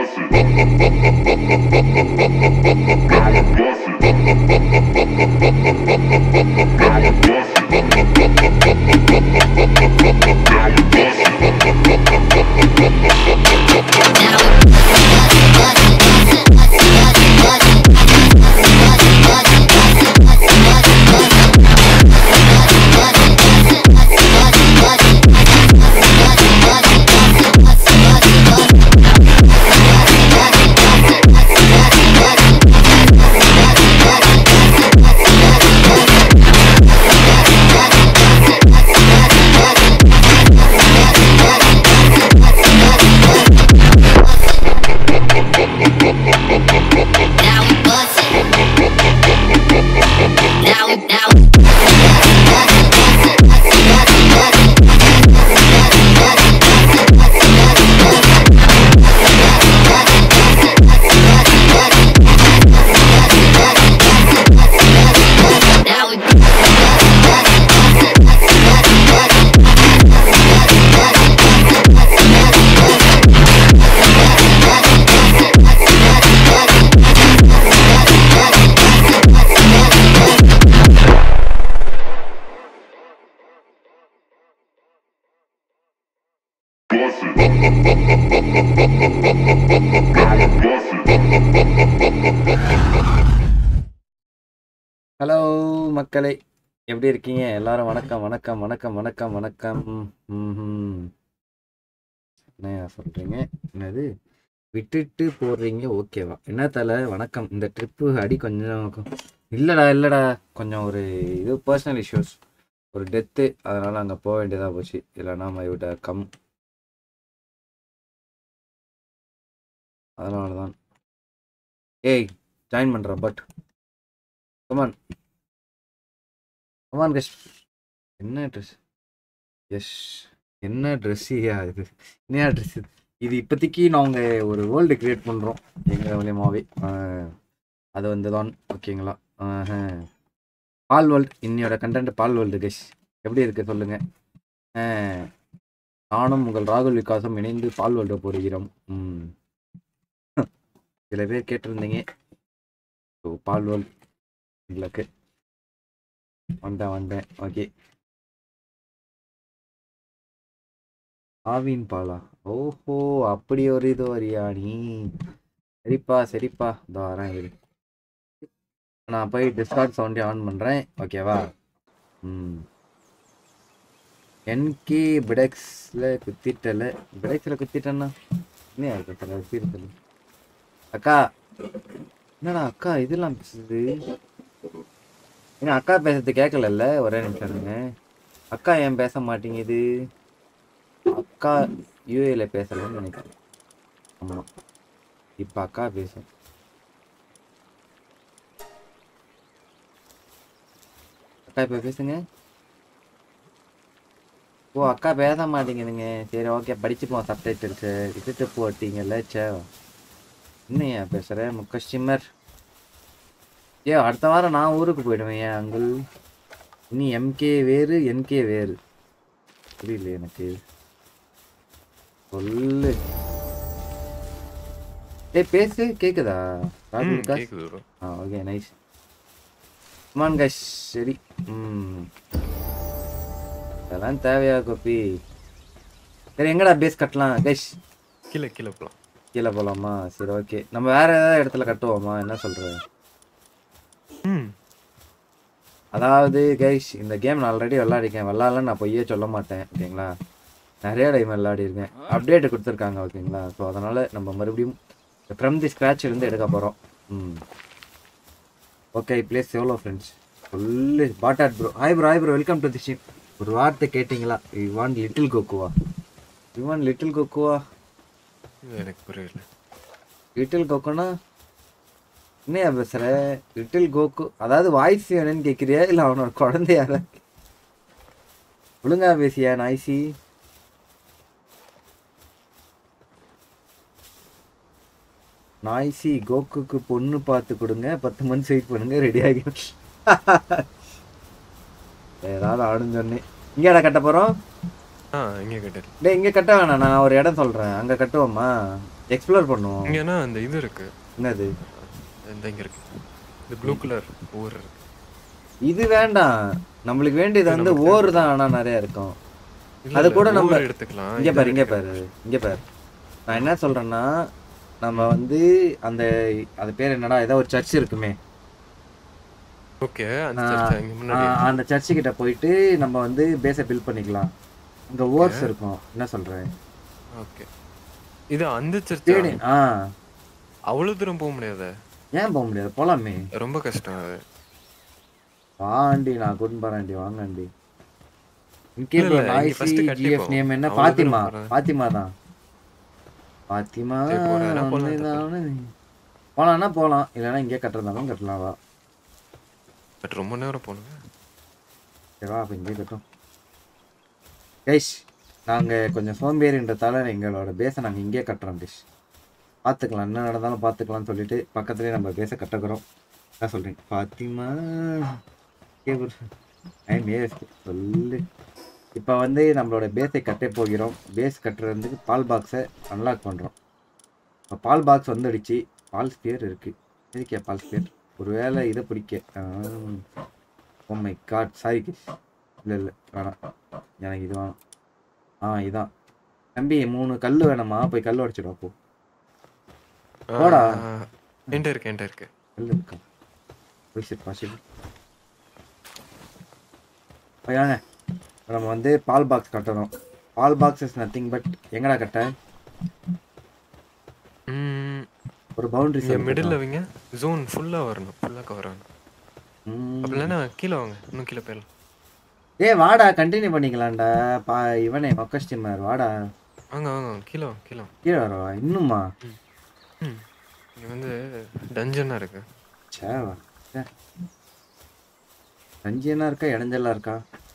Now we bustin'. Now we now we now we hello மக்களே எப்படி இருக்கீங்க எல்லாரும் வணக்கம் வணக்கம் வணக்கம் வணக்கம் வணக்கம் ம்ஹும். என்னய்யா சொல்றீங்க என்னது விட்டுட்டு போடுறீங்க ஓகேவா என்ன தல வணக்கம் இந்த ட்ரிப்பு அடி கொஞ்சம் கொ- இல்லடா இல்லடா கொஞ்சம் ஒரு இது பர்சனல் இஷ்யூஸ் ஒரு டெத்து அதனால அங்கே போக வேண்டியதாக போச்சு இல்லைன்னா மை விட கம் அதனால தான் ஏய் ஜாயின் பண்ணுறேன் பட் கமான் கமான் கஷ் என்ன ட்ரெஸ் எஸ் என்ன ட்ரெஸ்ஸியா இது என்ன ட்ரெஸ் இது இது இப்போதைக்கு நாங்கள் ஒரு வேர்ல்டு கிரியேட் பண்ணுறோம் எங்கள் மூலியமாகவே அது வந்து தான் ஓகேங்களா ஆஹா. பால் வேர்ல்டு இன்னையோட கண்டென்ட் பால் வேர்ல்டு கஷ் எப்படி இருக்கு சொல்லுங்க ஆ, நானும் உங்கள் ராகுல் விகாசம் இணைந்து பால் வேர்ல்டு போடுகிறோம் ம் சில பேர் கேட்டிருந்தீங்க ஸோ பால் வேர்ல்டு உங்களுக்கு வந்தேன் வந்தேன் ஓகே ஆவின் பாலா ஓஹோ அப்படி ஒரு இது வரியா நீ சரிப்பா சரிப்பா இதோ வரேன் இரு நான் போய் டிஸ்கார்ட் சவுண்டே ஆன் பண்ணுறேன் ஓகேவா ம் என்கே பிடெக்ஸில் குத்திட்டல பிடெக்ஸில் குத்திட்டேன்னா என்ன இருக்கு சீரத்தில் அக்கா என்னடா அக்கா இதெல்லாம் பேசுது ஏன்னா அக்கா பேசுறது கேட்கலல்ல ஒரே நிமிஷம் இருங்க அக்கா ஏன் பேச மாட்டேங்குது அக்கா யூஏல பேசலன்னு நினைக்கிறேன் ஆமா இப்ப அக்கா பேசும் அக்கா இப்ப பேசுங்க ஓ அக்கா பேச மாட்டேங்குதுங்க சரி ஓகே படிச்சுப்போம் சப்டைட்டில்ஸ் விட்டுட்டு போட்டீங்கல்ல சே என்னையா பேசுற முக்கஸ்டிமர் ஏ அடுத்த வாரம் நான் ஊருக்கு போயிடுவேன் ஏன் அங்குள் நீ எம்கே வேறு என்கே வேறு புரியல எனக்கு சொல்லு ஏய் பேசு கேக்குதா ராகுல் ம், விகாஸ் கேக்குது bro. ஆ ஓகே நைஸ் கமான் கைஸ் சரி ம் அதெல்லாம் தேவையா கோபி சரி எங்கடா பேஸ் கட்டலாம் கைஸ் கீழே கீழே போலாம் கீழே போலாமா சரி ஓகே நம்ம வேற ஏதாவது இடத்துல கட்டுவோமா என்ன சொல்ற ம் அதாவது கைஸ் இந்த கேம் நான் ஆல்ரெடி விளாடிருக்கேன் விளாட்லன்னு நான் பொய்யே சொல்ல மாட்டேன் ஓகேங்களா நிறைய டைம் விளையாடிருக்கேன் அப்டேட் கொடுத்துருக்காங்க ஓகேங்களா ஸோ அதனால நம்ம மறுபடியும் ஃப்ரம் தி ஸ்க்ராட்ச் இருந்து எடுக்க போகிறோம் ம் ஓகே பிளேஸ் எவ்வளோ ஃப்ரெண்ட்ஸ் சொல்லு பாட்டாட் bro hi bro hi bro welcome to the ship ஒரு வார்த்தை கேட்டிங்களா யூ வாண்ட் லிட்டில் கோக்குவா யூ வாண்ட் லிட்டில் கோக்குவா இது எனக்கு புரியல லிட்டில் கோக்குனா என்னையா பேசுற லிட்டில் கோகு அதாவது வாய்ஸ் வேணும்னு கேட்குறியா இல்லை அவனோட குழந்தையா தான் ஒழுங்கா பேசியா நாய்சி நாய்சி கோகுக்கு பொண்ணு பார்த்து கொடுங்க பத்து மந்த்ஸ் வெயிட் பண்ணுங்க ரெடி ஆகி ஏதாவது ஆடுன்னு சொன்னேன் இங்கேடா கட்ட போகிறோம் ஆ இங்கே கேட்டது டேய் இங்கே கட்ட வேணாம் நான் ஒரு இடம் சொல்கிறேன் அங்கே கட்டுவோமா எக்ஸ்ப்ளோர் பண்ணுவோம் இங்கன்னா அந்த இது இருக்கு என்னது இந்த இங்க இருக்கு இந்த ப்ளூ கலர் ஊர் இருக்கு இது வேண்டாம் நம்மளுக்கு வேண்டியது வந்து நமக்கு ஓர் தான் ஆனா நிறைய இருக்கும் இல்ல, அது இல்ல, கூட நம்ம- ஊர் எடுத்துக்கலாம் இங்க இது பாரு இங்க எடுக்க- பாரு இங்க பாரு நான் என்ன சொல்றேன்னா நம்ம வந்து அந்த அது பேர் என்னடா ஏதோ ஒரு சர்ச் இருக்குமே ஓகே அந்த ஆ, சர்ச் இங்க முன்னாடி ஆ, அந்த சர்ச்சு கிட்ட போயிட்டு நம்ம வந்து பேஸை பில்ட் பண்ணிக்கலாம் இங்க ஓர்ஸ் இருக்கும் என்ன சொல்றேன் ஓகே இது அந்த சர்ச் தேடி ஆ அவ்வளவு தூரம் போக முடியாதே ஏன் போக முடியாது போலாமே ரொம்ப கஷ்டம் அது வாண்டி நான் கூட்டு போறேன்டி வாங்கண்டி இன்கே இல்ல, இல்ல, இங்க first நாய்சி கட்டி ஜிஎஃப் போ. நேம் என்ன அவ்வளவு பாத்திமா தூரம் போறேன். பாத்திமா தான் பாத்திமா சரி, போறேன்னா போலாம், வந்துதானே. போலாம்னா போலாம் இல்லைன்னா இங்கே கட்டுறதாலும் கட்டலாம் வா பட் ரொம்ப நேரம் போகணுங்க சரி வா அப்போ இங்கே கட்டும் கைஷ் நாங்கள் கொஞ்சம் சோம்பேறின்றதால எங்களோட பேஸை நாங்கள் இங்கே கட்டுறோம் டிஷ் பார்த்துக்கலாம் என்ன நடந்தாலும் பார்த்துக்கலாம்னு சொல்லிட்டு பக்கத்துலேயே நம்ம பேஸை கட்டுக்கிறோம் என்ன சொல்கிறீங்க பாத்திமா ஐம் ஏ சொல்லு இப்போ வந்து நம்மளோட பேஸை கட்ட போகிறோம் பேஸ் கட்டுறதுக்கு பால் பாக்ஸை அன்லாக் பண்ணுறோம் இப்போ பால் பாக்ஸ் வந்துடுச்சு பால் ஸ்பியர் இருக்குது இருக்கே பால் ஸ்பியர் ஒருவேளை இதை பிடிக்க ஓ மை காட் சாரி கிஷ் இல்லை இல்லை வேணாம் எனக்கு இது வேணாம் ஆ இதான் தம்பி மூணு கல் வேணுமா போய் கல் உடச்சிடும் போ போடா. என்கிட்ட இருக்கு என்கிட்ட இருக்கு கல் இருக்கா போய் சரி பாசிபிள் பையாங்க நம்ம வந்து பால் பாக்ஸ் கட்டணும் pal box is nothing but எங்கடா கட்ட ம், ஒரு பவுண்டரி இங்க மிடில் வைங்க ஜோன் ஃபுல்லா வரணும் ஃபுல்லா கவர் ஆகணும் அப்படி இல்லைன்னா கீழே வாங்க இன்னும் கீழே போயிடலாம் ஏய் வாடா கண்டினியூ பண்ணிக்கலாம்டா பா இவனே மொக்கஸ்டிமர் வாடா வாங்க வாங்க வாங்க, கீழே வாங்க கீழே வாங்க கீழே வரவா இன்னுமா ம் இங்க வந்து டஞ்சனா இருக்கு சேவா சே ரஞ்சியனா இருக்கா இடைஞ்சலா இருக்கா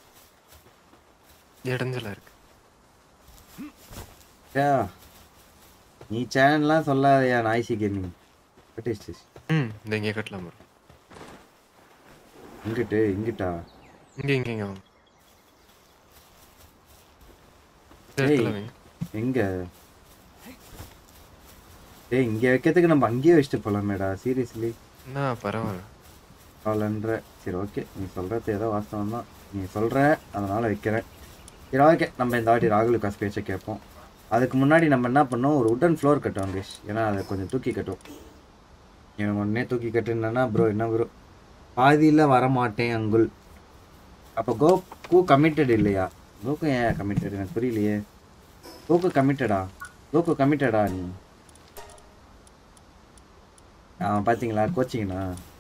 இடைஞ்சலா இருக்கு சே நீ சேனல்லாம் சொல்லாதயா noisy gaming what is this ம் இந்த இங்கே கட்டலாம் bro. இங்கிட்டு இங்கிட்டா இங்க இங்க இங்க வாங்க இந்த ஏய். இடத்துல வைங்க எங்க டேய் இங்க வைக்கிறதுக்கு நம்ம அங்கேயே வச்சுட்டு போலாமேடா சீரியஸ்லி என்ன பரவாயில்ல அவ்வளோன்ற சரி ஓகே நீ சொல்கிறது ஏதோ வாஸ்தவம் தான் நீ சொல்கிற அதனால் வைக்கிறேன் சரி ஓகே நம்ம இந்த வாட்டி ராகுல் காசு பேச்சை கேட்போம் அதுக்கு முன்னாடி நம்ம என்ன பண்ணோம் ஒரு உடன் ஃப்ளோர் கட்டுவோம் கேஷ் ஏன்னா அதை கொஞ்சம் தூக்கி கட்டுவோம் எனக்கு உடனே தூக்கி கட்டுனா ப்ரோ என்ன ப்ரோ பாதியில் வரமாட்டேன் அங்குல் அப்போ கோ கூ கமிட்டட் இல்லையா கோக்கு ஏன் கமிட்டட் எனக்கு புரியலையே கோக்கு கமிட்டடா கோக்கு கமிட்டடா நீ ஆ பார்த்தீங்களா கோச்சிங்கண்ணா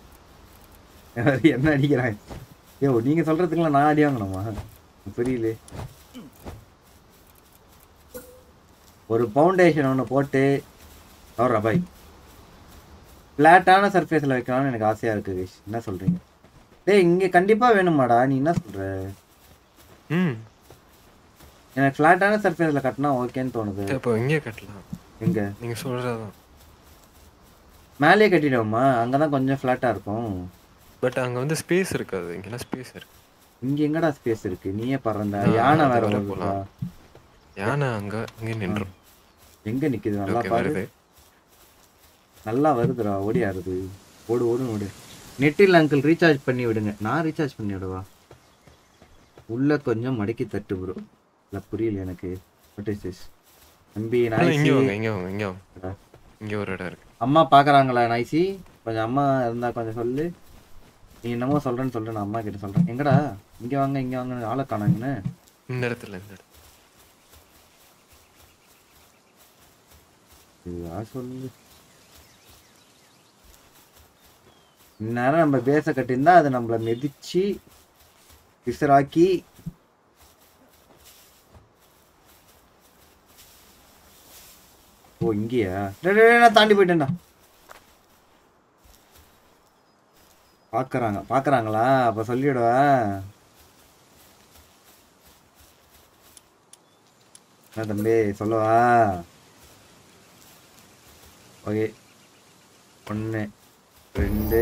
என்ன அடிக்கிறான் ஐயோ நீங்க சொல்றதுக்குலாம் நான் அடி வாங்கணுமா புரியல ஒரு ஃபவுண்டேஷன் ஒன்று போட்டு ஒரு ரபாய் ஃப்ளாட்டான சர்ஃபேஸில் வைக்கலாம்னு எனக்கு ஆசையாக இருக்குது விஷ் என்ன சொல்கிறீங்க டேய் இங்கே கண்டிப்பாக வேணுமாடா நீ என்ன சொல்கிற ம் எனக்கு ஃப்ளாட்டான சர்ஃபேஸில் கட்டினா ஓகேன்னு தோணுது இப்போ இங்கே கட்டலாம் எங்கே நீங்க சொல்றதுதான் மேலேயே கட்டிடுவோமா அங்கே தான் கொஞ்சம் ஃப்ளாட்டாக இருக்கும் பட் அங்க வந்து ஸ்பேஸ் இருக்காது இங்கெல்லாம் ஸ்பேஸ் இருக்கு இங்கே எங்கடா ஸ்பேஸ் இருக்குது நீயே பறந்த ஆ, யானை அது வேற வர வருதுடா. போலாம். யானை அங்க இங்க நின்றும் எங்கே நிற்குது நல்லா ஓகே பாரு வருது நல்லா வருதுடா ஓடியாருது ஓடு ஓடு ஓடு நெட்டில் அங்கிள் ரீசார்ஜ் பண்ணி விடுங்க நான் ரீசார்ஜ் பண்ணி விடவா உள்ள கொஞ்சம் மடக்கி தட்டு ப்ரோ இல்லை புரியல எனக்கு வாட் இஸ் திஸ் தம்பி இல்ல, நாய்சி இங்க வாங்க இங்க வாங்க இங்க வாங்க அடா. இங்க ஒரு இடம் இருக்கு அம்மா பார்க்கறாங்களா நாய்சி கொஞ்சம் அம்மா இருந்தா கொஞ்சம் சொல்லு நீ என்னமோ சொல்றேன்னு சொல்றேன் நான் அம்மா கிட்ட சொல்றேன் எங்கடா இங்க வாங்க இங்க வாங்க ஆளை காணாங்கன்னு இந்த இடத்துல இந்த இடத்துல இதுவா சொல்லு இந்நேரம் நம்ம பேச கட்டியிருந்தா அது நம்மள மிதிச்சு பிசராக்கி ஓ இங்கேயா டேய், டேய், டேய், நான் தாண்டி போயிட்டேன்டா பார்க்கறாங்க பார்க்கறாங்களா அப்ப சொல்லிவிடுவா என்ன தம்பி சொல்லவா ஓகே ஒன்று ரெண்டு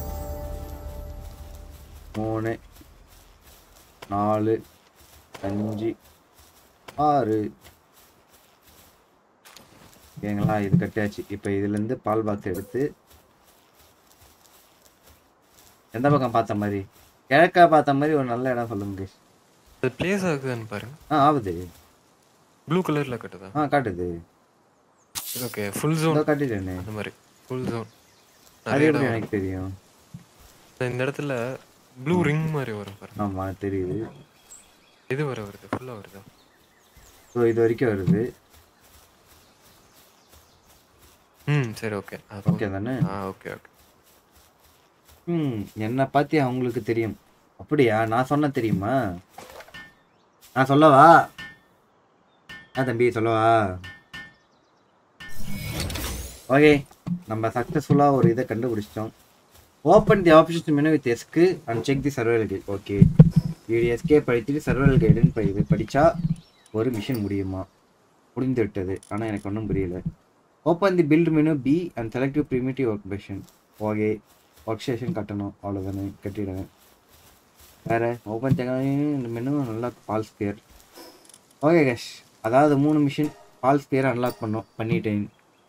மூணு நாலு அஞ்சு ஆறு ஓகேங்களா இது கட்டியாச்சு இப்போ இதுலேருந்து பால் பாக்ஸ் எடுத்து எந்த பக்கம் பார்த்த மாதிரி கிழக்கா பார்த்த மாதிரி ஒரு நல்ல இடம் சொல்ல முடியும் அது பிளேஸ் ஆகுதுன்னு பாருங்க ஆ ஆகுது ப்ளூ கலர்ல கட்டுதா ஆ காட்டுது ஓகே ஃபுல் ஜோன் இதோ காட்டிட்டேனே அந்த மாதிரி ஃபுல் ஜோன் அது நிறைய எப்படி இடம் எனக்கு தெரியும் வரும். இந்த இடத்துல ப்ளூ ரிங் மாதிரி வரும் பாருங்க ஆமா தெரியுது இது வர வருது ஃபுல்லா வருதா ஸோ இது வரைக்கும் வருது ம் சரி ஓகே ஓகே தானே ஆ ஓகே ஓகே ம் என்னை பற்றி அவங்களுக்கு தெரியும் அப்படியா நான் சொன்ன தெரியுமா நான் சொல்லவா ஆ தம்பி சொல்லவா ஓகே நம்ம சக்ஸஸ்ஃபுல்லாக ஒரு இதை கண்டுபிடிச்சிட்டோம் open the options menu with Esc and check the survival guide okay இது எஸ்கே படிச்சுட்டு சர்வைவல் கைடுன்னு ப இது படித்தா ஒரு மிஷன் முடியுமா முடிந்து விட்டது ஆனால் எனக்கு ஒன்றும் புரியல open the build menu B and selective primitive work mission okay workstation கட்டணும் அவ்வளோதானே கட்டிடுவேன் வேறு ஓப்பன் இந்த மெனு நல்லா பால் ஸ்பியர் ஓகே கேஷ் அதாவது மூணு மிஷின் பால் ஸ்பியர் அன்லாக் பண்ணோம் பண்ணிட்டேன்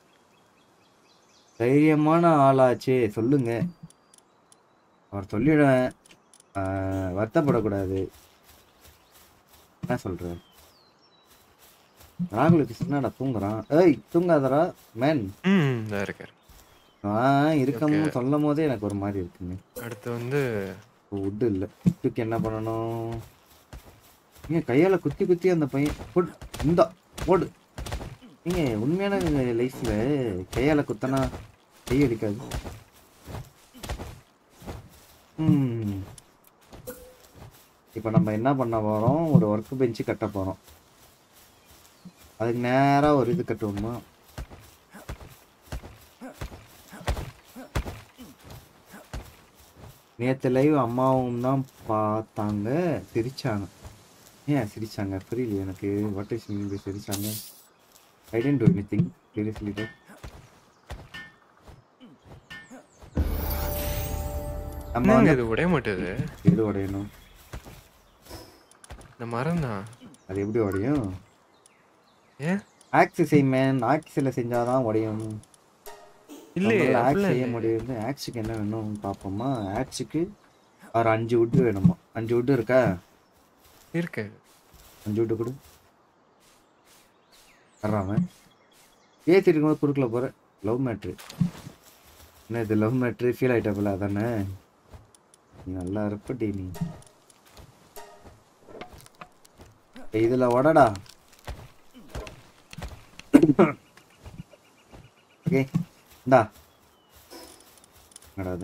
தைரியமான ஆளாச்சே சொல்லுங்க அவர் சொல்லிடுவேன் ஆஹ், வருத்தப்படக்கூடாது என்ன சொல்ற ராகுல் கிருஷ்ணாடா தூங்குறான் ஏய் தூங்காதடா மேன் ம் இதாக இருக்காரு நான் இருக்கமும் Okay. சொல்லும் போதே எனக்கு ஒரு மாதிரி இருக்குங்க அடுத்து வந்து உட்டு இல்லை உட்டுக்கு என்ன பண்ணணும் ஏன் கையால் குத்தி குத்தி அந்த பையன் போடு இந்தா போடு நீங்க உண்மையான லைஃப்ல கையால குத்தனா கை அடிக்காது ம் இப்போ நம்ம என்ன பண்ண போறோம் ஒரு ஒர்க் பெஞ்சு கட்ட போறோம் அதுக்கு நேரா ஒரு இது கட்டுவோமா நேற்று லைவ் அம்மாவும் தான் பார்த்தாங்க சிரிச்சாங்க ஏன் சிரிச்சாங்க புரியல எனக்கு வாட் இஸ் மீன் பை சிரிச்சாங்க I didn't do anything seriously நம்ம என்னங்க வந்து இது உடைய மாட்டேது எது உடையணும் இந்த மரம் தான் அது எப்படி உடையும் ஏன் ஆக்சி மேன் ஆக்சியில் செஞ்சாதான் உடையும் இல்லையே ஆக்ஸ் அப்படிலாம் செய்ய இல்லையே. முடியாது ஆக்ஸுக்கு என்ன வேணும் பார்ப்போமா ஆக்ஸுக்கு ஒரு அஞ்சு வுட்டு வேணுமா அஞ்சு வுட்டு இருக்கா இருக்கு அஞ்சு விட்டு கொடு வர்றாம ஏற்றி இருக்கும்போது குறுக்கில் போகிற லவ் மேட்ரு என்ன இது லவ் மேட்ரு ஃபீல் ஆகிட்டப்பில்ல அதானே நீ நல்லா இருப்படி நீ இதில் உடடா ஓகே இந்தா என்னடா அது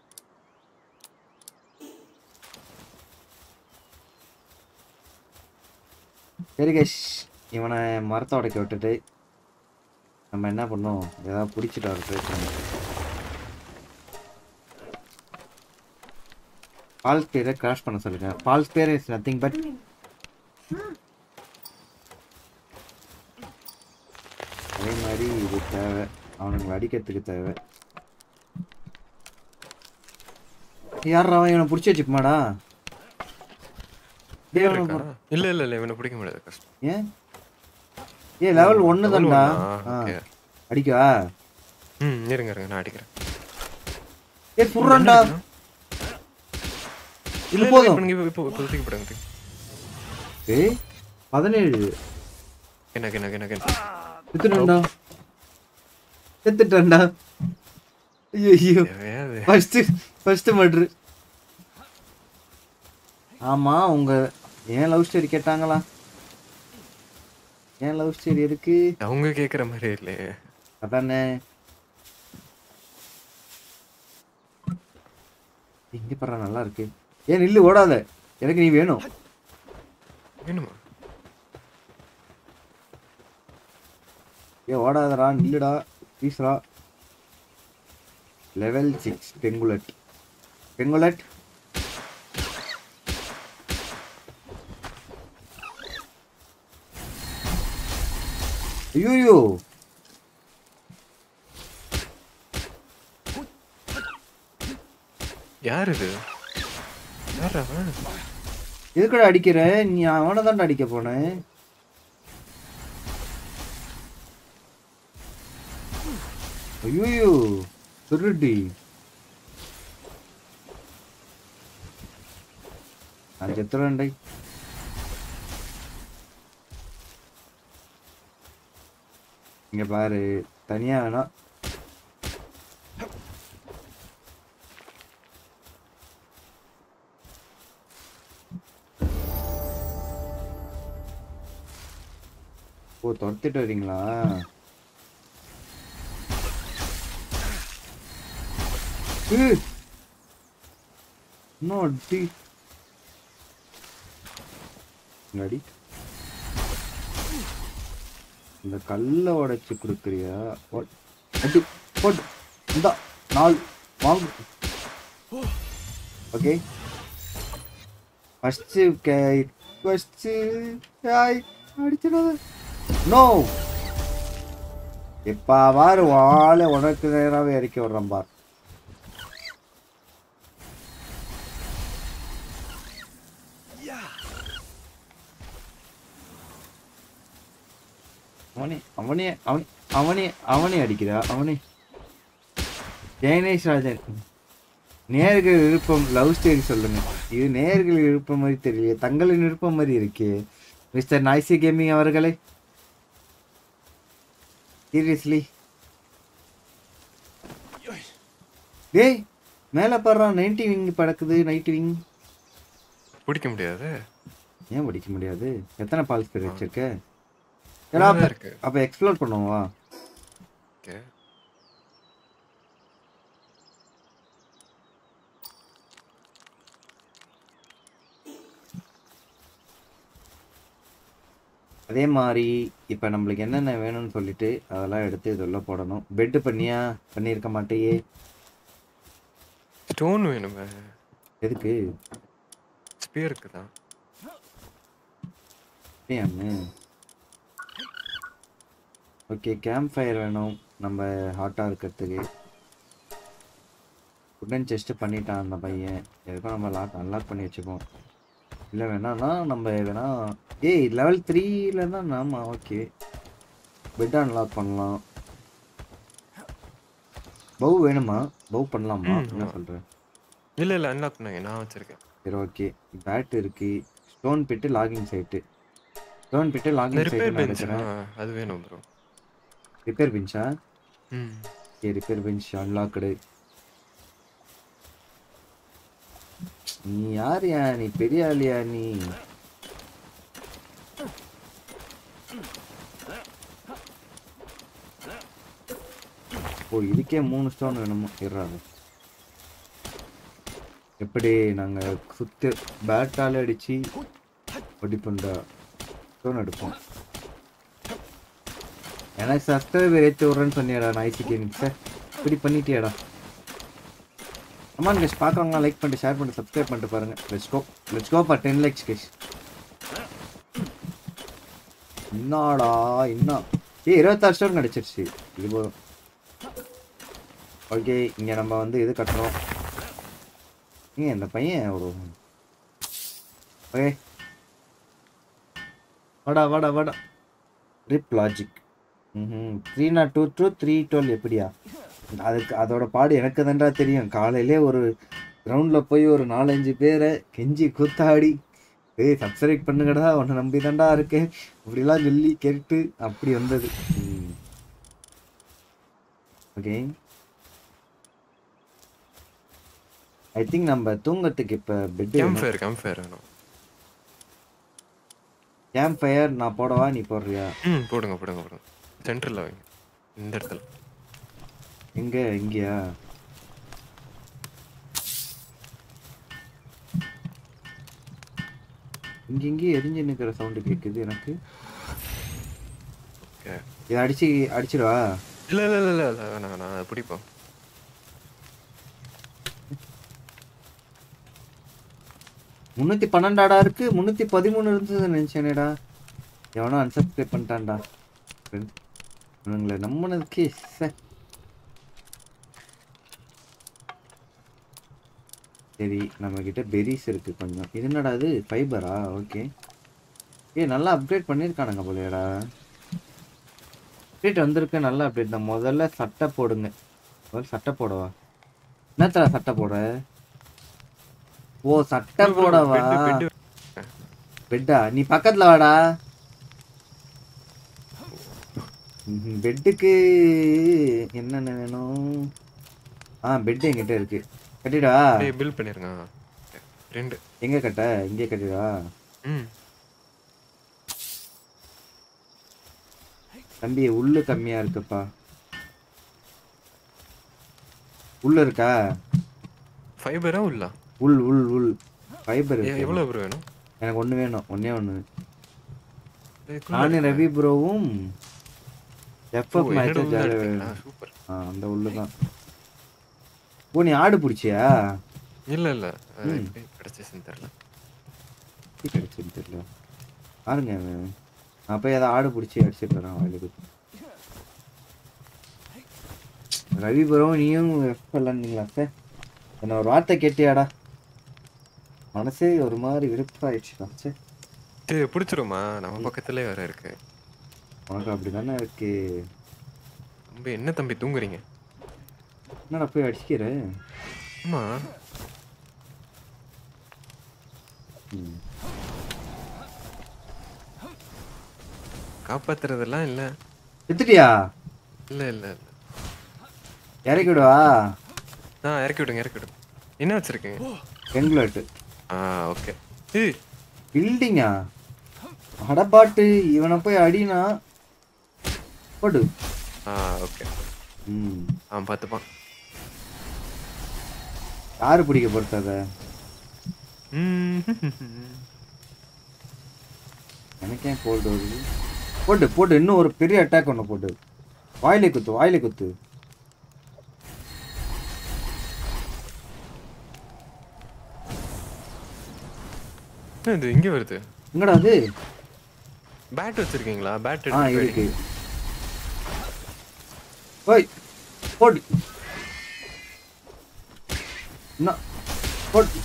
சரி கேஷ் இவனை மரத்தை உடைக்க விட்டுட்டு நம்ம என்ன பண்ணோம் ஏதாவது பிடிச்சிட்டு வர ட்ரை பண்ணோம் பால் ஸ்பேரை கிராஷ் பண்ண சொல்லுங்க pal sphere is nothing but அதே மாதிரி இது தேவை அவனுங்களை அடிக்கிறதுக்கு தேவை யார் அவன் இவனை பிடிச்சி வச்சுக்குமாடா டேய், அவனை இருக்கா? இல்ல இல்ல இல்ல இவனை பிடிக்க முடியாது கஷ்டம் ஏன் ஏ லெவல் ஒன்று level தான்டா ஒண்ணா? ஆ. Okay. அடிக்கவா ம் இருங்க இருங்க நான் அடிக்கிறேன் ஏ சுடுறான்டா இல்ல இல்ல போதும். இப்போ நீங்க இப்போ இப்போ தூக்கி போடுங்க தூக்கி. ஏய் பதினேழு எனக்கு எனக்கு எனக்கு செத்துட்டான்டா செத்துட்டான்டா ஐயோ ஐயோ தேவையாது ஃபர்ஸ்ட் ஃபர்ஸ்ட் மட்ரு ஆமா உங்க ஏன் லவ் ஸ்டோரி கேட்டாங்களா ஏன் லவ் ஸ்டோரி இருக்கு அவங்க கேக்குற மாதிரி இல்லையே அதானே இங்க பரவ நல்லா இருக்கு ஏன் நில்லு ஓடாத எனக்கு நீ வேணும் வேணுமா ஏ ஓடாதடா நில்லுடா ப்ளீஸ்ரா லெவல் சிக்ஸ் பெங்குலட் பெங்குலட் ஐயோ யார் இது யார் அவன் எதுக்குடா அடிக்கிற நீ அவனை தான்டா அடிக்க போனேன் ஐயோ திருடி நான் செத்துறேன்டை இங்க பாரு தனியா வேணா ஓ துரத்திட்டு வரீங்களா ஏய். இன்னும் அடி இங்க அடி இந்த கல்லை உடைச்சு கொடுக்குறியா போட். அடி போட்டு இந்தா நாலு வாங்கு ஓகே ஃபஸ்ட்டு கே ஃபஸ்ட்டு ஆய் அடிச்சிடாத நோ எப்பா வாரு வாழை உனக்கு நேராகவே இறக்கி விடுறேன் பார் அவனே அவனே அவன் அவனே அவனே அடிக்கிறா அவனே ஜெயனேஷ் ராஜன் நேர்கள் விருப்பம் லவ் ஸ்டோரி சொல்லுங்க இது நேர்கள் விருப்பம் மாதிரி தெரியலையே தங்களின் விருப்பம் மாதிரி இருக்கே மிஸ்டர் நாய்சி கேமிங் அவர்களே சீரியஸ்லி டேய் மேலே பாடுறான் நைன்டி விங் பறக்குது நைட் விங் பிடிக்க முடியாது ஏன் படிக்க முடியாது எத்தனை பால் ஸ்பீட் வச்சிருக்க ஏன்னா நல்லா அப்ப இருக்கு அப்ப எக்ஸ்ப்ளோர் பண்ணுவா ஓகே அதே மாதிரி இப்போ நம்மளுக்கு என்னென்ன வேணும்னு சொல்லிட்டு அதெல்லாம் எடுத்து இதெல்லாம் போடணும் பெட்டு பண்ணியா பண்ணியிருக்க மாட்டேயே ஸ்டோன் வேணுமே எதுக்கு ஸ்பியருக்கு தான் அப்படியாண்ணு ஓகே கேம்ப் ஃபயர் வேணும் நம்ம ஹாட்டாக இருக்கிறதுக்கு உடன் செஸ்ட் பண்ணிட்டான் அந்த பையன் எதுக்கும் நம்ம லாக் அன்லாக் பண்ணி வச்சுப்போம் இல்லை வேணாம்னா நம்ம வேணா ஏய் லெவல் த்ரீலன்னா ஆமாம் ஓகே பெட் அன்லாக் பண்ணலாம் பவு வேணுமா பவு பண்ணலாமா ம், என்ன ஆமா. சொல்கிறேன் இல்ல இல்ல அன்லாக் பண்ணுங்க நான் வச்சிருக்கேன் சரி ஓகே பேட் இருக்கு stone pit logging site stone pit இந்த லாகிங் ரிப்பேர் சைட்டு பெஞ்ச் நினைக்கிறேன் அது வேணும் ப்ரோ ரிப்பேர் பெஞ்சா ம் ஓகே ரிப்பேர் பெஞ்ச் அன்லாக்டு நீ யாருயா நீ பெரிய ஆளியா நீ ஓ இதுக்கே மூணு ஸ்டோன் வேணுமா இறாது எப்படி நாங்க சுத்து பேட்டால அடிச்சு ஒடிப்புண்டா ஸ்டோன் எடுப்போம் எனக்கு சப்ஸ்கிரைபர் ஏற்றி விட்றேன்னு சொன்னியாடா நாய்ஸி கேமிங் சார் இப்படி பண்ணிட்டியாடா அம்மா கேஷ் பார்க்குறவங்க லைக் பண்ணிட்டு ஷேர் பண்ணிட்டு சப்ஸ்கிரைப் பண்ணிட்டு பாருங்க let's go let's go for ten likes guys என்னடா என்ன ஏய் இருபத்தாறு ஸ்டோர் கிடச்சிருச்சு இது போதும் ஓகே இங்கே நம்ம வந்து இது கட்டுறோம் ஏங்க இந்த பையன் ஒரு ஓகே வாடா வாடா வாடா ரிப் லாஜிக் ம் three not two two three twelve எப்படியா அதுக்கு அதோட பாடு எனக்கு தான்டா தெரியும் காலையிலே ஒரு கிரவுண்டில் போய் ஒரு நாலஞ்சு பேரை கெஞ்சி கூத்தாடி ஏய் சப்ஸ்கிரைப் பண்ணுங்கடா உன்னை நம்பி தான்டா இருக்கேன் இப்படிலாம் சொல்லி கேட்டு அப்படி வந்தது ஓகே ஐ திங்க் நம்ம தூங்கத்துக்கு இப்போ bed campfire campfire வேணும் கேம்ப் ஃபயர் நான் போடவா நீ போடுறியா ம் போடுங்க போடுங்க போடுங்க சென்டரில் வைங்க இந்த இடத்துல எங்க இங்கயா இங்க இங்கே எரிஞ்சு நிக்கிற சவுண்டு கேக்குது எனக்கு ஓகே இதை அடிச்சு அடிச்சிடுவா இல்லை இல்லை இல்லை இல்லை வேணாம் வேணாம் அதை பிடிப்போம் முன்னூத்தி பன்னெண்டாடா இருக்கு முன்னூத்தி பதிமூணு இருந்தது நினைச்சேனேடா எவனோ அன்சப்ஸ்கிரைப் பண்ணிட்டான்டா இவனுங்களை நம்பினதுக்கு சே சரி நம்ம கிட்ட பெரிஸ் இருக்கு கொஞ்சம் இது என்னடா இது ஃபைபரா ஓகே ஏ நல்லா அப்கிரேட் பண்ணியிருக்கானுங்க போலயேடா அப்டேட் வந்திருக்கு நல்ல அப்டேட் தான் முதல்ல சட்டை போடுங்க முதல்ல சட்டை போடவா என்னத்தர சட்டை போட ஓ சட்டை போடவா பெட்டு பெட்டு பெட்டா நீ பக்கத்துல வாடா ம்ஹும். பெட்டுக்கு என்னென்ன வேணும் ஆ பெட் என்கிட்ட இருக்கு கட்டிடா அப்படியே பில் பண்ணிருங்க ஆ. ரெண்டு எங்க கட்ட இங்கே கட்டிடா ம் தம்பி உள்ளு கம்மியா இருக்குப்பா உள்ள இருக்கா ஃபைபரா உள்ள உள் உள் உள் ஃபைபர் எவ்வளோ ப்ரோ வேணும் எனக்கு ஒண்ணு வேணும் ஒண்ணே ஒண்ணு இதுக்குள்ள நானும் ரவி ப்ரோவும் ஓ, எஃப்எஃப் என்னோட மேட்ச் உள்ள எடுத்தீங்களா? சூப்பர் ஆ அந்த உள்ளு தான் ஓ நீ ஆடு பிடிச்சியா இல்ல இல்ல அது ம். எப்படி கிடைச்சிச்சுன்னு தெரியல எப்படி கிடைச்சுன்னு தெரியல பாருங்க அவன். நான் போய் ஏதாவது ஆடு பிடிச்சி அடிச்சிட்டு வரேன் அவளுக்கு ரவி ப்ரோ நீயும் எஃப் இல்லைங்களா சார் என்ன ஒரு வார்த்தை கேட்டியாடா மனசே ஒரு மாதிரி விருப்பாயிடுச்சுடா சே சரி பிடிச்சிருமா நம்ம பக்கத்துலயே வேற இருக்கு உனக்கு அப்படி தானே இருக்கு தம்பி என்ன தம்பி தூங்குறீங்க என்னடா போய் அடிக்கிறேன் ஆமா ம் காப்பாத்துறதெல்லாம் இல்ல எடுத்துட்டியா இல்ல இல்ல இல்ல இறக்கி விடுவா ஆ இறக்கி விடுங்க இறக்கி விடுங்க என்ன வச்சிருக்கீங்க பெங்களூட்டு ஆ ஓகே ஏய் பில்டிங்கா அடப்பாட்டு இவனை போய் அடினா போடு ஆ ஓகே ம் ஆ பார்த்துப்பான் யாரு பிடிக்க பொறுத்து அதை ம் எனக்கே கோல்டு வருது போட்டு போட்டு இன்னும் ஒரு பெரிய அட்டாக் ஒன்று போட்டு வாயிலே குத்து வாயிலே குத்து என்ன இது இங்க வருது எங்கடா அது பேட் வச்சிருக்கீங்களா பேட் ஆ எடுத்து இருக்கு ஓய் போடு என்ன போடு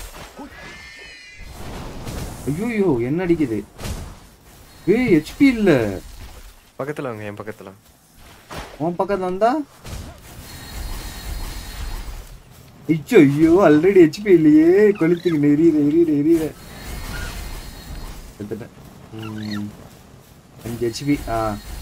ஐயோ என்ன அடிக்குது ஏய் ஹெச்பி இல்ல பக்கத்துல வாங்க என் பக்கத்துல உன் பக்கத்துல வந்தா ஐயோ ஐயோ ஆல்ரெடி ஹெச்பி இல்லையே கொளுத்துக்கு எரியுற எரியுற எரியுற எடுத்துட்டேன் ம். அஞ்சு ஹெச்பி ஆ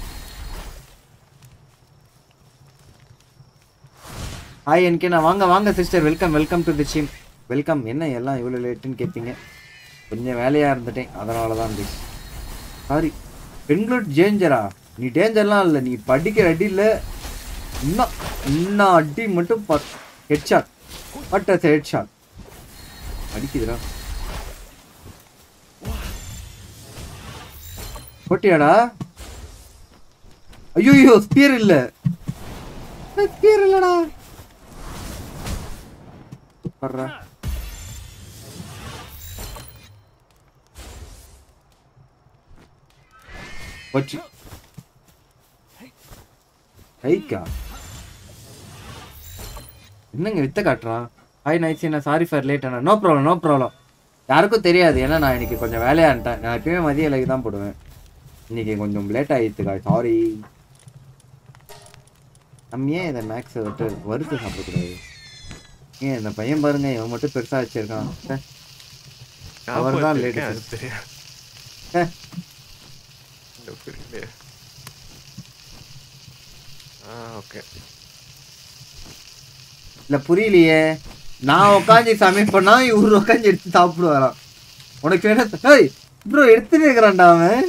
ஹாய் என்கே நான் வாங்க வாங்க sister welcome welcome to the sim welcome என்ன எல்லாம் இவ்வளோ லேட்டுன்னு கேட்பீங்க கொஞ்சம் வேலையாக இருந்துட்டேன் அதனால தான் சாரி பெங்களூர் டேஞ்சரா நீ டேஞ்சர்லாம் இல்லை நீ படிக்கிற அடியில் இன்னும் இன்னும் அடி மட்டும் headshot but as headshot அடிக்குதுடா போட்டியாடா ஐயோ ஸ்பியர் இல்ல ஸ்பியர் இல்லடா பர்றா போச்சு ஐக்கா என்னங்க வித்த காட்டுறான் ஹாய் நைட்ஸ் என்ன சாரி ஃபார் லேட் அண்ணா நோ ப்ராப்ளம் நோ ப்ராப்ளம் யாருக்கும் தெரியாது ஏன்னா நான் இன்னைக்கு கொஞ்சம் வேலையாக இருந்தேன் நான் எப்பயுமே மதிய இலைக்கு தான் போடுவேன் இன்னைக்கு கொஞ்சம் லேட் ஆகிடுச்சுக்கா சாரி நம்ம ஏன் இதை மேக்ஸை விட்டு வறுத்து சாப்பிடக்கூடாது ஏன் இந்த பையன் பாருங்க இவன் மட்டும் பெருசாக வச்சிருக்கான் ச்சே. அவர்தான் ஞாபகம் late வச்சிருக்கேன், அது தெரியாது ச்சே. இல்ல, புரியலையே ஆ ஓகே இல்ல புரியலையே நான் உட்காந்து சமைப்பேன்னா இவரு உட்காந்து எடுத்து சாப்பிடுவாராம் உனக்கு வேணும் ஏய் ப்ரோ எடுத்துட்டு இருக்கிறான்டா அவன்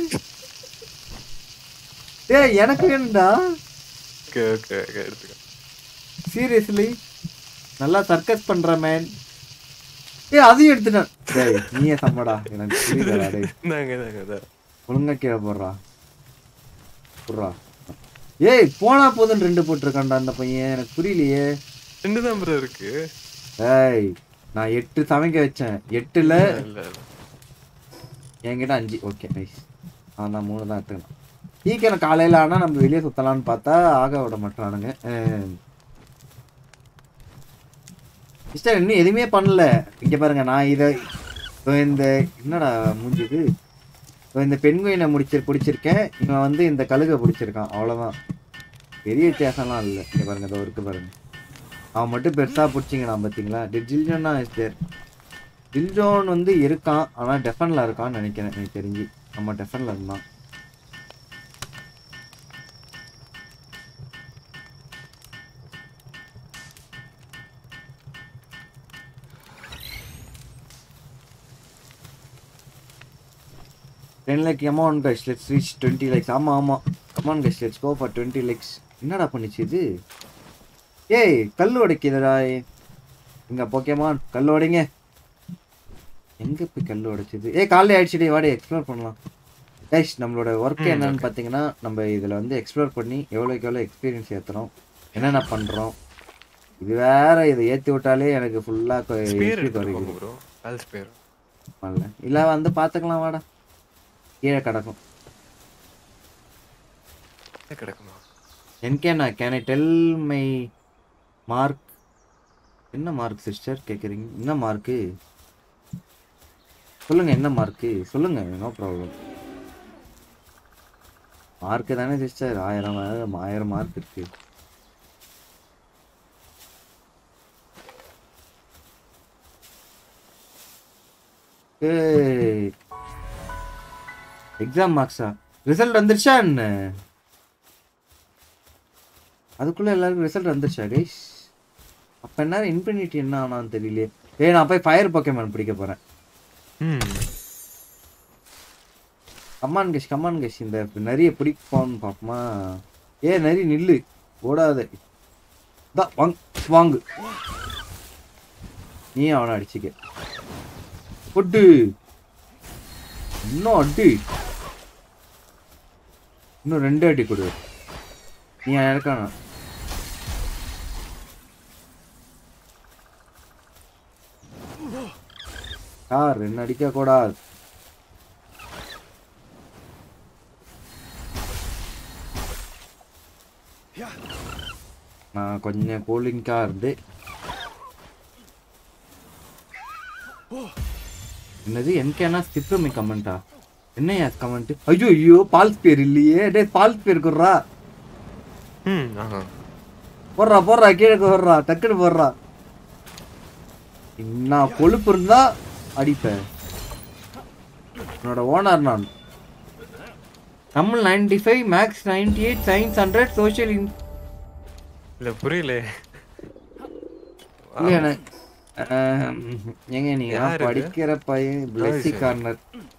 ஏய் எனக்கு வேணும்டா ஓகே ஓகே ஓகே எடுத்துக்க சீரியஸ்லி நல்லா சர்க்கஸ் பண்ற மேன் ஏய் அதையும் எடுத்துட்டேன் டேய் நீயே சம்மடா எனக்கு புரியுதா டேய் இந்தாங்க இந்தாங்க இதா. ஒழுங்கா கீழே போடுறா போடுறா ஏய் போனா போதுன்னு ரெண்டு போட்டிருக்கான்டா அந்த பையன் எனக்கு புரியலையே ரெண்டு தான் ப்ரோ இருக்கு ஏய் நான் எட்டு சமைக்க வச்சேன் எட்டுல இல்ல இல்ல என்கிட்ட அஞ்சு ஓகே நைஸ் நான் தான் மூணு தான் எடுத்துக்கலாம் சீக்கிரம் காலையில் ஆனால் நம்ம வெளியே சுற்றலான்னு பார்த்தா ஆக விட மாட்டானுங்க சிஸ்டர் இன்னும் எதுவுமே பண்ணல இங்கே பாருங்க நான் இதை இப்போ இந்த என்னடா மூஞ்சுது இப்போ இந்த பெண்குயினை முடிச்சு பிடிச்சிருக்கேன் இவன் வந்து இந்த கழுகை பிடிச்சிருக்கான் அவ்வளோதான் பெரிய வித்தியாசம்லாம் இல்லை இங்க பாருங்க இதோ இருக்கு பாருங்க அவன் மட்டும் பெருசா பிடிச்சிங்கண்ணா பார்த்தீங்களா டில்ஜோன்னா இஸ் தேர் டில்ஜோன் வந்து இருக்கான் ஆனால் டெஃபனில் இருக்கான்னு நினைக்கிறேன் எனக்கு தெரிஞ்சு நம்ம டெஃபனில் இருந்தான் ten like amount guys let's reach twenty likes ஆமாம் ஆமாம் come on guys let's go for twenty likes என்னடா பண்ணுச்சு இது ஏய் கல் உடைக்குதுடா இங்க போக்கேமான் கல் உடைங்க எங்க போய் கல் உடைச்சது ஏய் காலையில் ஆயிடுச்சுடி வாடி எக்ஸ்ப்ளோர் பண்ணலாம் கைஸ் நம்மளோட ஒர்க் ம், என்னன்னு okay. பார்த்தீங்கன்னா நம்ம இதில் வந்து எக்ஸ்ப்ளோர் பண்ணி எவ்வளோக்கு எவ்வளோ எக்ஸ்பீரியன்ஸ் ஏற்றுறோம் என்னென்ன பண்ணுறோம் இது வேற இதை ஏற்றி விட்டாலே எனக்கு ஃபுல்லாக ஸ்பேர் எடுத்துக்கோங்க ப்ரோ ஆல் ஸ்பேர் வரல இல்லை வந்து பார்த்துக்கலாம் வாடா கீழே கிடக்கும் கிடக்குமா என்கேண்ணா can I tell my mark என்ன மார்க் சிஸ்டர் கேட்குறீங்க என்ன மார்க்கு சொல்லுங்க என்ன மார்க்கு சொல்லுங்க நோ ப்ராப்ளம் மார்க்கு தானே சிஸ்டர் ஆயிரம் ஆயிரம் ஆயிரம் மார்க் இருக்கு எக்ஸாம் மார்க்ஸா ரிசல்ட் வந்துருச்சா என்ன அதுக்குள்ள எல்லாருக்கும் ரிசல்ட் வந்துருச்சா கைஸ் அப்ப என்ன இன்ஃபினிட்டி என்ன ஆனான்னு தெரியலையே ஏய் நான் போய் ஃபயர் போக்கேமேன் பிடிக்க போறேன் ம் கமான் கஷ் கமான் கஷ் இந்த நிறைய பிடிப்போம்னு பார்ப்போமா ஏ நிறைய நில்லு ஓடாத தா வாங் வாங்கு நீ அவனை அடிச்சுக்க கொட்டு இன்னும் அடி இன்னும் ரெண்டு அடி கொடு நீ இருக்கானா யார் என்ன அடிக்க கூடாது நான் கொஞ்சம் கூலிங்காக இருந்து என்னது என்கேனா ஸ்டிப்பமி கமெண்டா என்னையா கமெண்ட் ஐயோ ஐயோ பால்ஸ் பேர் இல்லையே டே பால்ஸ் பேர் குடுறா ம் ஆஹா போடுறா போடுறா கீழே போடுறா டக்குன்னு போடுறா நான் கொழுப்பு இருந்தா அடிப்பேன் என்னோட ஓனர் நான் Tamil ninety five maths ninety eight science hundred social இல்ல புரியல இல்ல எனக்கு ஆம், ஏங்க நீங்க யார் இது? படிக்கிற பையன் பிளஸி சரி. கார்னர்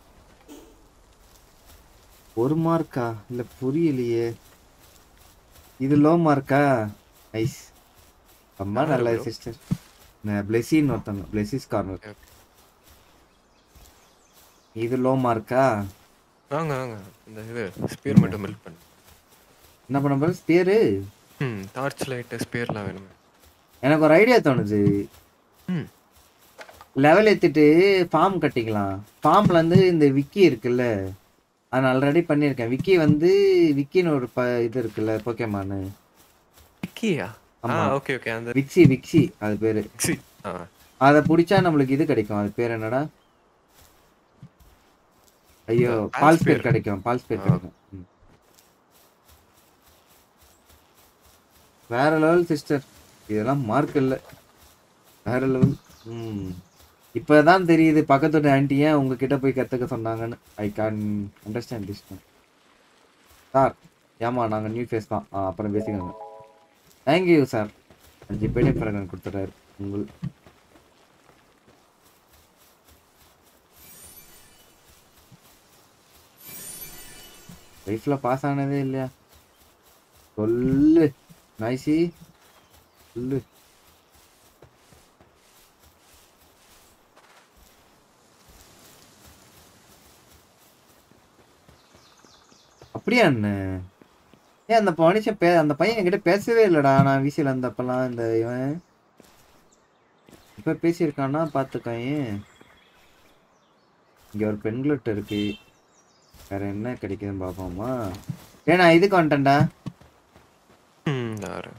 ஒரு மார்க்கா இல்ல புரியலையே இது லோ மார்க்கா ஐஸ் ரொம்ப யாரு நல்ல bro? சிஸ்டர் பிளெஸின்னு ஒருத்தவங்க பிளெஸிஸ் கார்னர் Okay. இது லோ மார்க்கா வாங்க வாங்க இந்த இது ஸ்பியர் மட்டும் மெல்ட் பண்ணு என்ன பண்ண போற பேரு ம் டார்ச் லைட் ஸ்பியர்லாம் வேணுமே எனக்கு ஒரு ஐடியா தோணுது ம் லெவல் ஏத்திட்டு ஃபார்ம் கட்டிக்கலாம் ஃபார்ம்ல இருந்து இந்த விக்கி இருக்குல்ல அது நான் ஆல்ரெடி பண்ணியிருக்கேன் விக்கி வந்து விக்கின்னு ஒரு ப இது இருக்குல்ல போக்கேமானு விக்கியா ஆ ஆமா. ஓகே ஓகே அந்த விக்ஸி விக்ஸி அது பேரு சி ஆ அதை பிடிச்சா நம்மளுக்கு இது கிடைக்கும் அது பேர் என்னடா ஐயோ இந்த பால் Pulse ஸ்பேர் Spear. கிடைக்கும் பால் ஸ்பேர் ஆ. கிடைக்கும் ம். வேற லெவல் சிஸ்டர் இதெல்லாம் மார்க் இல்லை வேற லெவல் ம் இப்பதான் தெரியுது பக்கத்து ஆண்டி ஏன் உங்ககிட்ட போய் கத்துக்க சொன்னாங்கன்னு I can understand this sir ஏமா நாங்க நியூ ஃபேஸ் தான் ஆ அப்புறம் பேசிக்கோங்க தேங்க்யூ சார் அஞ்சு பேடி பிறகு கொடுத்துட்டாரு உங்கள் லைஃப்ல பாஸ் ஆனதே இல்லையா சொல்லு நாய்சி சொல்லு அப்படியா அண்ணன் ஏன் அந்த மனுஷன் பே அந்த பையன் என்கிட்ட பேசவே இல்லைடா நான் வீசியில் இருந்தப்பெல்லாம் இந்த இவன் இப்ப பேசியிருக்கான்னா பார்த்துக்கேன் இங்க ஒரு பெண்கிட்ட இருக்கு வேற என்ன கிடைக்குதுன்னு பார்ப்போமா ஏ நான் இதுக்கு வந்துட்டேன்டா ம் யாரு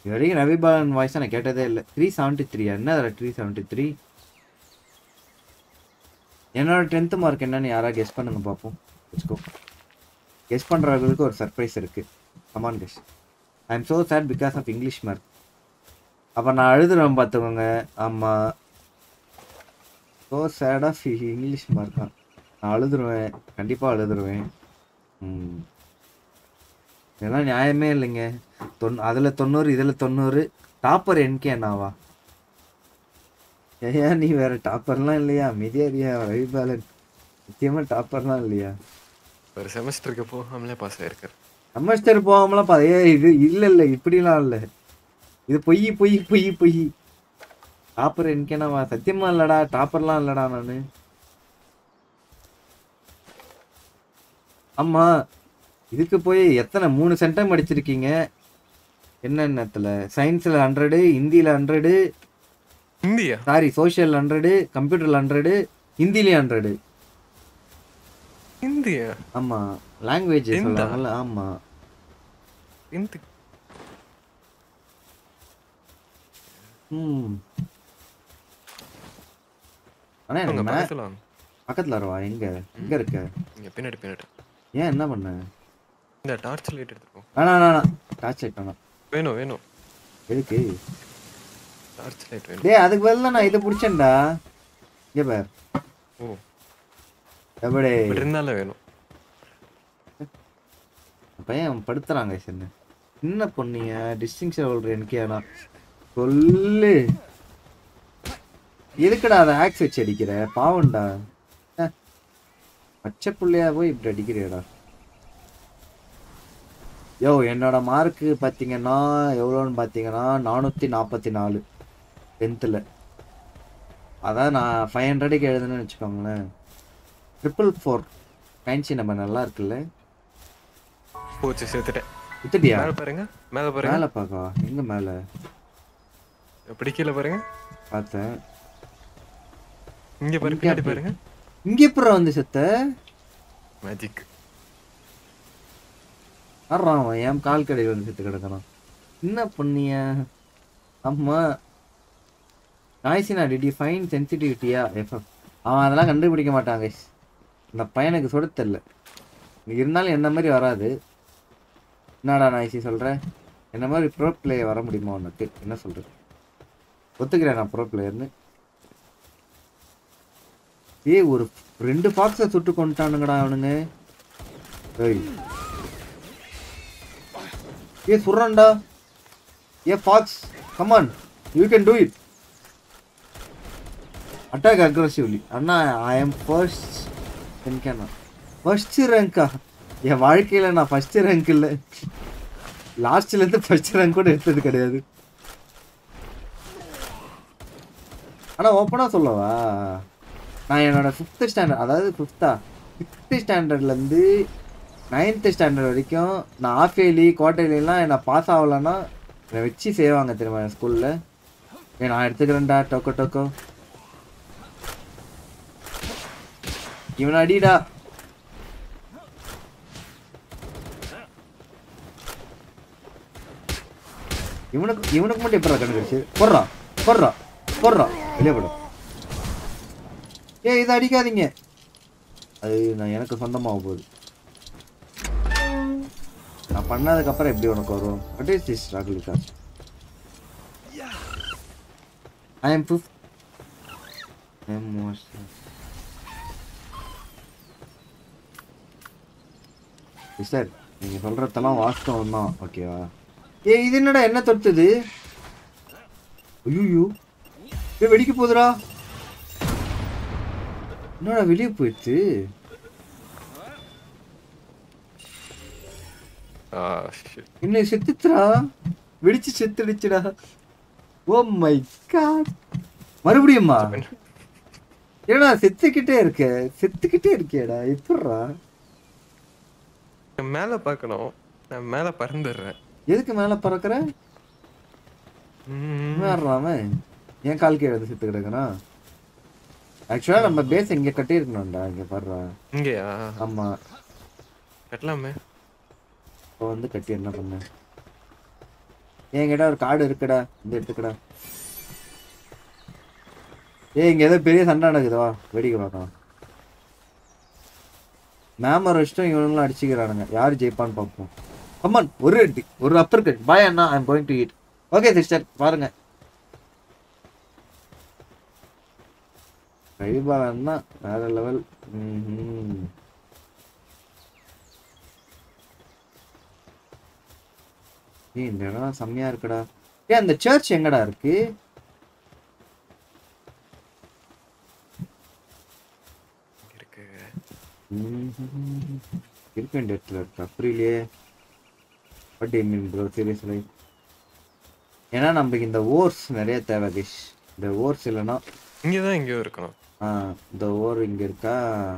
இது வரைக்கும் ரவிபாலன் வாய்ஸ் நான் கேட்டதே இல்லை த்ரீ செவன்ட்டி த்ரீ என்ன அதில் த்ரீ செவன்ட்டி த்ரீ என்னோட டென்த்து மார்க் என்னன்னு யாராவது கெஸ் பண்ணுங்க பார்ப்போம் வச்சுக்கோ கெஸ் பண்ணுறவங்களுக்கு ஒரு சர்ப்ரைஸ் இருக்குது come on guess I am so sad because of English mark அப்போ நான் அழுதுறேன் பார்த்துக்கோங்க ஆமாம் so sad of English mark தான் நான் அழுதுருவேன் கண்டிப்பாக அழுதுருவேன் ம் இதெல்லாம் நியாயமே இல்லைங்க தொன் அதில் தொண்ணூறு இதில் தொண்ணூறு டாப்பர் என்கே நாவா ஏன் நீ வேற டாப்பர்லாம் இல்லையா மிதியாரியா ரவிபாலன் நிச்சயமாக டாப்பர்லாம் இல்லையா ஒரு செமஸ்டருக்கு போகாமலே பாஸ் ஆயிருக்காரு செமஸ்டர் போகாமலாம் பா ஏ இது இல்லை இல்லை இப்படிலாம் இல்லை இது பொய் பொய் பொய் பொய் டாப்பர் என்கேனாவா சத்தியமா இல்லடா டாப்பர்லாம் இல்லடா நான் ஆமா இதுக்கு போய் எத்தனை மூணு சென்டம் அடிச்சிருக்கீங்க என்னென்னத்துல சயின்ஸில் ஹண்ட்ரடு ஹிந்தியில் hundred India sorry social hundred கம்ப்யூட்டரில் ஹண்ட்ரடு ஹிந்திலையும் ஹண்ட்ரடு இந்தியா ஆமா லாங்குவேஜ் Tenth ஆ? சொல்றாங்கல்ல ஆமா இந்த ம் ஆனா உங்க எனக்கு மே- பக்கத்துல வாங்க பக்கத்துல வரவா எங்க எங்க இருக்க இங்க பின்னாடி பின்னாடி ஏன் என்ன பண்ண இந்த டார்ச் லைட் எடுத்துக்கோ வேணா வேணா டார்ச் லைட் வேணாம் வேணும் வேணும் எதுக்கு டார்ச் லைட் வேணும் டேய் அதுக்கு பதிலா நான் இதை பிடிச்சேன்டா இங்க பார் ஓ எப்படி இப்படி இருந்தாலும் வேணும் பையன் படுத்துறாங்க என்ன என்ன பொண்ணிய டிஸ்டிங்ஷன் சொல்ற எனக்கு ஏன்னா சொல்லு எதுக்குடா அதை ஆக்ஸ் வச்சு அடிக்கிற பாவம்டா அஹ். பச்சை புள்ளையா போய் இப்படி அடிக்கிறியடா யோ என்னோட மார்க்கு பார்த்தீங்கன்னா எவ்வளோன்னு பார்த்தீங்கன்னா நானூற்றி நாற்பத்தி நாலு டென்த்தில் அதான் நான் ஃபைவ் ஹண்ட்ரடுக்கு எழுதுனேன்னு வச்சுக்கோங்களேன் ட்ரிபிள் ஃபோர் ஃபேன்சி நம்ம நல்லா இருக்குல்ல போச்சு சேர்த்துட்டேன் வித்துட்டியா மேல பாருங்க மேல பாருங்க மேலே பார்க்கவா எங்க மேலே எப்படி கீழே பாருங்க பார்த்தேன் இங்க பாருங்க இங்க பின்னாடி அப்படி. பாருங்க இங்க எப்படா வந்து செத்த மேஜிக் ஆடுறான் அவன் என் கால் கடையில் வந்து செத்து கிடக்குறான் என்ன பண்ணிய அம்மா நாய்ஸினா டிடி ஃபைன் சென்சிட்டிவிட்டியா எஃப்எஃப் அவன் அதெல்லாம் கண்டுபிடிக்க மாட்டான் guys இந்த பையனுக்கு சுட தெரியல இருந்தாலும் என்ன மாதிரி வராது என்னடா நாய்ஸி சொல்ற என்ன மாதிரி ப்ரோ பிளேயர் வர முடியுமா உனக்கு என்ன சொல்ற ஒத்துக்கிறேன் நான் ப்ரோ பிளேயர்னு ஏய் ஒரு ரெண்டு பாக்ஸை சுட்டு கொண்டுட்டானுங்கடா அவனுங்க ஏய் ஏ சுர்றான்டா ஏ fox come on you can do it attack aggressively அண்ணா ஐ எம் ஃபர்ஸ்ட் எனக்கேண்ணா ஃபர்ஸ்ட் ரேங்கா என் வாழ்க்கையில் நான் ஃபர்ஸ்ட் ரேங்க் இல்லை லாஸ்ட்லேருந்து ஃபர்ஸ்ட் ரேங்க் கூட எடுத்தது கிடையாது ஆனால் ஓப்பனாக சொல்லவா நான் என்னோட ஃபிஃப்த்து ஸ்டாண்டர்ட் அதாவது ஃபிஃப்த்தா ஃபிஃப்த்து ஸ்டாண்டர்ட்லேருந்து நைன்த்து ஸ்டாண்டர்ட் வரைக்கும் நான் ஆஃப் இயர்லி குவார்டர்லிலாம் என்னை பாஸ் ஆகலைன்னா என்னை வச்சு செய்வாங்க தெரியுமா என் ஸ்கூலில் ஏ நான் எடுத்துக்கிறேன்டா டொக்கோ டொக்கோ இவன் அடிடா இவனுக்கு இவனுக்கு மட்டும் எப்படா கண்டுபிடிச்சு போடுறா போடுறா போடுறா வெளியே போடு ஏ இதை அடிக்காதீங்க அது நான் எனக்கு சொந்தமாக போகுது நான் பண்ணதுக்கப்புறம் எப்படி உனக்கு வரும் what is this struggle cause I am fifth sir நீங்கள் சொல்கிறதெல்லாம் வாஸ்தவம் தான் ஓகேவா ஏ இது என்னடா என்ன தொட்டுது ஐயோ ஏ வெடிக்க போகுதுடா என்னடா வெளியே போயிடுச்சு ஆ shit. என்ன செத்துச்சுடா வெடிச்சு செத்துடுச்சுடா ஓ மை காட் மறுபடியுமா ஏடா செத்துக்கிட்டே இருக்க செத்துக்கிட்டே இருக்கேடா எப்படிடா நான் மேல பார்க்கணும் நான் மேல பறந்துடுறேன் எதுக்கு மேல பறக்குற ம். மாறுறாம என் கால் கீழே வந்து செத்து கிடக்குறா ஆக்சுவலா நம்ம பேஸ் இங்க கட்டி இருக்கணும்டா இங்க பாடுறா இங்கயா ஆமா கட்டலாமே இப்போ வந்து கட்டி என்ன பண்ண என்கிட்ட ஒரு கார்டு இருக்குடா இந்த எடுத்துக்கடா ஏய் இங்க ஏதோ பெரிய சண்டை நடக்குதா வேடிக்கை பார்க்கலாம் மேமர் வச்சுட்டும் இவனுங்களும் அடிச்சுக்கிறானுங்க யார் ஜெயிப்பான்னு பார்ப்போம் கம்மான் ஒரு அடி ஒரு அப்பர் கட் பாய் அண்ணா I am going to eat okay sister பாருங்க கழிபாலன்னா வேற லெவல் ம் ஏய் இந்த இடம் செம்மையா இருக்குடா ஏய் அந்த சர்ச் எங்கடா இருக்கு இருக்கு ம்ஹும். இருக்க வேண்டிய இடத்துல இருக்கு புரியலையே பட் மீன் ப்ரோ சீரியஸ்லி ஏன்னா நமக்கு இந்த ஓர்ஸ் நிறைய தேவை கிஷ் இந்த ஓர்ஸ் இல்லைன்னா இங்கதான் எங்கேயோ இருக்கணும் ஆ, இந்த ஓர் இங்க இருக்கா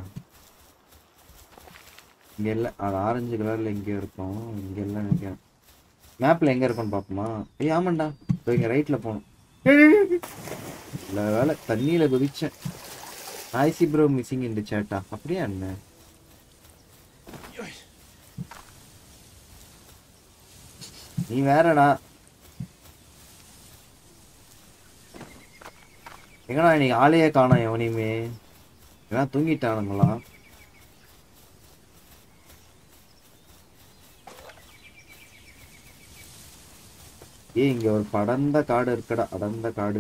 இங்க இல்ல அது ஆரஞ்சு கலர்ல எங்கேயோ இருக்கும் இங்க இல்ல நினைக்கிறேன் மேப்ல எங்க இருக்கும்னு பாப்போமா ஏய் ஆமாண்டா இதோ இங்க ரைட்ல போகணும் இல்ல வேலை தண்ணியில குதிச்சேன் ஐசி ப்ரோ மிஸ்ஸிங் இந்த சேட்டா அப்படியா என்ன நீ வேறடா எங்கடா இன்னைக்கு ஆளையே காணோம் எவனையுமே எல்லாம் தூங்கிட்டானுங்களா ஏய் இங்க ஒரு படர்ந்த காடு இருக்குடா அடர்ந்த காடு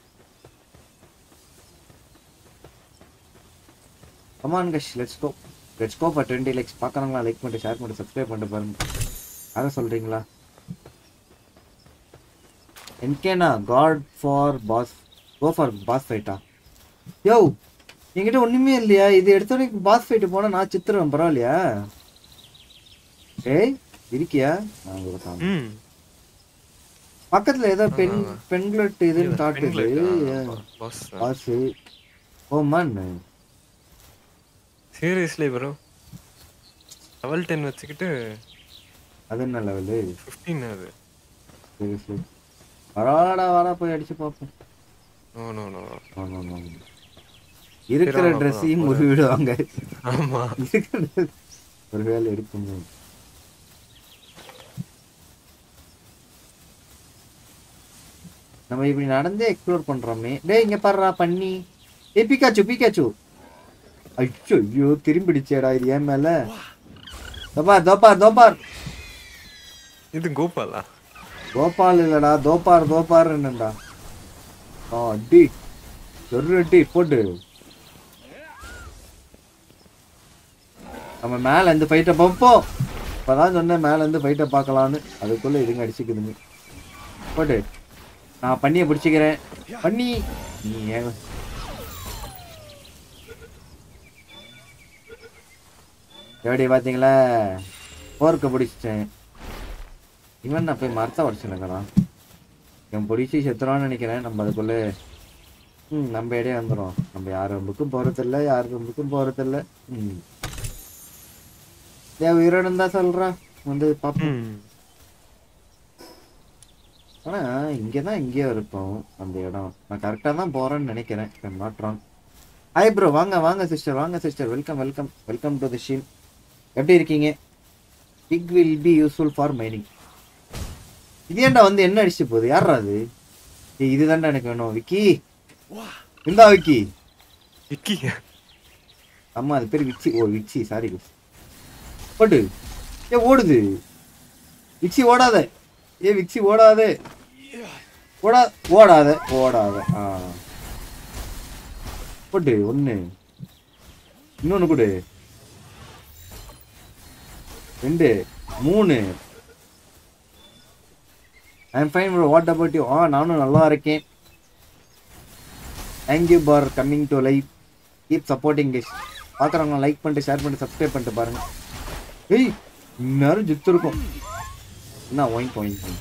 come on guys let's go let's go for twenty likes பார்க்குறாங்களா லைக் பண்ணிட்டு ஷேர் பண்ணிட்டு சப்ஸ்கிரைப் பண்ணிட்டு பாருங்க யாரை சொல்றீங்களா என்கேனா got for boss go for boss ஃபைட்டா யோ என்கிட்ட ஒண்ணுமே இல்லையா இது எடுத்தோடனே பாஸ் ஃபைட்டு போனா நான் சித்திரம் பரவாயில்லையா ஏய் இருக்கியா நான் கூட காணோம். ம் பக்கத்துல ஏதோ பெண் ஆமா. பெண்களட் இதுன்னு காட்டுது boss boss oh man seriously bro level ten வச்சுக்கிட்டு அது என்ன லெவலு ஃபிஃப்டீன் அது சீரியஸ்லி பரவாயில்லடா வாடா போய் அடிச்சு பார்ப்போம் நோ நோ நோ ஆமா, ஆமா, ஆமா. இருக்கிற சரி, ட்ரெஸ்ஸையும் ஆமா, ஒரு விடுவாங்க ஆமா இருக்கிற dress ஒரு வேலை இருக்குங்க நம்ம இப்படி நடந்தே எக்ஸ்ப்ளோர் பண்றோமே டேய் இங்க பாருடா பண்ணி ஏய் பிகாச்சு பிகாச்சு ஐயோ ஐயோ திரும்பிடுச்சேடா இது ஏன் மேல தோப்பார் தோப்பார் தோப்பார் இது கோபாலா கோபால் இல்லடா தோப்பார் தோப்பார் என்னடா ஆ அடி ஒரு அடி போட்டு நம்ம மேல இருந்து ஃபைட்டை பார்ப்போம் இப்பதான் சொன்னேன் மேல இருந்து ஃபைட்டை பார்க்கலான்னு அதுக்குள்ள இதுங்க அடிச்சுக்குதுங்க போட்டு நான் பண்ணியை பிடிச்சிக்கிறேன் பண்ணி நீ ஏன் எப்படி பாத்தீங்களா போர்க்க பிடிச்சிட்டேன் இவன் நான் போய் மரத்தை உடச்சுனுக்கிறான் இவன் பிடிச்சி செத்துறான்னு நினைக்கிறேன் நம்ம அதுக்குள்ள ம் நம்ம இடையே வந்துடும் நம்ம யார் ரொம்பக்கும் போறதில்ல யார் ரொம்பக்கும் போறதில்ல ம் ஏன் உயிரோடு இருந்தா சொல்றான் வந்து பாப்போம் ம் ஆனா இங்கதான் எங்கேயோ இருப்போம் அந்த இடம் நான் கரெக்டா தான் போறேன்னு நினைக்கிறேன் மாற்றான் ஹாய் ப்ரோ வாங்க வாங்க சிஸ்டர் வாங்க sister welcome welcome welcome to the ஷீல் எப்படி இருக்கீங்க pick will be useful for mining இது ஏன்டா வந்து என்ன அடிச்சு போகுது யாரா அது ஏய் இதுதான்டா எனக்கு வேணும் விக்கி இந்தா விக்கி இக்கி அம்மா அது பேர் விச்சி ஓ விச்சி சாரி போட்டு ஏ ஓடுது விச்சி ஓடாத ஏ விச்சி ஓடாதே ஓடா ஓடாத ஓடாத ஆ போட்டு ஒன்று இன்னொன்று கொடு ரெண்டு மூணு I am fine bro what about you ஆ நானும் நல்லா இருக்கேன் thank you for coming to live keep supporting this பார்க்குறவங்க லைக் பண்ணிட்டு ஷேர் பண்ணிட்டு சப்ஸ்கிரைப் பண்ணிட்டு பாருங்க ஏய் நேரம் ஜித்து இருக்கும் என்ன ஒயின் ஒயின்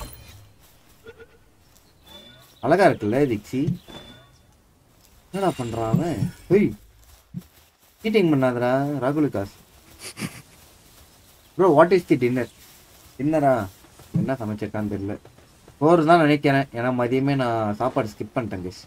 அழகா இருக்குல்ல திக்ஸி என்னடா பண்றான் அவன் ஏய் சீட்டிங் பண்ணாதடா ராகுல் காஸ் bro what is the dinner டின்னரா என்ன சமைச்சிருக்கான்னு தெரியல சோறு தான் நினைக்கிறேன் ஏன்னா மதியமே நான் சாப்பாடு ஸ்கிப் பண்ணிட்டேன் guys.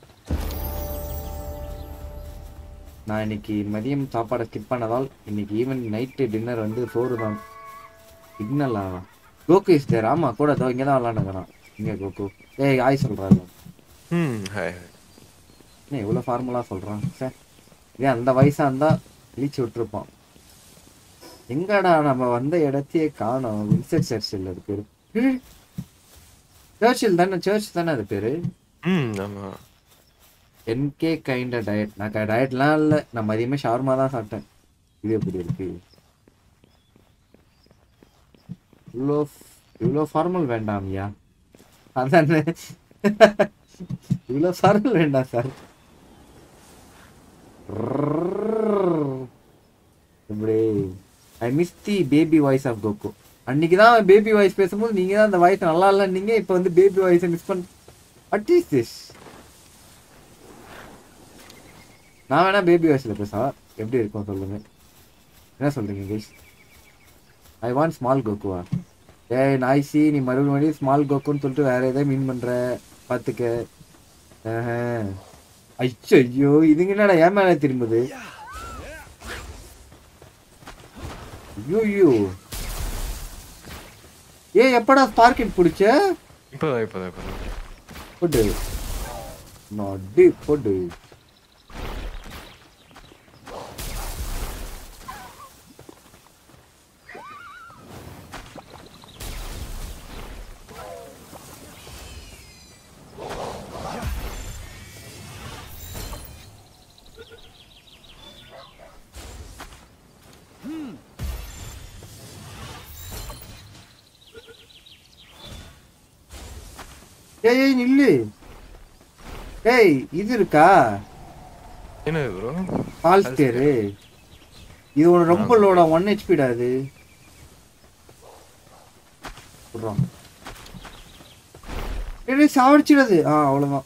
நான் இன்னைக்கு மதியம் சாப்பாடை ஸ்கிப் பண்ணதால் இன்னைக்கு ஈவன் நைட்டு டின்னர் வந்து சோறு தான் சிக்னலா கோகு இஸ் தேர் ஆமா கூட இதோ இங்கே தான் விளாண்டுக்கிறான் இங்கே கோகு ஏய் ஆய் சொல்கிறாரு ம் ஹாய் ஹாய் என்ன இவ்வளோ ஃபார்முலா சொல்கிறான் சார் இதே அந்த வயசாக இருந்தால் இழிச்சு விட்டுருப்பான் எங்கடா நம்ம வந்த இடத்தையே காணோம் வின்சென்ட் சர்ச்சில் அது பேர் சர்ச்சில் தானே சர்ச் தானே அது பேர் ம் ஆமா என்கே கைண்ட டயட் நான் டயட்லாம் இல்லை நான் மதியமே ஷவர்மா தான் சாப்பிட்டேன் இது எப்படி இருக்கு இவ்வளோ இவ்வளோ ஃபார்மல் வேண்டாம் ஐயா அதானே இவ்வளோ ஃபார்மல் வேண்டாம் சார் இப்படி I miss the baby voice of Coco அன்னைக்கு தான் பேபி வாய்ஸ் பேசும்போது நீங்க தான் அந்த வாய்ஸ் நல்லா இல்லைன்னீங்க இப்போ வந்து பேபி வாய்ஸை மிஸ் பண்ண வாட் இஸ் திஸ் நான் வேணா பேபி வாய்ஸ்ல பேசா எப்படி இருக்கும் சொல்லுங்க என்ன சொல்றீங்க கைஸ் ஐ வாண்ட் ஸ்மால் கோகுவா ஏய் நாய்சி நீ மறுபடியும் மறுபடியும் ஸ்மால் கோக்குன்னு சொல்லிட்டு வேற ஏதாவது மீன் பண்ற பாத்துக்க ஆஹா. ஐயோ ஐயோ இதுங்க என்னடா ஏன் மேல திரும்புது ஐயோ ஐயோ ஏ எப்படா ஸ்பார்க்கிட் பிடிச்ச இப்போதான் இப்போதான் இப்போதான் போடு நொடி போடு ஏய் ஏய் நில்லு ஏய் இது இருக்கா என்னது ப்ரோ பால் ஸ்டேரு இது ஒரு ரொம்ப லோடா ஒன் ஹெச்பிடா இது விட்றோம் ஏய் சாவடிச்சிடாது ஆ அவ்வளோதான்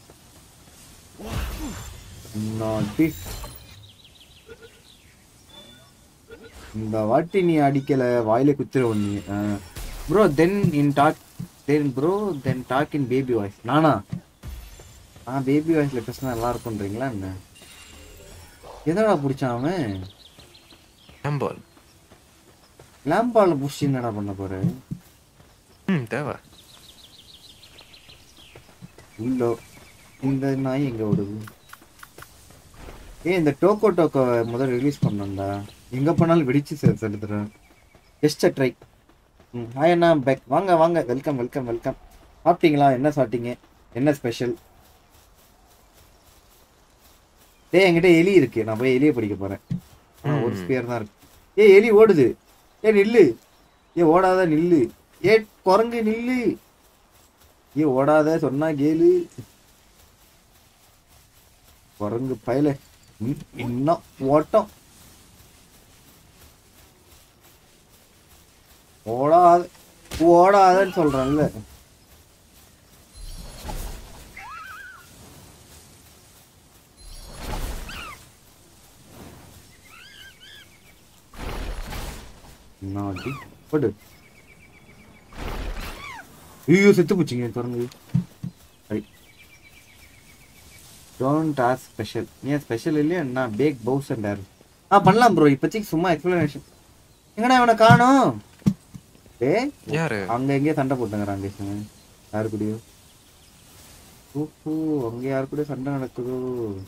நாட்டி இந்த வாட்டி நீ அடிக்கல வாயில குத்துற ஒண்ணு bro then in dog then bro then dog in baby voice நானா ஆ பேபி வாய்ஸ்ல பேசினா நல்லா இருக்கும்ன்றீங்களா என்ன எதடா பிடிச்சான் அவன் ஹேம்பால் லேம்பால புடிச்சு என்னடா பண்ண போற ம் தேவை உள்ளோ இந்த நாய் எங்க ஓடுது ஏய் இந்த டோக்கோ டோக்கோ முதல்ல ரிலீஸ் பண்ணோம்டா எங்க போனாலும் வெடிச்சு செ- செலுத்துறேன் ஜஸ்ட் ட்ரை ம் ஹாய் அண்ணா பேக் வாங்க வாங்க வெல்கம் வெல்கம் வெல்கம் சாப்பிட்டீங்களா என்ன சாப்பிட்டீங்க என்ன ஸ்பெஷல் டேய் என்கிட்ட எலி இருக்கு நான் போய் எலியை பிடிக்க போறேன் ஆனா, ஒரு ம். ஸ்பியர் தான் இருக்கு ஏய் எலி ஓடுது ஏ நில்லு ஏ ஓடாத நில்லு ஏ குரங்கு நில்லு ஏ ஓடாத சொன்னா கேளு குரங்கு பயல ம், இன்னும் ஓட்டம் ஓடாத ஓடாதன்னு சொல்றேன்ல நாட்டி போடு ஐயோ செத்து போச்சுங்க குரங்கு டோன்ட் ஆஸ் ஸ்பெஷல் ஏன் ஸ்பெஷல் இல்லையா என்ன பேக் பவுஸ் அண்ட் ஏர் ஆ பண்ணலாம் ப்ரோ இப்போதைக்கு சும்மா எக்ஸ்பிளனேஷன் எங்கடா இவனை காணோம் ஏ யாரு அங்க எங்கேயோ சண்டை போட்டுங்கிறாங்க யாரு கூடயோ ஓஹோ அங்க யாரு கூட சண்டை நடக்குதோ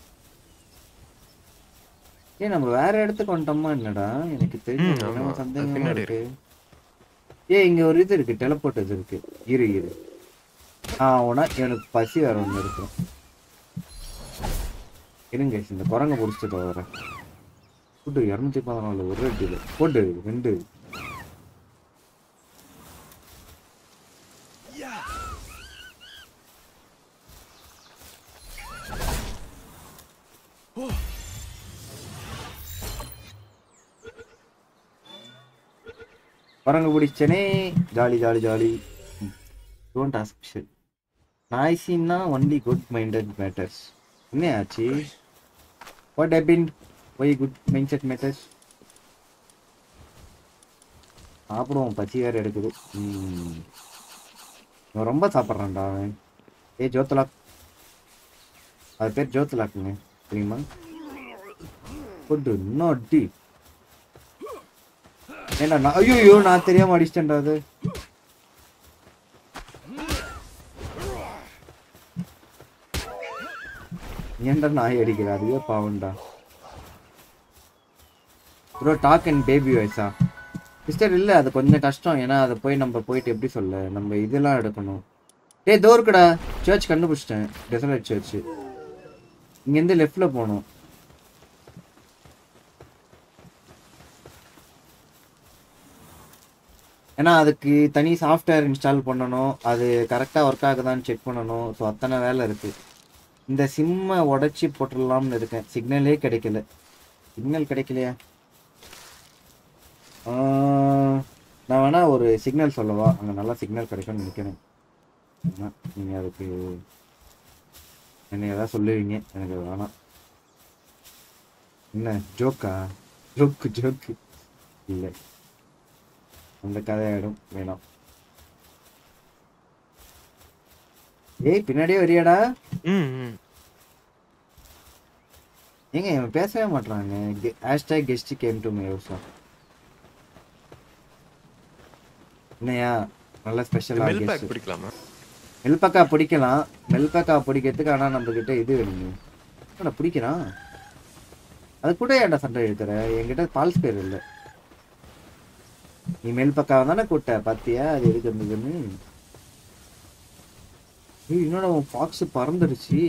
ஏ நம்ம வேற இடத்துக்கு வந்துட்டோமா என்னடா எனக்கு ம், தெரியும் ஆமா. என்னமோ அது சந்தேகமா பின்னாடி இருக்கு ஏ இங்க ஒரு இது இருக்கு டெலப்போர்ட் இது இருக்கு இரு இரு ஆ உனா எனக்கு பசி வேற ஒண்ணு இருக்கு இருங்க இந்த குரங்க பிடிச்சிட்டு வரேன் போட்டு இரநூத்தி பதினாலு ஒரு அடியில் போட்டு ரெண்டு குரங்கு பிடிச்சனே jolly jolly jolly don't ask shit நாய்ஸின்னா ஒன்லி குட் மைண்டட் மேட்டர்ஸ் என்ன ஆச்சு what happen why good mindset matters சாப்பிடுவோம் பச்சி வேறு எடுக்குது ம். இவன் ரொம்ப சாப்பிட்றான்டா அவன் ஏ ஜோத்லாக் அது பேர் ஜோத்லாக்குங்க தெரியுமா ஃபுட்டு இன்னும் அடி ஏண்டா நான் ஐயோ நான் தெரியாம அடிச்சிட்டேன்டா அது ஏன்டா நாய் அடிக்கிற அதுவே பாவம்டா ப்ரோ டாக் அண்ட் பேபி வாய்ஸா சிஸ்டர் இல்லை அது கொஞ்சம் கஷ்டம் ஏன்னா அதை போய் நம்ம போயிட்டு எப்படி சொல்ல நம்ம இதெல்லாம் எடுக்கணும் டேய் தோ இருக்குடா சர்ச் கண்டுபிடிச்சிட்டேன் டெசலட் சர்ச் இங்கேருந்து லெஃப்டில் போகணும் ஏன்னா அதுக்கு தனி சாஃப்ட்வேர் இன்ஸ்டால் பண்ணணும் அது கரெக்டாக ஒர்க் ஆகுதான்னு செக் பண்ணணும் ஸோ அத்தனை வேலை இருக்குது இந்த சிம்மை உடச்சி போட்டுடலாம்னு இருக்கேன் சிக்னலே கிடைக்கல சிக்னல் கிடைக்கலையா ஆஹ், நான் வேணா ஒரு சிக்னல் சொல்லவா அங்கே நல்லா சிக்னல் கிடைக்கும்னு நினைக்கிறேன் நீங்கள் அதுக்கு என்ன ஏதாவது சொல்லுவீங்க எனக்கு அது வேணாம் என்ன ஜோக்கா ஜோக்கு ஜோக்கு இல்லை அந்த கதையாயிடும் வேணாம் ஏய் பின்னாடியே வரியாடா ம் ம் ஏங்க இவன் பேசவே மாட்றாங்க ஹேஷ்டாக் கெஸ்ட் கேம் டு மையோசா என்னையா நல்ல ஸ்பெஷலாக மெல் பேக் கெஸ்ட் பிடிக்கலாமா மெல்பக்கா பிடிக்கலாம் மெல்பக்கா பிடிக்கிறதுக்கு ஆனால் நம்ம கிட்ட இது வேணுங்க என்னடா பிடிக்கிறான் அது கூட ஏன்டா சண்டை எடுக்கிற என்கிட்ட பால்ஸ் பேர் இல்லை நீ மெல்பக்காவை தானே கூட்ட பாத்தியா அது எதுக்கு இருந்ததுன்னு ஏய், என்னடா உன் பாக்ஸ் பறந்துடுச்சு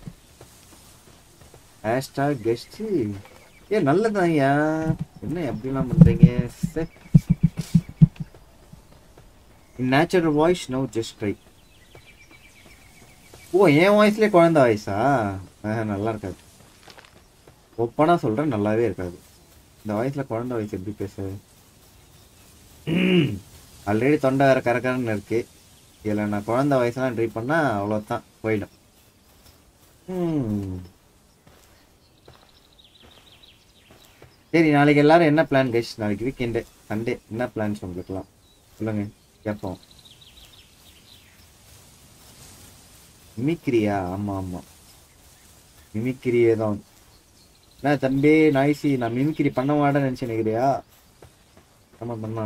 ஹேஷ்டா கெஸ்ட் ஏ நல்லதாய்யா என்ன எப்படிலாம் பண்றீங்க in natural voice no just try oh என் வாய்ஸ்லேயே குழந்தை வாய்ஸா ஆஹ், நல்லா இருக்காது ஒப்பனா சொல்கிறேன் நல்லாவே இருக்காது இந்த வாய்ஸில் குழந்தை வாய்ஸ் எப்படி பேச ஆல்ரெடி தொண்டை வேற கரக்கரன்னு இருக்கு இதில் நான் குழந்தை வயசுலாம் ட்ரை பண்ணால் அவ்வளோதான் போயிடும் ம். சரி நாளைக்கு எல்லாரும் என்ன பிளான் கைஸ் நாளைக்கு வீக்கெண்டு சண்டே என்ன பிளான்ஸ் உங்களுக்குலாம் சொல்லுங்க கேட்போம் மிமிக்ரியா ஆமா ஆமா மிமிக்ரியே தான் என்ன தம்பி நாய்ஸி நான் மிமிக்ரி பண்ண மாட்டேன்னு நினச்சி நினைக்கிறியா ஆமா பண்ணா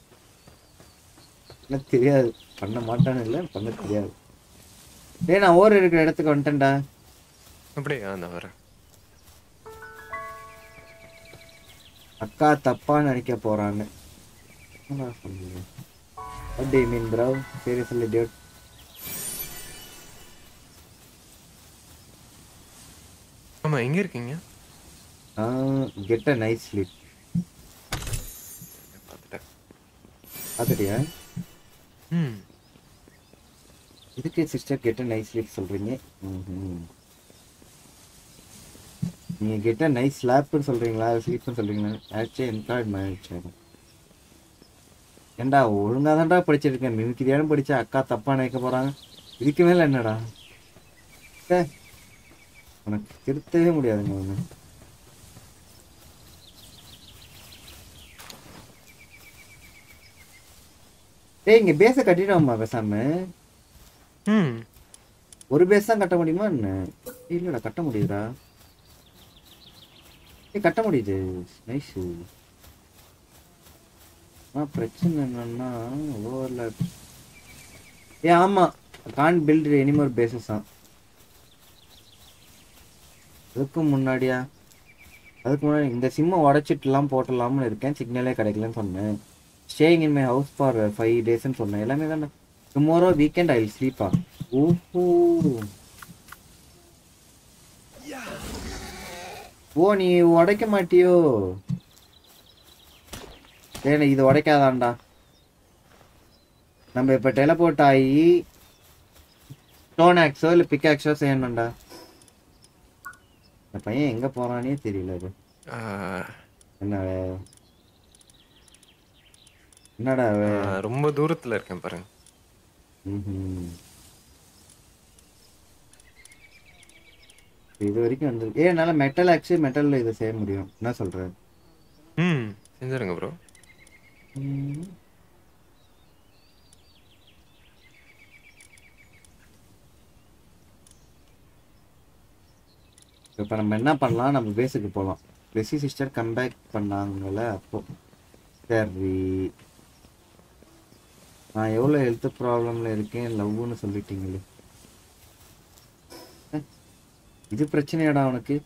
எனக்கு தெரியாது பண்ண மாட்டான்னு இல்லை பண்ண தெரியாது டேய் நான் ஓர் இருக்கிற இடத்துக்கு வந்துட்டேன்டா அப்படியே அந்த வரேன் அக்கா தப்பா நினைக்க போறாங்க என்னடா சொல்றீங்க What do you mean, bro? Seriously, dude. ஆமா எங்க இருக்கீங்க Uh, get a nice sleep. பார்த்துட்டேன் பார்த்துட்டியா ம் இதுக்கு சிஸ்டர் கெட்ட நைஸ் ஸ்லீப் சொல்றீங்க ம்ஹும். நீங்க கெட்ட நைஸ் ஸ்லாப்னு சொல்றீங்களா ஸ்லீப்னு சொல்றீங்களா ஆக்சுவலி என்கார்ட் மேட்ச் ஏண்டா ஒழுங்கா தான்டா படிச்சிருக்கேன் மிமிக்கிரியானு படிச்சா அக்கா தப்பா நினைக்க போறாங்க இதுக்கு மேல என்னடா ச்சே. உனக்கு திருத்தவே முடியாதுங்க ஒண்ணு டேய் இங்க பேச கட்டிடுவோம்மா பேசாம ம் ஒரு பேஸ் தான் கட்ட முடியுமா என்ன ஏய், இல்லடா கட்ட முடியுதா ஏய் கட்ட முடியுது நைஸ் ஆ பிரச்சனை என்னன்னா ஓவர்ல ஏ ஆமா கான் பில்ட் எனிமோர் பேசஸ் தான் அதுக்கும் முன்னாடியா அதுக்கு முன்னாடி இந்த சிம்மை உடச்சிட்டுலாம் போட்டலாம்னு இருக்கேன் சிக்னலே கிடைக்கலன்னு சொன்னேன் staying in my house for five டேஸ்ன்னு சொன்னேன் எல்லாமே தானே டுமாரோ வீக்கெண்ட் ஐ ஸ்லீப்பா ஓஹோ ஓ நீ உடைக்க மாட்டியோ ஏன்னா இது உடைக்காதான்டா நம்ம இப்ப டெலபோர்ட் ஆகி ஸ்டோன் ஆக்ஸோ இல்லை பிக் ஆக்ஸோ செய்யணும்டா இந்த பையன் எங்க போறானே தெரியல அது ஆ, என்ன வே- என்னடா வே- ஆ, ரொம்ப தூரத்துல இருக்கேன் பாருங்க ம்ஹும். இது வரைக்கும் வந்து ஏ என்னால மெட்டல் ஆக்சி மெட்டல்ல இதை செய்ய முடியும் என்ன சொல்ற ம் செஞ்சிருங்க ப்ரோ ம். இப்ப நம்ம என்ன பண்ணலாம் நம்ம பேஸுக்கு போகலாம் ரெசி சிஸ்டர் கம்பேக் பண்ணாங்கல்ல அப்போ சரி நான் எவ்வளோ ஹெல்த் ப்ராப்ளம்ல இருக்கேன் லவ்னு சொல்லிட்டீங்களே இது பிரச்சனையாடா உனக்கு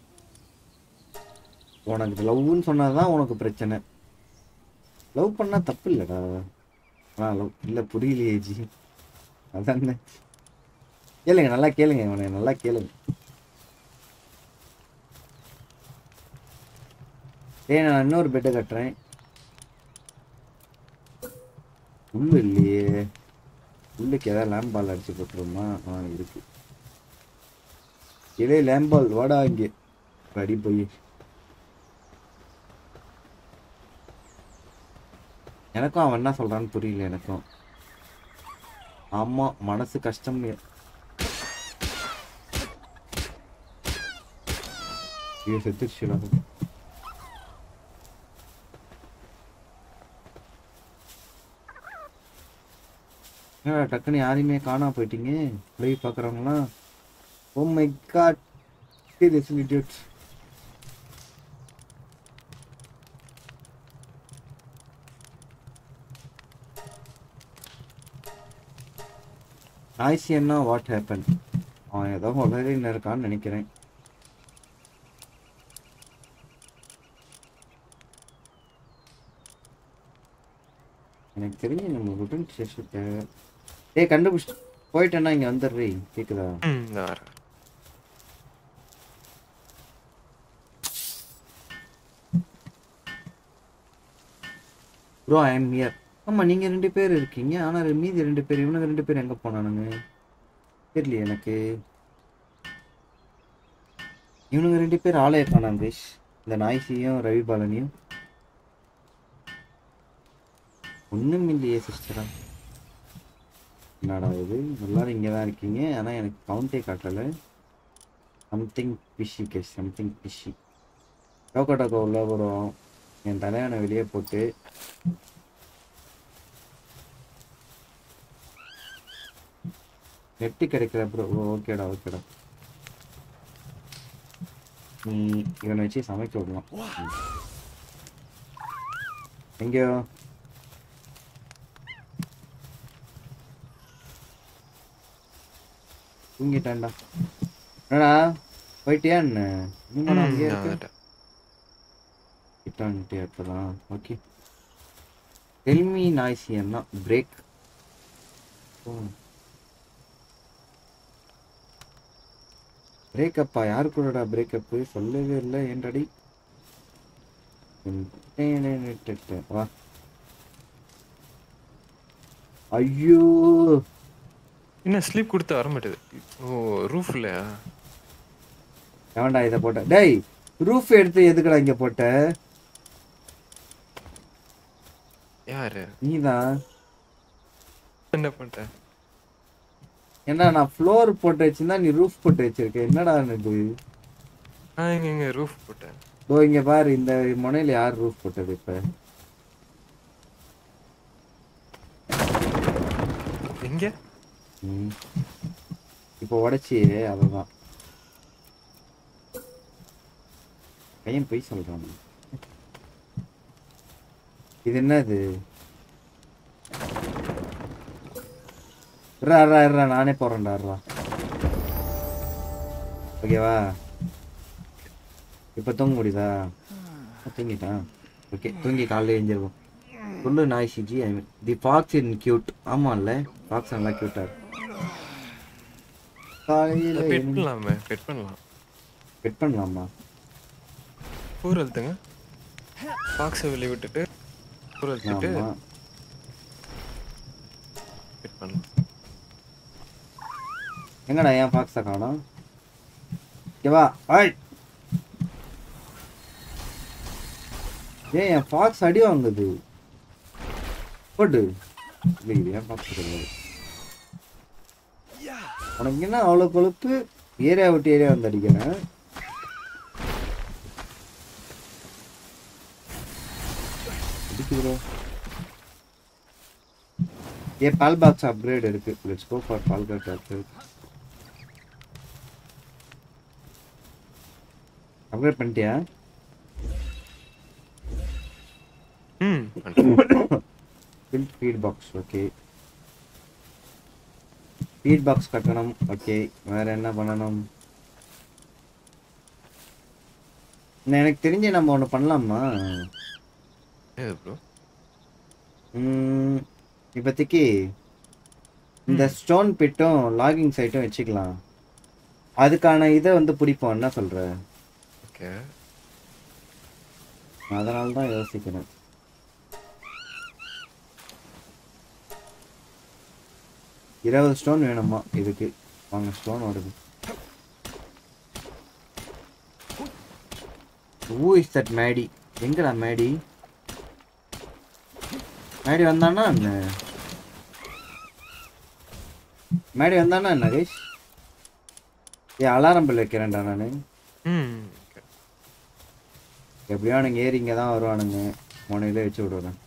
உனக்கு லவ்னு சொன்னாதான் உனக்கு பிரச்சனை லவ் பண்ணா தப்பு இல்லடா ஆ லவ் இல்லை புரியலையே ஜி அதானே கேளுங்க நல்லா கேளுங்க இவனை நல்லா கேளுங்க ஏய் நான் இன்னொரு பெட்டை கட்டுறேன் உள்ளு இல்லையே உள்ளுக்கு ஏதாவது லேம்பால் அடிச்சு போட்டுருமா ஆ இருக்கு இலே லேம்பால் வாடா இங்கே அடி போய் எனக்கும் அவன் என்ன சொல்றான்னு புரியல எனக்கும் ஆமா மனசு கஷ்டம் ஐயோ செத்துருச்சுடா என்னடா டக்குன்னு யாரையுமே காணாம போயிட்டீங்க லைவ் பார்க்குறவங்களாம் oh my god seriously dude நாய்ஸியன்னா வாட் ஹேப்பன் அவன் ஏதோ உலகில் இருக்கான்னு நினைக்கிறேன் எனக்கு தெரிஞ்சு நம்ம ரிட்டன் ஸ்டேஷன்கிட்ட ஏய் கண்டுபிடிச்சிட்டு போயிட்டேன்னா இங்கே வந்துடுறே கேட்குதா ம் இந்த வரேன் ப்ரோ ஐ எம் ஹியர் ஆமாம் நீங்கள் ரெண்டு பேர் இருக்கீங்க ஆனால் மீதி ரெண்டு பேர் இவனுங்க ரெண்டு பேர் எங்கே போனானுங்க தெரியலையே எனக்கு இவனுங்க ரெண்டு பேர் ஆலய காணாம் பேஷ் இந்த நாய்ஸியும் ரவி பாலனியும் ஒன்றும் இல்லையே சிஸ்டரா என்னடா இது எல்லாரும் இங்கே தான் இருக்கீங்க ஆனால் எனக்கு கவுண்டே காட்டலை something fishy case something fishy டோக்கோ டோக்கோ உள்ள வரும் என் தலைவனை வெளியே போட்டு நெட்டு கிடைக்கல ப்ரோ ஓகேடா ஓகேடா நீ இவனை வச்சு சமைக்க விடலாம் ம். எங்கேயோ தூங்கிட்டேன்டா என்னடா போயிட்டியா என்ன இன்னும் ம், அங்கேயே நான் இருக்க வந்துட்டேன். கிட்டான்ட்டு அப்பதான் ஓகே டெல்மி நாய்ஸி என்ன பிரேக் பிரேக்கப்பா யாரு கூடடா பிரேக்கப்பு சொல்லவே இல்லை ஏன்டாடி வா ஐயோ என்ன ஸ்லீப் கொடுத்து வர மாட்டேது ஓ ரூஃப் இல்லையா எவன்டா இதை போட்ட டேய் ரூஃப் எடுத்து எதுக்குடா இங்க போட்ட யாரு நீதான் என்ன பண்ணிட்டேன் ஏன்னா நான் ஃப்ளோர் போட்டு வச்சிருந்தா நீ ரூஃப் போட்டு வச்சிருக்க என்னடா இது நான் எங்க எங்க ரூஃப் போட்டேன் இதோ இங்க பாரு இந்த முனையில யார் ரூஃப் போட்டது இப்ப எங்க ம். இப்போ உடைச்சியே அதுதான் பையன் பொய் சொல்றான் இது என்னது இருடா இருடா இருடா நானே போறேன்டா இருடா ஓகேவா இப்போ தூங்க முடியுதா தூங்கிட்டான் ஓகே தூங்கி காலையில் எழுந்திருவோம் சொல்லு Noisy ji I mean the fox in cute ஆமாம்ல ஃபாக்ஸ் நல்லா கியூட்டா இருக்கு காலையில் பெட் பண்ணலாமே பெட் பண்ணலாம் பெட் பண்ணலாமா ஊர் அழுத்துங்க பாக்ஸை வெளியே விட்டுட்டு ஊர் அழுத்திட்டு ஆமா பெட் பண்ணலாம் எங்கடா ஏன் ஃபாக்ஸை காணோம் ஓகேவா ஆய் ஏன் என் ஃபாக்ஸ் அடி வாங்குது போட்டு இல்லை இது ஏன் ஃபாக்ஸ் கிடையாது உனக்கு என்ன அவ்வளோ கொழுப்பு ஏரியா விட்டு ஏரியா வந்து அடிக்கிறேன் அடிக்குதுடா ஏ பால் பாக்ஸ் அப்கிரேட் இருக்கு let's go for pal box upgrade upgrade பண்ணிட்டியா ம் பண்ணிட்டேன். Build feed box okay feed box கட்டணும் ஓகே வேற என்ன பண்ணணும் நான் எனக்கு தெரிஞ்சு நம்ம ஒன்று பண்ணலாமா ஏது ப்ரோ ம், இப்போதைக்கு இந்த ஸ்டோன் பிட்டும் லாகிங் சைட்டும் வச்சுக்கலாம் அதுக்கான இதை வந்து பிடிப்போம் என்ன சொல்ற ஓகே அதனால தான் யோசிக்கிறேன் இருபது ஸ்டோன் வேணுமா இதுக்கு வாங்க ஸ்டோன் வருது ஊ இஸ் தட் மேடி எங்கடா மேடி மேடி வந்தானா என்ன மேடி வந்தானா என்ன கைஸ் ஏ அலாரம் பில் வைக்கிறேன்டா நான் ம் ஓகே எப்படியும் அவனுங்க ஏறி இங்கே தான் வருவானுங்க முனையில வச்சு விடுவேன்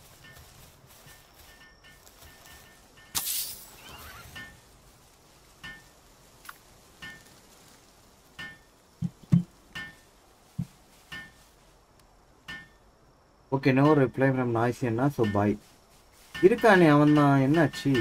ஓகே நோ ரிப்ளை ஃப்ரம் நாய்ஸியன்னா ஸோ பாய் இருக்கானே அவன் தான் என்னாச்சு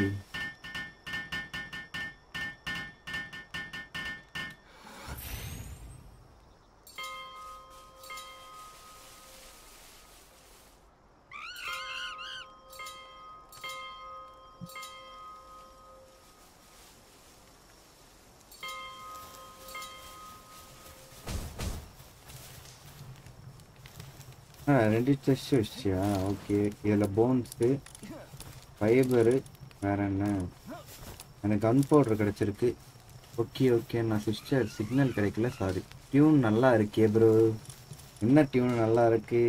ஆ ரெண்டு டெஸ்ட் வச்சியா ஓகே இதில் போன்ஸு ஃபைபரு வேற என்ன எனக்கு கன் பவுடர் கிடச்சிருக்கு ஓகே ஓகே நான் சிஸ்டர் சிக்னல் கிடைக்கல சாரி டியூன் நல்லா இருக்கே ப்ரோ என்ன டியூன் நல்லா இருக்கு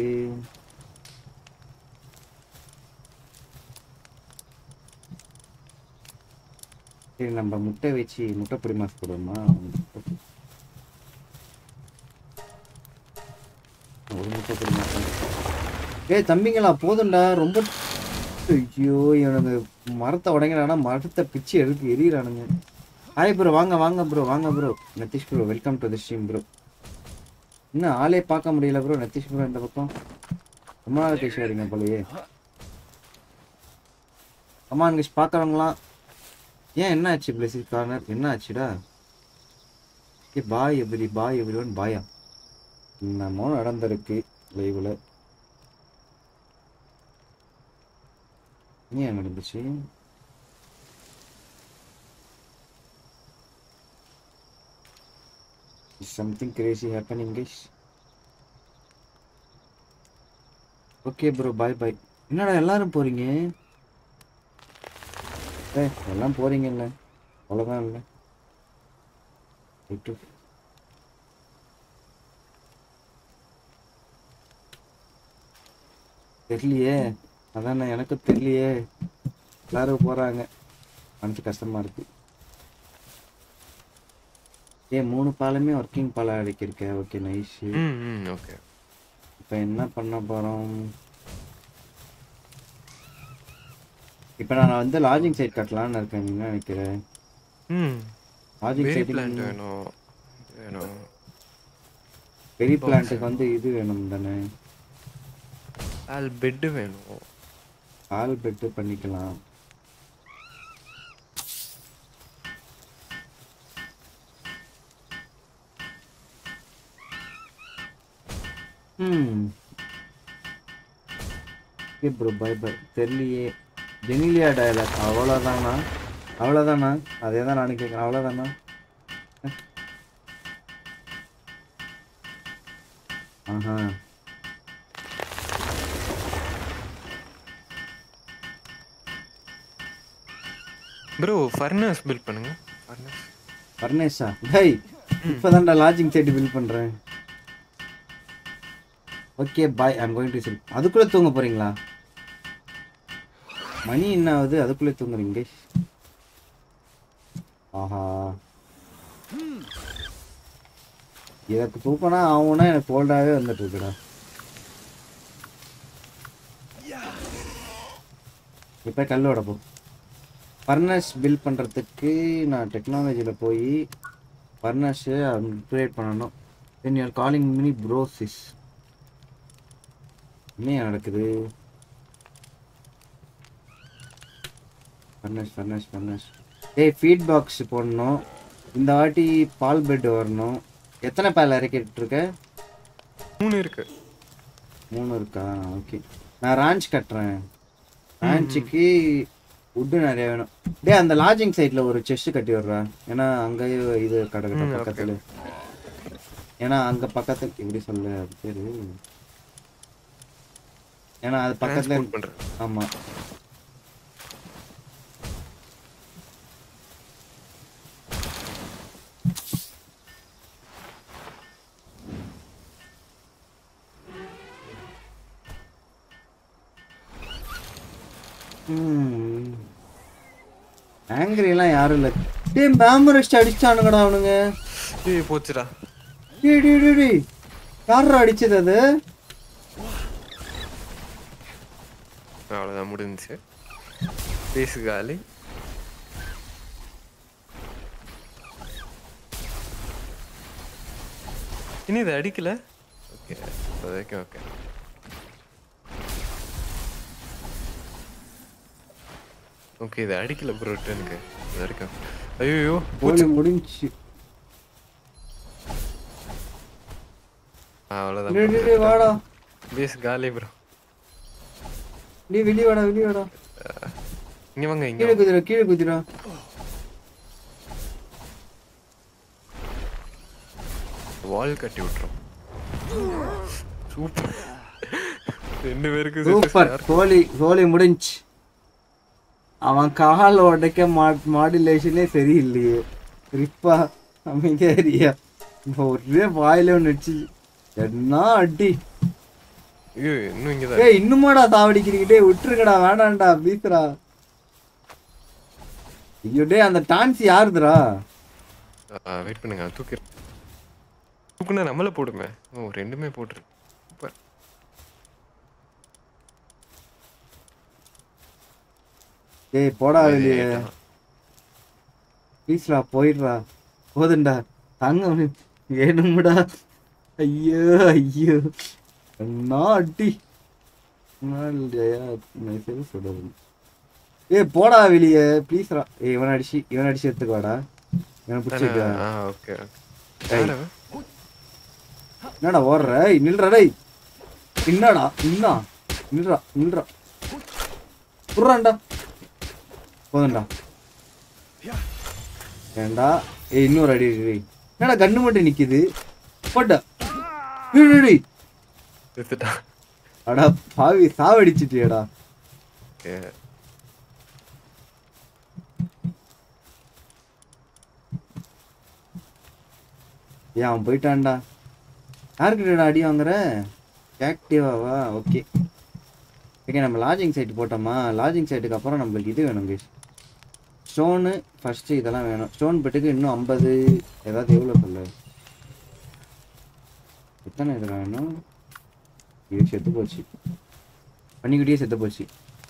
சரி நம்ம முட்டை வச்சு முட்டை பொடி மாஸ் போடுவோமா ஒரு முட்டை பொடி மாஸ் ஏய் தம்பிங்களா போதும்டா ரொம்ப ஐயோ இவனுங்க மரத்தை உடைங்கிறானா மரத்தை பிச்சு எடுத்து எரியிறானுங்க ஹாய் ப்ரோ வாங்க வாங்க ப்ரோ வாங்க bro Natheesh bro welcome to the stream bro இன்னும் ஆளே பார்க்க முடியல ப்ரோ நத்தீஷ் ப்ரோ இந்த பக்கம் ரொம்ப நாள் கழிச்சு வரீங்க போலயே அம்மா இங்கே பார்க்குறவங்களாம் ஏன் என்ன ஆச்சு பிளஸி கார்னர் என்ன ஆச்சுடா ஏ bye every bye everyone பாயா என்னமோ நடந்திருக்கு லைவில் ஏன் நடந்துச்சு Is something crazy happening guys okay bro bye bye என்னடா எல்லாரும் போறீங்க ஏ எல்லாம் போறீங்கல்ல அவ்வளோதான் இல்லை ரைட்டு தெரியலையே அதானே எனக்கும் தெரியலையே எல்லாரும் போறாங்க மனசு கஷ்டமா இருக்கு ஏ மூணு பாலமே ஒர்க்கிங் பாலா அடிக்கிருக்க ஓகே நைஸ் ம் ம் ஓகே இப்போ என்ன பண்ண போறோம் இப்போ நான் வந்து லாஜிங் சைட் கட்டலாம்னு இருக்கேன் நீ என்ன நினைக்கிற ம் லாஜிங் வெரி சைட் பிளான்ட் வேணும் வேணும் பெரிய box பிளான்ட்டுக்கு வந்து இது வேணும் தானே ஆல் பெட்டு வேணும் கால் பெட்டு பண்ணிக்கலாம் ம் ஓகே ப்ரோ பை பை தெரியலையே ஜெனிலியா டயலாக் அவ்வளோதானா அவ்வளோதானா அதே தான் நானும் கேட்குறேன் அவ்வளோதானா ஆஹா ப்ரோ ஃபர்னஸ் பில்ட் பண்ணுங்க ஃபர்னஸ் பர்னேஷா ஹேய் இப்போதான்டா லாஜிங் சைட்டு பில் பண்ணுறேன் okay bye I'm going to sleep அதுக்குள்ளே தூங்க போகிறீங்களா மணி என்ன ஆகுது அதுக்குள்ளே தூங்குறீங்க ஆஹா எனக்கு தூக்கம்னா ஆகும்னா எனக்கு கோல்டாகவே வந்துட்டு இருக்குடா இப்போ கல்லோட போ ஃபர்னஸ் பில் பண்ணுறதுக்கு நான் டெக்னாலஜியில் போய் ஃபர்னஸை அப்கிரேட் பண்ணணும் தென் யூஆர் காலிங் மினி ப்ரோசிஸ் என்ன நடக்குது ஃபர்னஸ் ஃபர்னஸ் ஃபர்னஸ் ஏய் ஃபீட் பாக்ஸ் போடணும் இந்த வாட்டி பால் பெட் வரணும் எத்தனை பால் இறக்கிட்டு இருக்க மூணு இருக்கு மூணு இருக்கா ஓகே நான் ராஞ்ச் கட்டுறேன் ராஞ்சுக்கு உட்டு நிறைய வேணும் டேய் அந்த லாட்ஜிங் சைட்ல ஒரு செஸ்ட் கட்டி விடுறா ஏன்னா அங்கேயே இது ம், கிடக்கட்டும் okay. பக்கத்துல ஏன்னா அங்க பக்கத்துல எப்படி சொல்லு அது பேரு ஏன்னா அது பக்கத்துல டிரான்ஸ்போர்ட் பண்றேன் ஆமா ஆங்கிரி எல்லாம் யாரும் இல்ல டேய் மேமரிஸ்ட் அடிச்சானுங்கடா அவனுங்க ஏய் போச்சுடா டேய் டேய் டேய் டேய் யாரா அடிச்சது அது அவ்வளோதான் முடிஞ்சுச்சு பேசு காலி இனி இது அடிக்கல ஓகே இப்போதைக்கு ஓகே ஓகே இது அடிக்கல ப்ரோ எனக்கு இது வரைக்கும் ஐயோ போலி முடிஞ்சுச்சு அவ்வளோதான் டேய் டேய் டேய் வாடா பேஸ் காலி ப்ரோ டேய் வெளிய வாடா வெளிய வாடா இங்க வாங்க இங்க கீழே குதிரா கீழே குதிரா வால் கட்டி விட்டுரும் சூப்பர் ரெண்டு பேருக்கு சூப்பர் கோலி கோலி முடிஞ்சு அவன் கால் உடைக்க மா மாடுலேஷனே சரியில்லையே ரிப்பா அமைதியா ஒரே வாயில ஒன்று வச்சு என்ன அடி ஐயோ இன்னும் இங்கதான் ஏய் இன்னுமாடா தாவடிக்கிறீங்க டேய் விட்டுருங்கடா வேணாம்டா பீசுறா ஐயோ டேய் அந்த டான்ஸ் யாருதுடா வெயிட் பண்ணுங்க தூக்கி தூக்குனா நம்மள போடுமே ஓ ரெண்டுமே போட்டுரு சூப்பர் டேய் போடா வெளியே ப்ளீஸ்டா போயிடுறா போதுண்டா தங்க வேணும்டா ஐயோ ஐயோ என்ன அடி நாள் ஜெயா மெசேஜ் சொல்றது ஏய் போடா வெளியே ப்ளீஸ்ரா ஏய் இவன் அடிச்சு இவன் அடிச்சு எடுத்துக்கு வாடா இவனை பிடிச்சி வைக்க ஆ ஓகே ஏய். என்னடா ஓடுற ஏய், நில்றா டேய் என்னடா நின்னா நில்றா நில்றா புர்றான்டா போதும்டா ஏண்டா ஏய் இன்னொரு அடி அடி, அடி. என்னடா கண்ணு மட்டும் நிக்குது போட்டா டேய், டேய், டேய். எடுத்துட்டா அடா பாவி சாவடிச்சிட்டியடா ஓகே ஏன் அவன் போயிட்டான்டா யாருக்கிட்டடா அடி வாங்குற ஆக்டிவாவா ஓகே ஓகே நம்ம லாட்ஜிங் சைட் போட்டோமா லாட்ஜிங் சைட்டுக்கு அப்புறம் நம்மளுக்கு இது வேணும் கைஸ் ஸ்டோனு ஃபஸ்ட்டு இதெல்லாம் வேணும் ஸ்டோன் பெட்டுக்கு இன்னும் ஐம்பது ஏதாவது எவ்வளோ சொல்லு எத்தனை இது வேணும் இது செத்து போச்சு பண்ணிக்கிட்டே செத்து போச்சு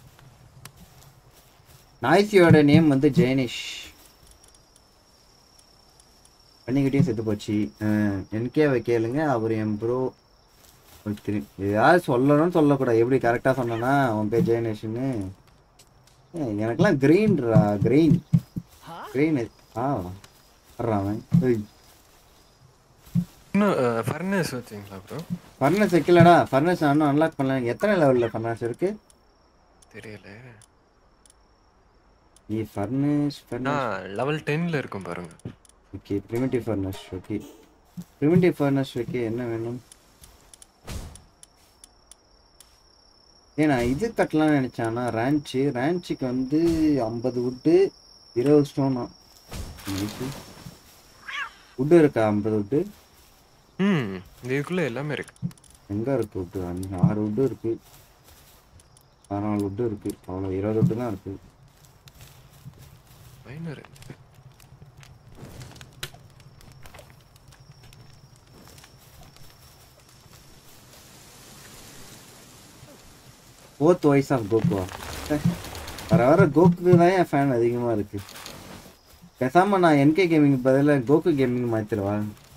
நாய்ஸியோட நேம் வந்து ஜெயனிஷ் பண்ணிக்கிட்டே செத்து போச்சு என்கேவை கேளுங்க அவர் என் ப்ரோ ஏதாவது சொல்லணும்னு சொல்லக்கூடாது எப்படி கரெக்டாக சொன்னேன்னா உன் பேர் ஜெயநேஷன்னு ஏய், எனக்கெல்லாம் கிரெயின்ரா கிரெயின் கிரெயின் ஆ வர்றான் அவன் ஏய், இன்னும் ஃபர்னஸ் வச்சிங்களா ப்ரோ ஃபர்னஸ் வைக்கலடா ஃபர்னஸ் நான் இன்னும் அன்லாக் பண்ணல எத்தனை லெவலில் ஃபர்னஸ் இருக்கு தெரியல நீ ஃபர்னஸ் ஆ ஃபர்னஸ் லெவல் டென்ல இருக்கும் பாருங்க okay primitive furnace okay primitive furnace வைக்க என்ன வேணும் ஏன் நான் இது கட்டலாம்னு நினச்சேன்னா ரேன்ச்சு ரேன்ச்சுக்கு வந்து ஐம்பது வுட்டு இருபது ஸ்டோனா வுட்டு இருக்கா ஐம்பது வுட்டு ம் இந்த இதுக்குள்ள எல்லாமே இருக்கு எங்கே இருக்கு வுட்டு அஞ்சு ஆறு வுட்டு இருக்கு பதினாலு வுட்டு இருக்கு அவ்வளோ இருபது வுட்டு தான் இருக்கு மைனர் ஃபோர்த் வாய்ஸ் ஆஃப் கோகுவா ச்சே, வர வர கோகு தான் என் ஃபேன் அதிகமாக இருக்கு பேசாம நான் என்கே கேமிங் பதிலாக கோகு கேமிங் மாத்திரவா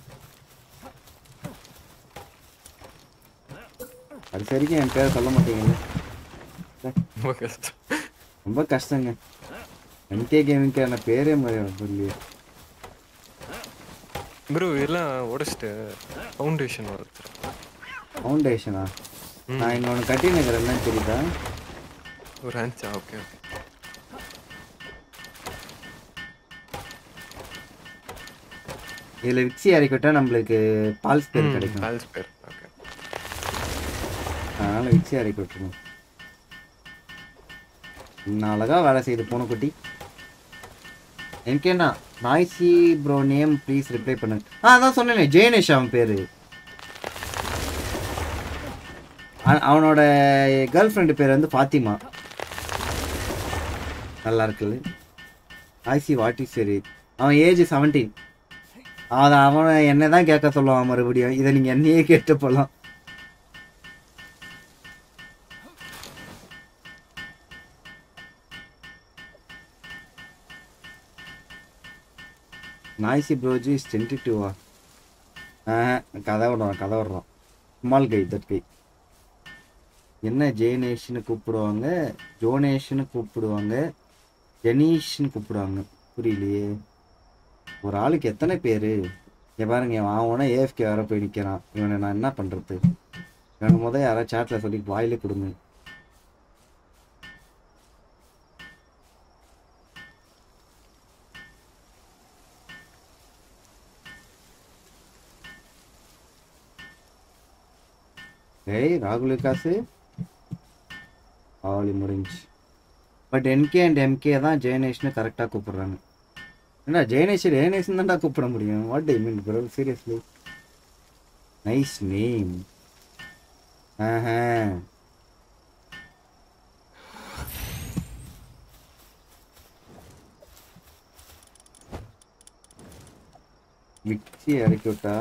அது வரைக்கும் என் பேரை சொல்ல மாட்டீங்கல்ல ரொம்ப கஷ்டம் ரொம்ப கஷ்டங்க என்கே கேமிங்க்கான பேரே மாதிரி சொல்லியே ப்ரோ எல்லாம் உடைச்சிட்டு ஃபவுண்டேஷன் வளர்த்துறேன் ஃபவுண்டேஷனா ம். நான் இங்க ஒன்று கட்டி நிற்கிறேன் என்னன்னு தெரியுதா ஒரு அஞ்சா ஓகே ஓகே இதில் விக்ஸி இறக்கிவிட்டா நம்மளுக்கு பால் ஸ்பேர் கிடைக்கும் பால் ஸ்பேர் ஓகே அதனால விக்ஸி இறக்கி விட்டுருணும் இன்னும் அழகா வேலை செய்யுது பூனைக்குட்டி எனக்கேண்ணா Noisy bro name please reply பண்ணு ஆ அதான் சொன்னேனே ஜெயனேஷ் அவன் பேர் அவனோட கேர்ள் ஃப்ரெண்டு பேர் வந்து ஃபாத்திமா நல்லா இருக்குல்ல நாய்ஸி வாட் இஸ் சரி அவன் ஏஜ் செவன்டீன் அவன் அவனை என்ன தான் கேட்க சொல்லுவான் மறுபடியும் இதை நீங்கள் என்னையே கேட்டு போகலாம் நாய்ஸி ப்ரோஜி இஸ் டென்டிட்டிவா கதை விடுறான் கதை விடுறான் ஸ்மால் கை தட் கை என்ன ஜெயனேஷ்னு கூப்பிடுவாங்க ஜோனேஷ்னு கூப்பிடுவாங்க ஜெனீஷ்னு கூப்பிடுவாங்க புரியலையே ஒரு ஆளுக்கு எத்தனை பேர் இங்க பாருங்க இவன் அவனா ஏஎஃப்கே வர போய் நிற்கிறான் இவனை நான் என்ன பண்ணுறது இவனை முத யாராவது சேட்டில் சொல்லி வாயிலே கொடுங்க ஏய் ராகுல் காசு ஆவலி முடிஞ்சு பட் என்கே அண்ட் எம்கே தான் ஜெயனேஷ்னு கரெக்டாக கூப்பிடுறாங்க என்ன ஜெயனேஷ் ஜெயனேஷ்னு தான்டா கூப்பிட முடியும் what I mean bro seriously nice name ஆஹா மிக்சி இறக்கி விட்டா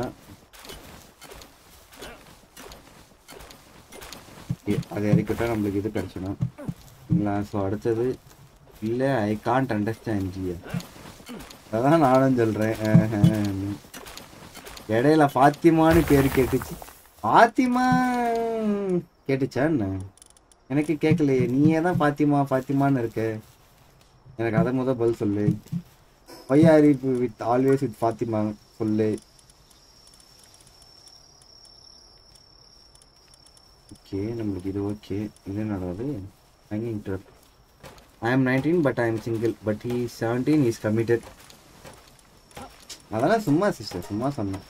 இ- அதை இறக்கி விட்டா நம்மளுக்கு இது கிடச்சிடும் இல்லைங்களா ஸோ அடுத்தது இல்லை ஐ காண்ட் அண்டர்ஸ்டாண்ட் ஜியா அதான் நானும் சொல்கிறேன் இடையில ஃபாத்திமான்னு பேர் கேட்டுச்சு ஃபாத்திமா கேட்டுச்சா என்ன எனக்கு கேட்கலையே நீயே தான் ஃபாத்திமா ஃபாத்திமான்னு இருக்க எனக்கு அதை முத பதில் சொல்லு ஒய்ஆரி வித் ஆல்வேஸ் வித் ஃபாத்திமா சொல்லு ஓகே நம்மளுக்கு இது ஓகே இது என்னடாது ஹேங்கிங் ட்ரப் I am nineteen but I am single but he seventeen is committed அதெல்லாம் சும்மா சிஸ்டர் சும்மா சொன்னேன்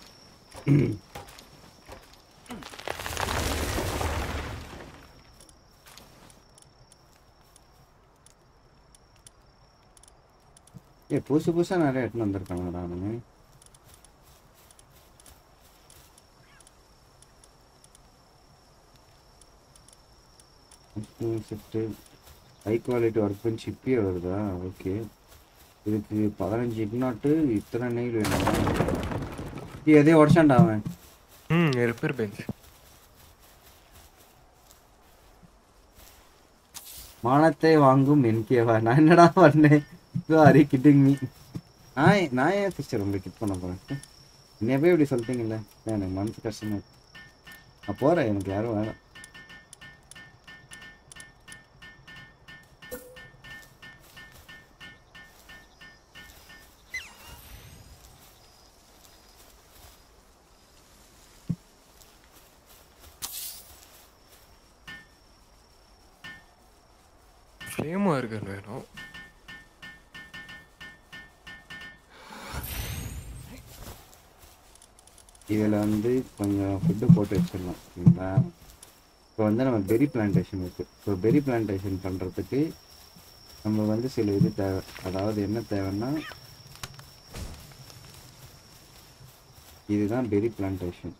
ஏ புதுசு புதுசாக நிறைய எடுத்துன்னு வந்திருக்காங்கடா அவனுங்க shift high quality workbench இப்பயே வருதா ஓகே இதுக்கு பதினஞ்சு இக்னாட்டு இத்தனை நெயில் வேணும் இது எதையும் உடச்சான்டா அவன் ம் ரிப்பேர் பெஞ்ச் மானத்தை வாங்கும் என்கேவா நான் என்னடா பண்ணேன் சாரி கிட்டிங் மீ நான் நான் ஏன் சிஸ்டர் உங்களுக்கு கிட் பண்ண போகிறேன் என்னைய போய் இப்படி சொல்லிட்டீங்கல்ல ஏன் எனக்கு மனசு கஷ்டமா இருக்கு. நான் போகிறேன் எனக்கு யாரும் வேணாம் ஃப்ளேமாக இருக்குன்னு வேணும் இதில் வந்து கொஞ்சம் ஃபுட்டு போட்டு வச்சிடலாம் சரிங்களா இப்போ வந்து நம்ம பெரி பிளான்டேஷன் இருக்குது இப்போ பெரி பிளான்டேஷன் பண்ணுறதுக்கு நம்ம வந்து சில இது தேவை அதாவது என்ன தேவைன்னா இதுதான் பெரி பிளான்டேஷன்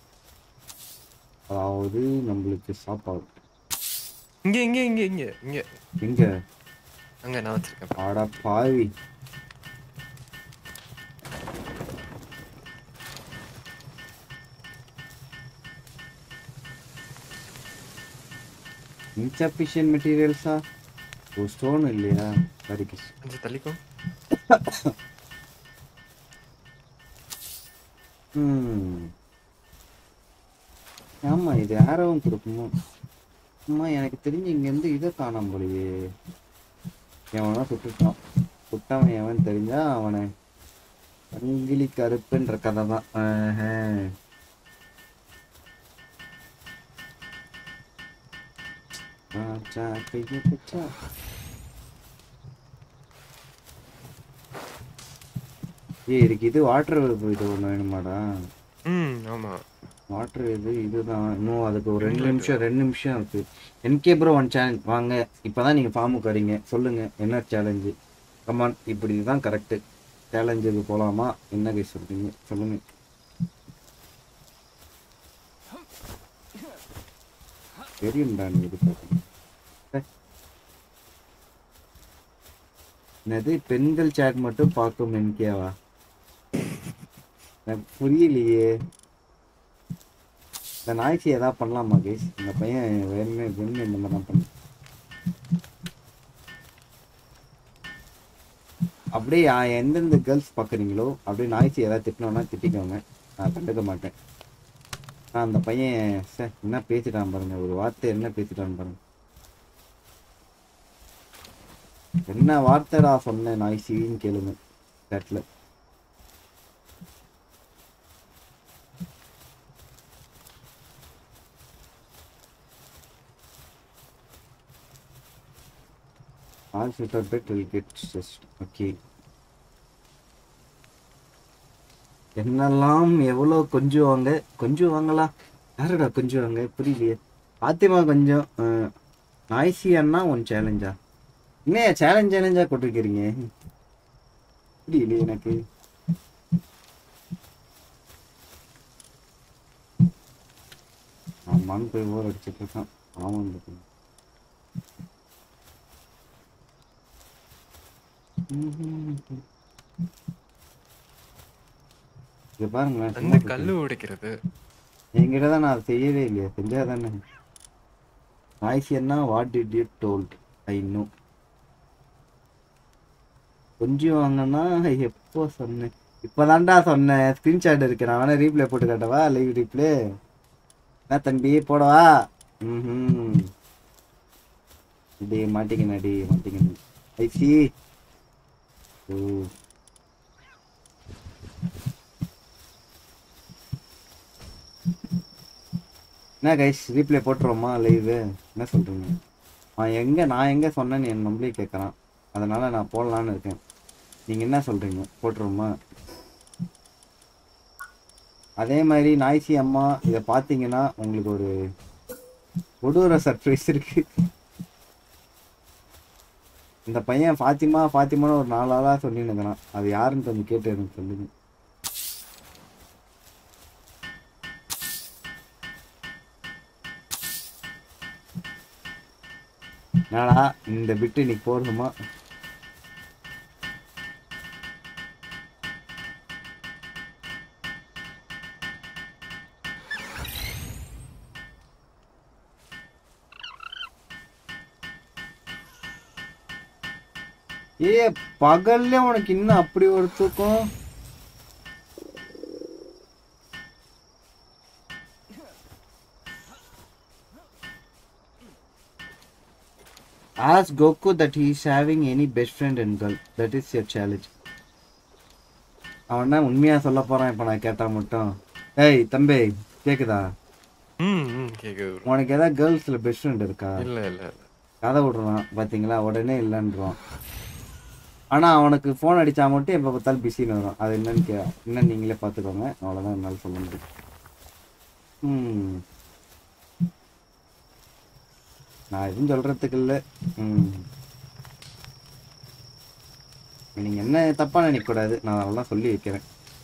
அதாவது நம்மளுக்கு சாப்பாடு இங்கே இங்கே இங்கே இங்கே இங்கே எங்க அங்கே நான் வச்சிருக்கேன் ஆடா பாவி இன்சஃபிஷியன்ட் மெட்டீரியல்ஸா ஓ ஸ்டோன் இல்லையா சரி கிஷ் கொஞ்சம் தள்ளிக்கும் ம் ஆமா இது ஆரோவும் கொடுக்குமோ அம்மா எனக்கு தெரிஞ்சு இங்கேருந்து இதை காணாம போலையே எவனோ சுட்டுட்டான் சுட்டவன் எவன் தெரிஞ்சா அவனை அங்கிலி கருப்புன்ற கதை தான் ஆஹா. ராஜா கையை பிச்சா ஏய் இதுக்கு இது வாட்டர் இது ஒன்று வேணுமாடா ம் ஆமா வாட்டர் இது இதுதான் இன்னும் அதுக்கு ஒரு ரெண்டு நிமிஷம் ரெண்டு நிமிஷம் இருக்கு என்கே ப்ரோ ஒன் சேலஞ்ச் வாங்க இப்போதான் நீங்கள் ஃபார்முக்கு வரீங்க சொல்லுங்க என்ன சேலஞ்சு கமான் இப்படி தான் கரெக்டு சேலஞ்சுக்கு போகலாமா என்ன கை சொல்றீங்க சொல்லுங்க தெரியும்டா நீ இது பார்த்தீங்க என்னது பெண்கள் சேட் மட்டும் பார்க்கும் என்கேவா எனக்கு புரியலையே இந்த நாய்ச்சி எதாவது பண்ணலாமா கேஸ் இந்த பையன் வேணுமே வேணுமே இந்த மாதிரி தான் பண்ண அப்படியே யா- எந்தெந்த கேர்ள்ஸ் பார்க்குறீங்களோ அப்படியே நாய்ச்சி ஏதாவது திட்டினோன்னா திட்டிக்கோங்க நான் கண்டுக்க மாட்டேன் நான் அந்த பையன் சார் என்ன பேசிட்டான் பாருங்க ஒரு வார்த்தை என்ன பேசிட்டான் பாருங்க என்ன வார்த்தைடா சொன்னேன் நாய்ச்சின்னு கேளுங்க சேட்டில் All filter bit will get just okay. என்னெல்லாம் எவ்வளோ கொஞ்சுவாங்க கொஞ்சுவாங்களா யாருடா கொஞ்சுவாங்க புரியலையே பாத்திமா கொஞ்சம் நாய்ஸி அண்ணா ஒன் சேலஞ்சா என்ன சேலஞ்ச் சேலஞ்சா கொட்டிருக்கிறீங்க புரியலையே எனக்கு ஆமான்னு போய் ஓர் அடிச்சிட்டு இருக்கான் ஆமாம் இது பாருங்களேன் அந்த சும்மா கல்லு உடைக்கிறது என்கிட்ட தான் நான் அதை செய்யவே இல்லையா செஞ்சா தானே நாய்ஸியன்னா what did you told I no கொஞ்சம் வாங்கன்னா எப்போ சொன்னேன் இப்போதான்டா சொன்னேன் ஸ்க்ரீன்ஷாட் இருக்கு நான் வேணா ரீப்ளே போட்டு காட்டவா லைவ் ரீப்ளே என்ன தம்பி போடவா ம் டே மாட்டிக்கணும் டி மாட்டிக்கணும் ஐசி ஓ என்ன கைஸ் ரீப்ளே போட்டுருவோமா லைவு என்ன சொல்றீங்க அவன் எங்க நான் எங்க சொன்னேன்னு என் நம்பளே கேட்குறான் அதனால நான் போடலான்னு இருக்கேன் நீங்க என்ன சொல்றீங்க போட்டுருவோமா அதே மாதிரி நாய்சி அம்மா இதை பார்த்தீங்கன்னா உங்களுக்கு ஒரு கொடூர சர்ப்ரைஸ் இருக்கு இந்த பையன் ஃபாத்திமா ஃபாத்திமான்னு ஒரு நாலு ஆளா சொல்லின்னு இருக்கிறான் அது யாருன்னு கொஞ்சம் கேட்டு எனக்கு சொல்லுங்க என்னடா இந்த பிட்டு இன்னைக்கு போடணுமா ஏ பகல்ல உனக்கு இன்னும் அப்படி ஒரு தூக்கம் Ask Goku that he is having any best friend and girl. That is your challenge. அவன் தான் உண்மையா சொல்ல போறான் இப்ப நான் கேட்டா மட்டும் ஏய் தம்பி கேக்குதா ம் ம் கேக்குது bro. உனக்கு ஏதாவது கேர்ள்ஸ்ல பெஸ்ட் ஃப்ரெண்ட் இருக்கா இல்ல இல்ல இல்ல கதை விடுறான் பாத்தீங்களா உடனே இல்லைன்றான் ஆனா அவனுக்கு ஃபோன் அடிச்சா மட்டும் எப்ப பார்த்தாலும் பிஸின்னு வரும் அது என்னன்னு கே என்னன்னு நீங்களே பார்த்துக்கோங்க அவ்வளவுதான் என்னால சொல்ல முடியும் ம் நான் எதுவும் சொல்றதுக்கு இல்லை ம் நீங்க என்ன தப்பா நினைக்க கூடாது நான் அதெல்லாம் சொல்லி வைக்கிறேன்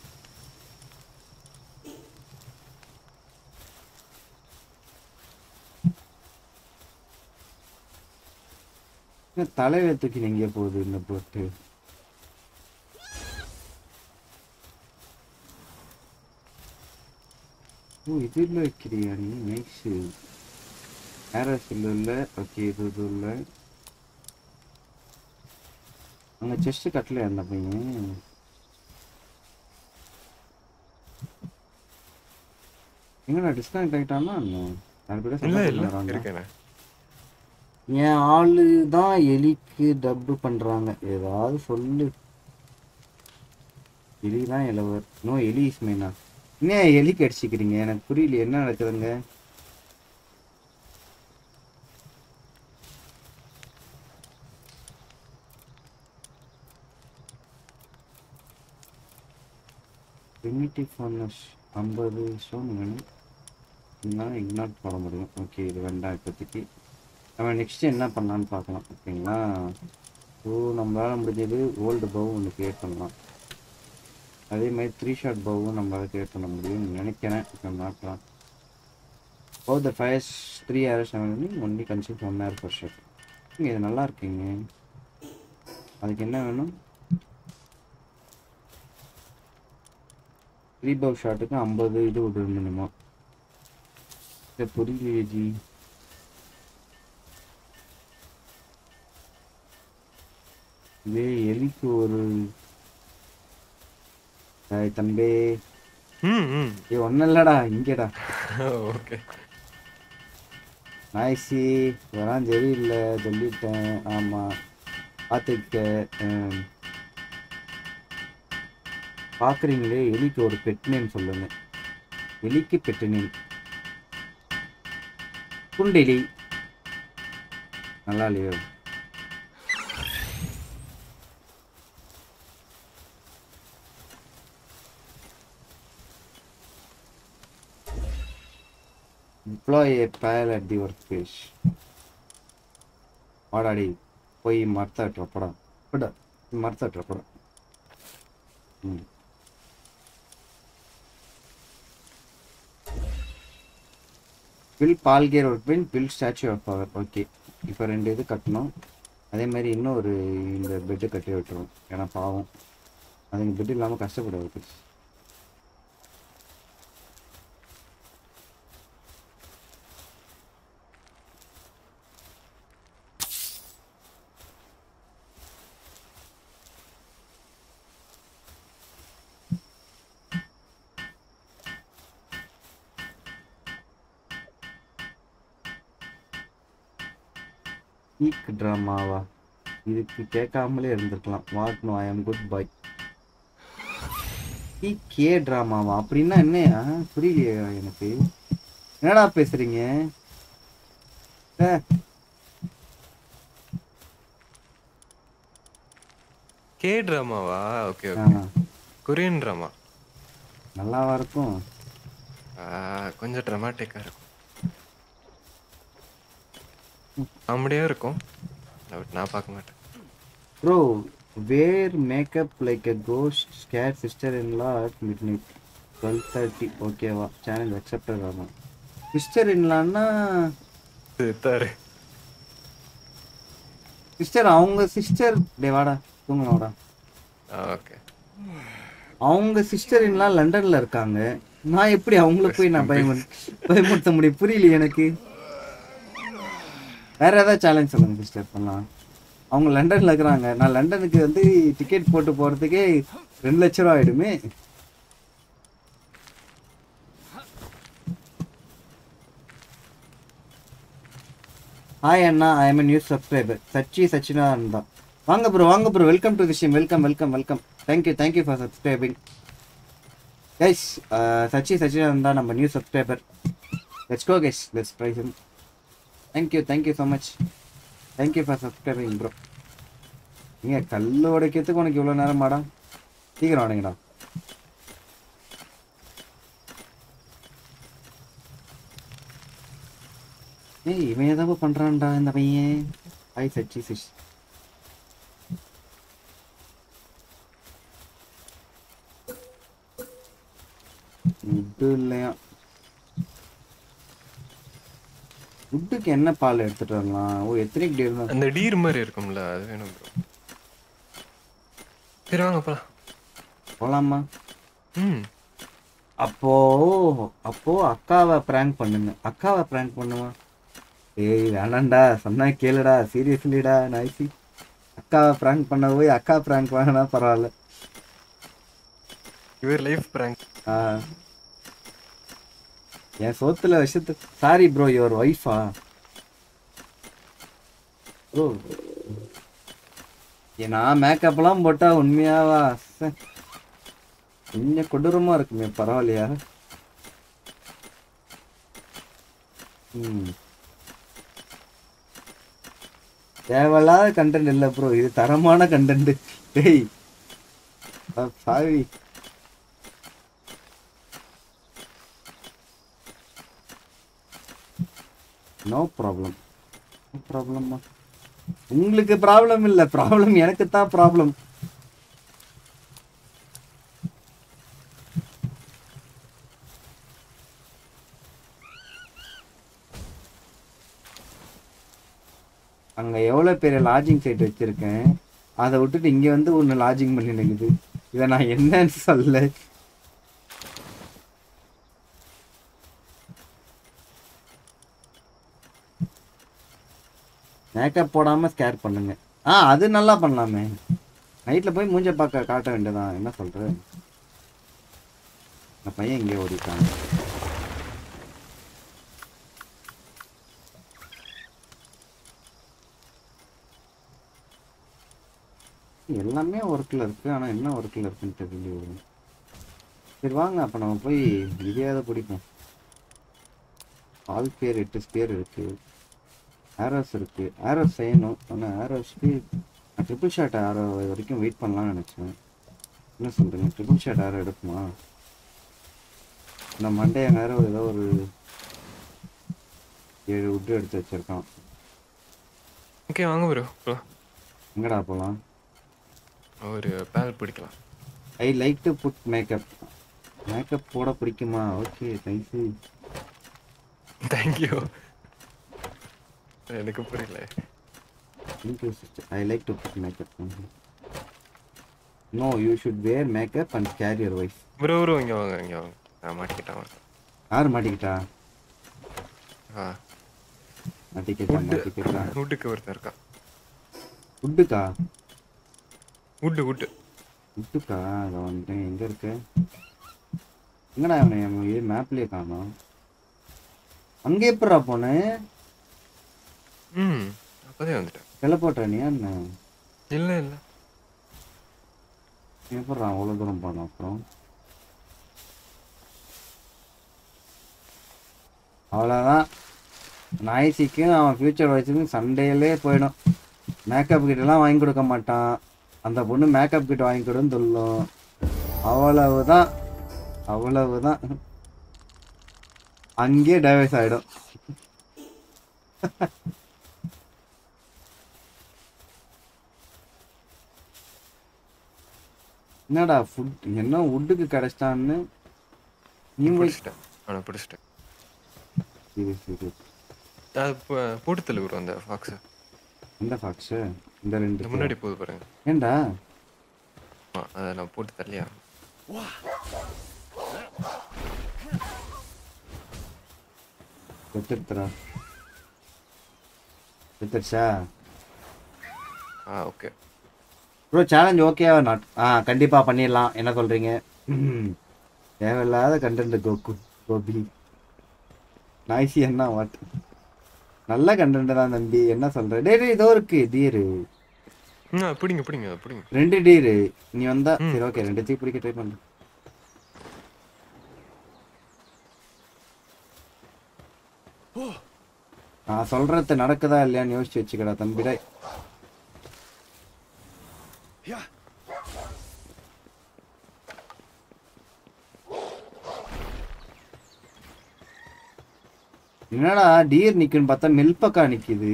என்ன தலையில தூக்கி எங்கே போகுது இந்த போட்டு ஓ இதுல வைக்கிறியா நீ நைஸ் ஏரஸ் இல்ல ஓகே இது இது இல்ல அங்க செஸ்ட் கட்டல அந்த பையன் எங்கடா டிஸ்கனெக்ட் ஆயிட்டானா யாரு கூட இல்ல சண்டை இல்ல போடுறாங்க இருக்கேனே என் ஆளு தான் எலிக்கு டப்பு பண்றாங்க ஏதாவது சொல்லு எலி தான் இளவர் நோ எலி இஸ்மேனா என்ன எலிக்கு அடிச்சுக்கிறீங்க எனக்கு புரியல என்ன நடக்குதுங்க ப்ரிமிட்டிவ் ஃபர்னஸ் ஐம்பது ஸ்டோன் வேணும் இருந்தாலும் இக்னாட் போட முடியும் ஓகே இது வேண்டாம் இப்போதைக்கு நம்ம நெக்ஸ்ட் என்ன பண்ணலான்னு பார்க்கலாம் ஓகேங்களா ஸோ நம்மளால் முடிஞ்சது ஓல்டு பவு ஒன்று கிரியேட் பண்ணலாம் அதே மாதிரி த்ரீ ஷாட் பவும் நம்மளால் கிரியேட் பண்ண முடியும்னு நினைக்கிறேன் இப்போ பார்க்கலாம் oh the fires three hours only consume one hour for shot இது நல்லா இருக்குங்க அதுக்கு என்ன வேணும் த்ரீ பவ் ஷாட்டுக்கு ஐம்பது இது விடணுமா சரி புரியலையே ஜி இதே எலிக்கு ஒரு ஏய் தம்பி ம் ம் ஏ ஒன்றும் இல்லைடா இங்கேடா ஓகே நாய்ஸி இதெல்லாம் சரியில்லை சொல்லிட்டேன் ஆமாம் பார்த்துக்க பார்க்குறீங்களே எலிக்கு ஒரு பெட் நேம் சொல்லுங்க எலிக்கு பெட் நேம் குண்டெலி நல்லா இல்லையோ employ a pal at the workplace வாடாடி போய் மரத்தை வெட்டுறப்படா விட மரத்தை வெட்டுறப்படா ம் build pal gear workbench build statue of power okay இப்போ ரெண்டு இது கட்டணும் அதே மாதிரி இன்னும் ஒரு இந்த பெட்டு கட்டி விட்டுருவோம் ஏன்னா பாவம் அதுங்க பெட் இல்லாமல் கஷ்டப்படாது பீக் ட்ராமாவா இதுக்கு கேட்காமலே இருந்திருக்கலாம் what no I am good boy B K ட்ராமாவா அப்படின்னா என்னையா புரியலையே எனக்கு என்னடா பேசுறீங்க ஏ, கே ட்ராமாவா ஓகே ஆ, ஓகே கொரியன் ட்ராமா நல்லாவா இருக்கும் கொஞ்சம் ட்ரமாட்டிக்காக இருக்கும் காமெடியாக இருக்கும் பட் நான் பார்க்க மாட்டேன் bro where makeup like a ghost scare sister in law at midnight twelve thirty ஓகேவா சேனல் அக்செப்டட் ஆகும் சிஸ்டர் இன்லான்னா தாரு சிஸ்டர் அவங்க சிஸ்டர் டே வாடா தூங்கலாம் வாடா ஓகே அவங்க சிஸ்டர் இன்லாம் லண்டன்ல இருக்காங்க நான் எப்படி அவங்கள போய் நான் பயமுறு பயமுறுத்த முடியும் புரியல எனக்கு வேற ஏதாவது சேலஞ்ச் சொல்லுங்க சிஸ்டர் பண்ணலாம் அவங்க லண்டன்ல இருக்கிறாங்க நான் லண்டனுக்கு வந்து டிக்கெட் போட்டு போறதுக்கே ரெண்டு லட்ச ரூபா ஆயிடுமே ஹாய் அண்ணா I am news subscriber Sachi சச்சினா தான் வாங்க ப்ரோ வாங்க ப்ரோ வெல்கம் டு விஷயம் welcome welcome welcome thank you thank you for subscribing guys Sachi சச்சினா தான் நம்ம new subscriber let's go guys let's try him thank you thank you so much thank you for subscribing bro நீங்கள் கல் உடைக்கிறதுக்கு உனக்கு இவ்வளோ நேரம் மாடா சீக்கிரம் உடைங்கடா ஏய் இவன் ஏதாவது பண்றான்டா இந்த பையன் ஹாய் சச்சி சிஷ் உட்டு இல்லையா உட்டுக்கு என்ன பால் எடுத்துட்டு வரலாம் ஓ எத்தனை டே இருந்தா அந்த டீர் மாதிரி இருக்கும்ல அது வேணும் ப்ரோ சரி வாங்க போலாம் போலாமா ம் அப்போ அப்போ அக்காவை பிராங்க் பண்ணுங்க அக்காவை பிராங்க் பண்ணுவா ஏய் வேணாம்டா சொன்னா கேளுடா சீரியஸ்லிடா நாய்ஸி அக்காவை பிராங்க் பண்ண போய் அக்கா பிராங்க் வாங்கினா பரவாயில்ல இவர் லைஃப் பிராங்க் ஆ. என் சோத்துல விஷயத்து சாரி ப்ரோ யுவர் ஒய்ஃபா ப்ரோ நான் மேக்கப்லாம் போட்டா உண்மையாவா சே. கொஞ்சம் கொடூரமா இருக்குமே பரவாயில்லையா ம் தேவையில்லாத கண்டென்ட் இல்லை ப்ரோ இது தரமான கண்டென்ட் டேய் அ, சாவி நோ ப்ராப்ளம் நோ ப்ராப்ளம்மா உங்களுக்கு ப்ராப்ளம் இல்லை ப்ராப்ளம் எனக்கு தான் ப்ராப்ளம் அங்கே எவ்வளோ பெரிய லாட்ஜிங் சைட் வச்சுருக்கேன் அதை விட்டுட்டு இங்கே வந்து ஒன்று லாட்ஜிங் பண்ணி நிற்குது இதை நான் என்னன்னு சொல்ல மேக்கப் போடாமல் ஸ்கேர் பண்ணுங்க ஆ அது நல்லா பண்ணலாமே நைட்டில் போய் மூஞ்ச பார்க்க காட்ட வேண்டியதான் என்ன சொல்கிற இந்த பையன் இங்கே ஓடிட்டான் எல்லாமே ஒர்க்கில் இருக்குது ஆனால் என்ன ஒர்க்கில் இருக்குன்னு தெரியல சரி வாங்க அப்போ நம்ம போய் இதையாவது பிடிப்போம் ஆல் பேர் எட்டு ஸ்பேர் இருக்குது ஆரோஸ் இருக்குது ஆரோஸ் செய்யணும் ஆனால் ஆரோஸ்க்கு நான் ட்ரிபிள் ஷாட் ஆரோ வரைக்கும் வெயிட் பண்ணலாம்னு நினச்சேன் என்ன சொல்கிறீங்க ட்ரிபிள் ஷாட் ஆரோ எடுக்குமா இந்த மண்டே ஆரோ ஏதோ ஒரு ஏழு உட்டு எடுத்து வச்சிருக்கான் ஓகே வாங்க ப்ரோ ப்ரோ எங்கடா போகலாம் ஒரு பேல் பிடிக்கலாம் I like to put makeup makeup போட பிடிக்குமா ஓகே தேங்க்யூ தேங்க்யூ எனக்கு புரியல thank you sister I like to put makeup no you should wear makeup and career wise bro bro இங்கே வாங்க இங்கே வாங்க நான் மாட்டிக்கிட்டேன் வாங்க. யார் மாட்டிக்கிட்டா ஆ மாட்டிக்கிட்டா மாட்டிக்கிட்டா வுட்டுக்கு ஒருத்தன் இருக்கான் ஃபுட்டுக்கா வுட்டு வுட்டு ஃபுட்டுக்கா அதை வந்துட்டேன் எங்கே இருக்கு எங்கடா அவனை நம்ம மேப்லேயே காணோம் அங்கே எப்படா போனேன் ம் அப்போதே வந்துட்டேன் டெலப்போட்டா நீ என்ன இல்லை இல்லை எப்படா அவ்வளோ தூரம் போனோம் அப்புறம் அவ்வளோதான் நாய்ஸிக்கும் அவன் ஃப்யூச்சர் வச்சுக்கும் சண்டேலே போயிடும் மேக்கப் கிட்டலாம் வாங்கி கொடுக்க மாட்டான் அந்த பொண்ணு மேக்கப் கிட்ட வாங்கி கொடுன்னு சொல்லும் அவ்வளவுதான் அவ்வளவுதான் அங்கேயே டைவர்ஸ் ஆகிடும் என்னடா ஃபுட் என்ன வுட்டுக்கு கிடைச்சிட்டான்னு நீ போய் பிடிச்சிட்டேன் அவனை பிடிச்சிட்டேன் சரி சரி அது போ- போட்டு தள்ளு ப்ரோ அந்த ஃபாக்ஸை எந்த ஃபாக்ஸு இந்த இந்த ரெண்டு முன்னாடி போகுது பாருங்க ஏன்டா ஆ, அதை நான் போட்டு தள்ளியா செத்துடுறா செத்துடுச்சா ஆ ஓகே ப்ரோ சேலஞ்ச் ஓகேவா நாட் ஆ கண்டிப்பாக பண்ணிடலாம் என்ன சொல்கிறீங்க தேவையில்லாத கண்டென்ட் கோகு கோபி நாய்ஸி என்ன வாட் நல்ல கண்டென்ட் தான் தம்பி என்ன சொல்ற டேய் டேய் இதோ இருக்கு டீரு ம் பிடிங்க பிடிங்க பிடிங்க ரெண்டு டீரு நீ வந்தா ம். சரி ஓகே ரெண்டுத்தையும் பிடிக்க ட்ரை பண்ணு நான் சொல்றது நடக்குதா இல்லையான்னு யோசிச்சு வச்சுக்கடா தம்பிடா என்னடா டீர் நிக்குன்னு பார்த்தா மெல்பக்கா நிக்குது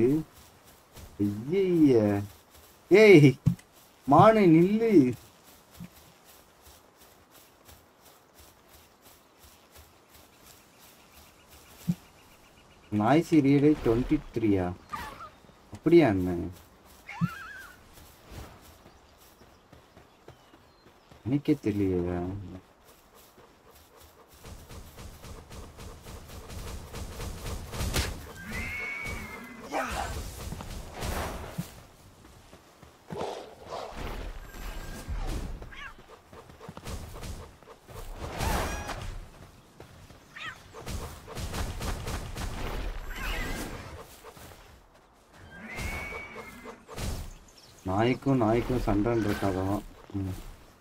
ஐய ஏய் மானு நில்லு நாய் சீரியலே டுவெண்ட்டி த்ரீயா அப்படியா அண்ணன் எனக்கே தெரியலையா நாய்க்கும் நாய்க்கும் சண்டைன்னு இருக்காதான் ம்.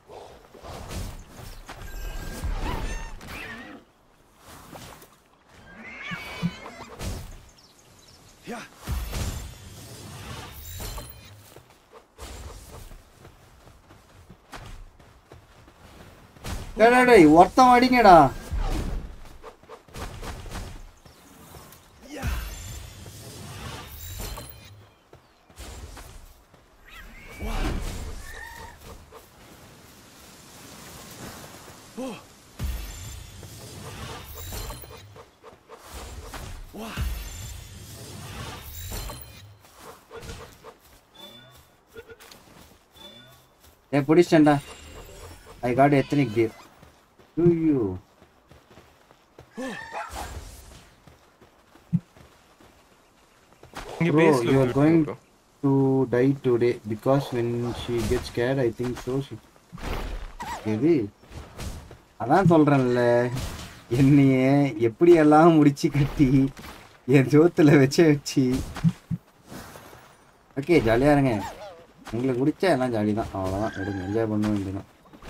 டேய், டேய், டேய், ஒருத்தன் அடிங்கடா ஏ பிடிச்சிட்டேன்டா ஐ காட் எத்தனிக் டியர் ஐயோ இங்க Bro, பேஸ்ல you are going- to die today because when she gets scared I think so she எது அதான் சொல்றேன்ல என்னைய எப்படி எல்லாம் முடிச்சு கட்டி என் ஜோத்துல வச்ச வச்சு ஓகே ஜாலியா இருங்க உங்களுக்கு பிடிச்சா எல்லாம் ஜாலி தான் அவ்வளோதான் எடுங்க என்ஜாய் பண்ண வேண்டியதான்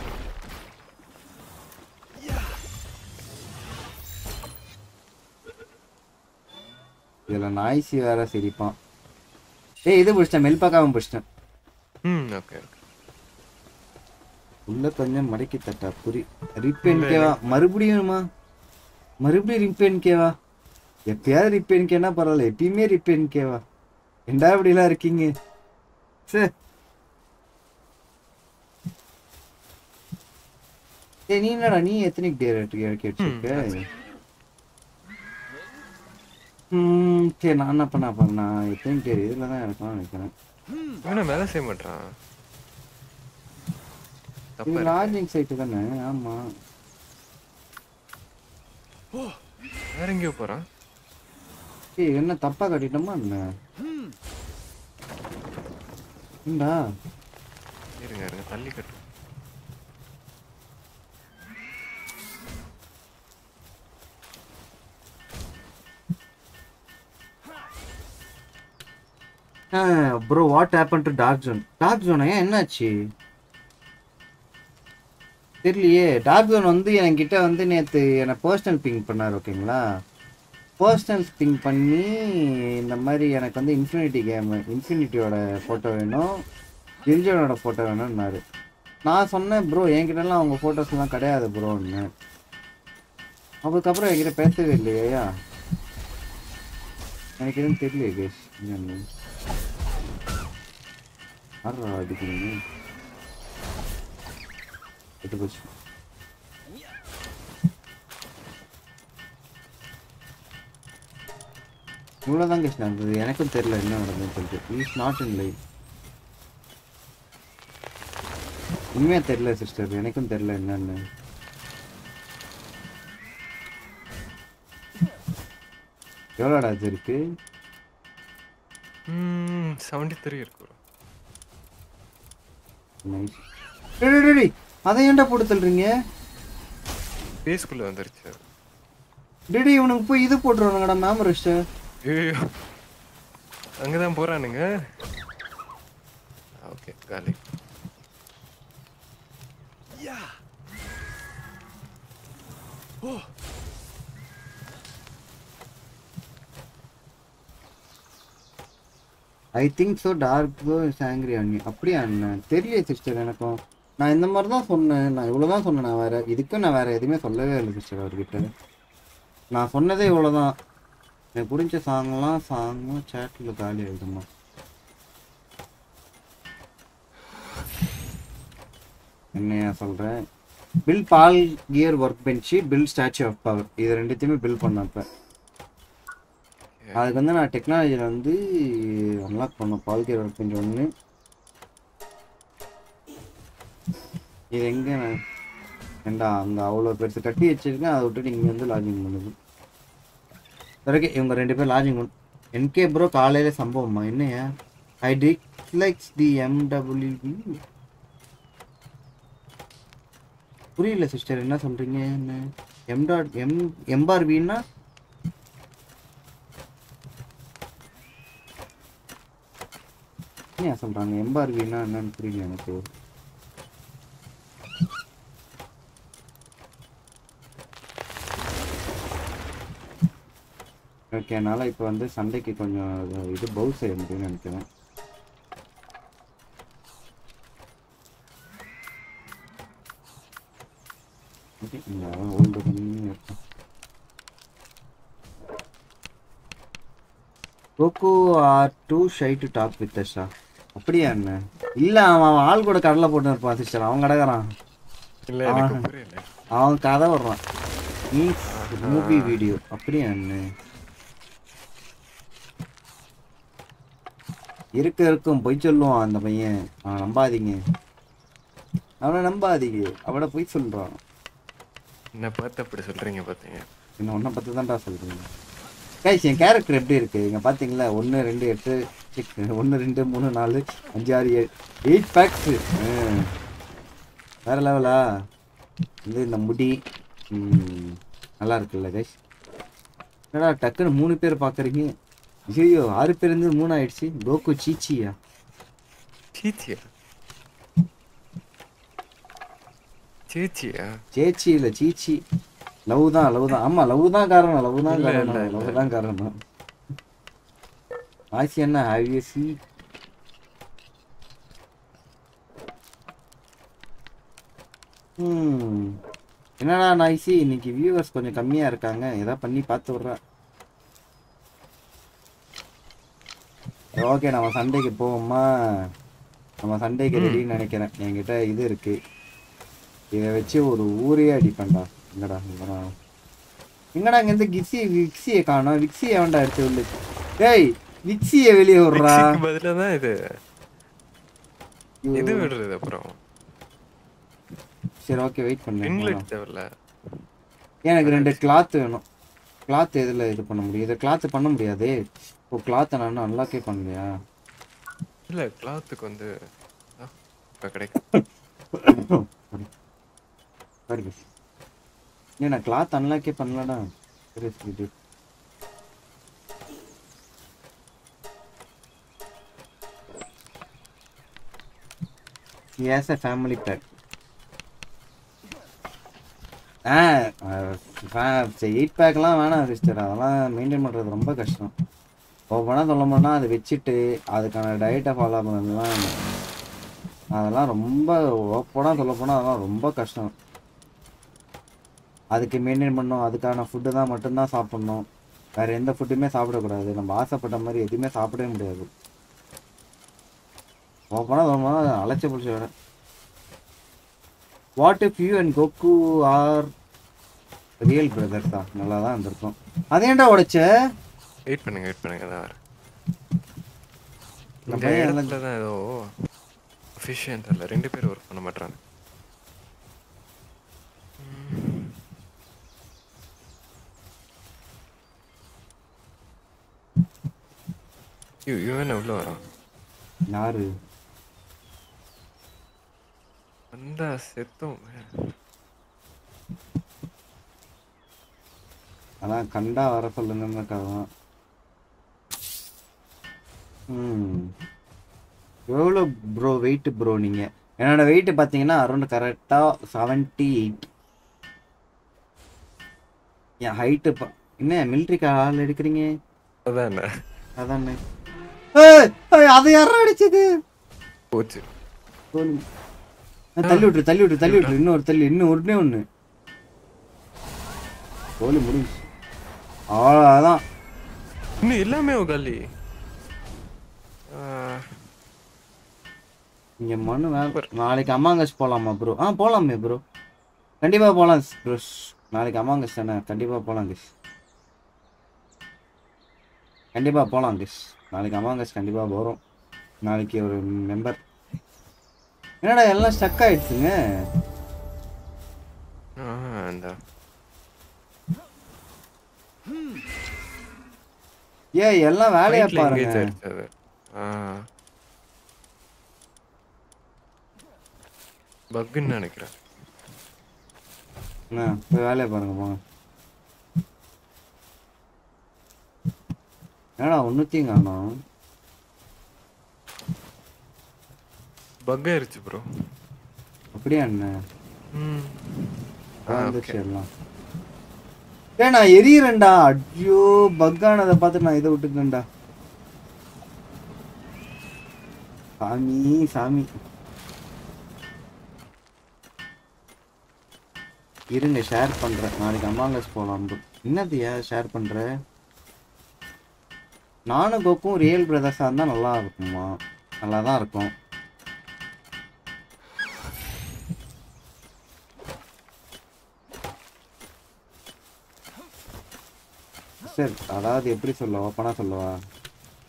இதில் நாய்ஸி வேற சிரிப்பான் ஏய் இது பிடிச்சிட்டேன் மெல்பாக்காவும் பிடிச்சிட்டேன் ம் ஓகே ஓகே உள்ள கொஞ்சம் மடக்கி தட்டா புரி ரிப்பேன் கேவா மறுபடியுமா மறுபடியும் ரிப்பேன் கேவா எப்பயாவது ரிப்பேன் கேனா பரவாயில்ல எப்பயுமே ரிப்பேன் கேவா ஏண்டா இப்படிலாம் இருக்கீங்க சே ஏய் நீ என்னடா நீ எத்தனை டேர் கேட்டிருக்க ம் சரி நான் என்ன பண்ண பண்ணா எத்தனை டேர் இதில் தான் இருக்கலாம்னு நினைக்கிறேன் இவனை வேலை செய்ய மாட்டான் தப்பா இது இருக்கு. லாட்ஜிங் சைட்டு தானே ஆமா வேற எங்கேயோ போறான் ஏய் என்ன தப்பா கட்டிட்டோமா என்ன ஏண்டா இருங்க இருங்க தள்ளி கட்டு bro what happen to dark zone dark ஜோனா ஏன் என்னாச்சு தெரியலையே டார்க் ஜோன் வந்து என்கிட்ட வந்து நேற்று என்னை பர்சனல் பிங் பண்ணார் ஓகேங்களா பர்சனல் பிங் பண்ணி இந்த மாதிரி எனக்கு வந்து இன்ஃபினிட்டி கேம் இன்ஃபினிட்டியோட ஃபோட்டோ வேணும் ஜில்ஜோனோட ஃபோட்டோ வேணும்னாரு நான் சொன்னேன் ப்ரோ என்கிட்டலாம் அவங்க ஃபோட்டோஸ்லாம் கிடையாது ப்ரோன்னு அதுக்கப்புறம் என்கிட்ட பேசவே இல்லையா எனக்கு எதுவும் தெரியலையே கேஷ் என்னன்னு யாரா அடிக்கிறீங்க எட்டு போச்சு இவ்வளோதான் கேஷ் நடந்தது எனக்கும் தெரியல என்ன நடந்ததுன்னு சொல்லிட்டு இஸ் நாட் இன் லைஃப் உண்மையாக தெரியல சிஸ்டர் எனக்கும் தெரியல என்னன்னு எவ்வளோடா இது இருக்கு ம் செவன்டி த்ரீ இருக்கு bro. நைஸ் டேய் டேய், டேய் அதை ஏன்டா போட்டு தள்ளுறீங்க பேஸ்க்குள்ள வந்துருச்சு டேய் டேய், இவனுக்கு போய் இது போட்டுருவானுங்கடா மேம் ரெஸ்ட்டு ஐயோ அங்கதான் போறானுங்க ஓகே காலி I think so dark is angry அண்ணி அப்படியா அண்ணன் தெரியல சிஸ்டர் எனக்கும் நான் இந்த மாதிரி தான் சொன்னேன் நான் இவ்வளோ தான் சொன்னேன் நான் வேற இதுக்கும் நான் வேற எதுவுமே சொல்லவே இல்லை சிஸ்டர் அவர்கிட்ட நான் சொன்னதே இவ்வளோ தான் எனக்கு பிடிச்ச சாங்லாம் சாங்லாம் சேட்டில் காலி ஆகிடுமா என்னையா சொல்கிறேன் build pal gear workbench build statue of power இது ரெண்டுத்தையுமே பில் பண்ணப்ப அதுக்கு வந்து நான் டெக்னாலஜியில் வந்து அன்லாக் பண்ணேன் பால் கியர் ஒர்க் பெஞ்ச் ஒன்று இது எங்கே நான் ஏண்டா அங்கே அவ்வளோ பெருசு கட்டி வச்சிருக்கேன் அதை விட்டுட்டு இங்கே வந்து லாஜிங் பண்ணுது ஓகே இவங்க ரெண்டு பேர் லாஜிங் பண்ணு என்கே ப்ரோ காலையில் சம்பவமா என்னையா ஐ டிக்லைக்ஸ் தி எம்டபிள்யூபி புரியல சிஸ்டர் என்ன சொல்கிறீங்க என்ன எம் டாட் எம் எம்பார்பின்னா என்ன சொல்கிறாங்க எம்பார்பின்னா என்னன்னு புரியல எனக்கு ஓகே அதனால் இப்போ வந்து சண்டைக்கு கொஞ்சம் இது- இது பவுல் செய்ய முடியும்னு நினைக்கிறேன் ஓகே இங்கே ஓல்டு பண்ணி இருக்கும் Goku are too shy to talk with ஷா அப்படியா என்ன இல்லை அவன் அவன் ஆள் கூட கடலை போட்டு இருப்பான் சிஸ்டர் அவன் கடகறான் இல்ல எனக்கு புரியல அவன் கதை வர்றான் மீன்ஸ் மூவி வீடியோ அப்படியா என்ன இருக்க இருக்கும் பொய் சொல்லுவான் அந்த பையன் அவன் நம்பாதீங்க அவனை நம்பாதீங்க அவனை போய் சொல்றான் என்ன பார்த்து அப்படி சொல்றீங்க பார்த்தீங்க இன்னும் ஒன்றை பற்றி தான்டா சொல்றீங்க கைஸ் என் கேரக்டர் எப்படி இருக்கு இங்க பாத்தீங்களா ஒன்று ரெண்டு எட்டு ஒன்று ரெண்டு மூணு நாலு அஞ்சு ஆறு ஏழு எயிட் பேக்ஸ் வேற லெவலா வந்து இந்த முடி ம், நல்லா இருக்குல்ல கைஸ் என்னடா டக்குன்னு மூணு பேர் பார்க்குறீங்க ஐயோ ஆறு பேர் இருந்து மூணு ஆயிடுச்சு கோகு சீச்சியா சீச்சியா சீச்சியா சேச்சி இல்ல சீச்சி லவ் தான் லவ் தான் ஆமா லவ் தான் காரணம் லவ் தான் இல்ல, இல்ல, காரணம் இல்ல. லவ் தான் காரணம் ஆசி என்ன ஹாவியசி ம் என்னடா நாய்ஸி இன்னைக்கு வியூவர்ஸ் கொஞ்சம் கம்மியா இருக்காங்க ஏதாவது பண்ணி பார்த்து விட்றேன் ஓகே நம்ம சண்டைக்கு போவோமா நம்ம சண்டைக்கு ரெடின்னு நினைக்கிறேன் என்கிட்ட இது இருக்கு இதை வச்சு ஒரு ஊரே அடிப்பேன்டா எங்கடா இங்கடா எங்கடா இங்கேருந்து கிக்ஸி விக்ஸியை காணோம் விக்ஸியை வேண்டா எடுத்து விடு டேய் விக்ஸியை வெளியே விட்றா மிக்ஸிக்கு பதிலா தான் இது இது விடுறது அப்புறம் சரி ஓகே வெயிட் பண்ணு இன்லெட் தேவையில்ல எனக்கு ரெண்டு கிளாத் வேணும் கிளாத் எதில் இது பண்ண முடியும் இதை கிளாத் பண்ண முடியாதே ஓ கிளாத்தை நான் அன்லாக்கே பண்ணலையா இல்ல கிளாத்துக்கு வந்து ஆ, இப்ப கிடைக்கும் சாரி பஸ் ஏன் நான் கிளாத் அன்லாக்கே பண்ணலடா சரி சரி எஸ் a ஃபேமிலி பேக் ஆ எயிட் பேக்லாம் வேணாம் சிஸ்டர் அதெல்லாம் மெயின்டைன் பண்ணுறது ரொம்ப கஷ்டம் ஓப்பனாக சொல்ல போனால் அதை வச்சுட்டு அதுக்கான டயட்டை ஃபாலோ பண்ணதுலாம் அதெல்லாம் ரொம்ப ஓப்பனாக சொல்ல போனால் அதெல்லாம் ரொம்ப கஷ்டம் அதுக்கு மெயின்டைன் பண்ணணும் அதுக்கான ஃபுட்டு தான் மட்டும்தான் சாப்பிட்ணும் வேறு எந்த ஃபுட்டுமே சாப்பிடக்கூடாது நம்ம ஆசைப்பட்ட மாதிரி எதுவுமே சாப்பிடவே முடியாது ஓப்பனாக சொல்ல போனால் அழைச்ச பிடிச்ச வேற what if you and Goku are real பிரதர்ஸா நல்லா தான் இருந்திருக்கும் அதேண்டா உடைச்ச வெயிட் பண்ணுங்க வெயிட் பண்ணுங்க அதான் வரேன் நம்ம இந்த ஏன் இடத்துல தான் ஏதோ அஃபிஷியன்ட் இல்லை ரெண்டு பேர் ஒர்க் பண்ண மாட்டாங்க இவன் உள்ள வரான் யாரு வந்தா செத்தோம் அதான் கண்டா வர சொல்லுங்கன்னு கதை ம் எவ்வளோ ப்ரோ வெயிட் ப்ரோ நீங்கள் என்னோட வெயிட் பார்த்தீங்கன்னா அரௌண்ட் கரெக்டாக செவன்ட்டி எயிட் என் ஹைட்டு என்ன மிலிட்ரிக்கு ஆள் எடுக்கிறீங்க அதான் என்ன அதானே ஏய், ஏய், அது யாரா அடிச்சது போச்சு தோனி. ஆ, தள்ளி விட்டுரு தள்ளி விட்டுரு தள்ளி விட்டுரு இன்னொரு தள்ளி இன்னும் ஒண்ணே ஒன்று கோலி முடிஞ்சு அவ்வளோதான் இன்னும் எல்லாமே காலி இங்க மண்ணு வேலை நாளைக்கு அம்மாங்கஸ் போலாமா ப்ரோ ஆ போலாமே ப்ரோ கண்டிப்பா போலாம் ப்ரோ நாளைக்கு அம்மாங்கஸ் தானே கண்டிப்பா போலாம் கிஸ் கண்டிப்பா போலாம் கிஸ் நாளைக்கு அம்மாங்கஸ் கண்டிப்பா வரும் நாளைக்கு ஒரு மெம்பர் என்னடா எல்லாம் ஸ்டக் ஆயிடுச்சுங்க அந்த ஏய் எல்லாம் வேலையா Fightல engage பாருங்க ஆயிடுச்சு அது ஆ பக்குன்னு நினைக்கிறேன் என்ன போய் வேலையை பாருங்க போங்க என்னடா ஒன்றுத்தையும் காணோம் பக் ஆயிருச்சு ப்ரோ அப்படியா என்ன ம் வந்துச்சு எல்லாம் ஏய் நான் எரியறேன்டா ஐயோ பக் ஆனதை பார்த்து நான் இதை விட்டுட்டேன்டா சாமி சாமி இருங்க ஷேர் பண்றேன் நாளைக்கு அம்மாங்கஸ் போலாம் bro. என்னதுயா ஷேர் பண்ற நானும் கோக்கும் ரியல் பிரதர்ஸாக இருந்தால் நல்லா இருக்குமா நல்லா தான் இருக்கும் சரி அதாவது எப்படி சொல்ல ஓப்பனாக சொல்லவா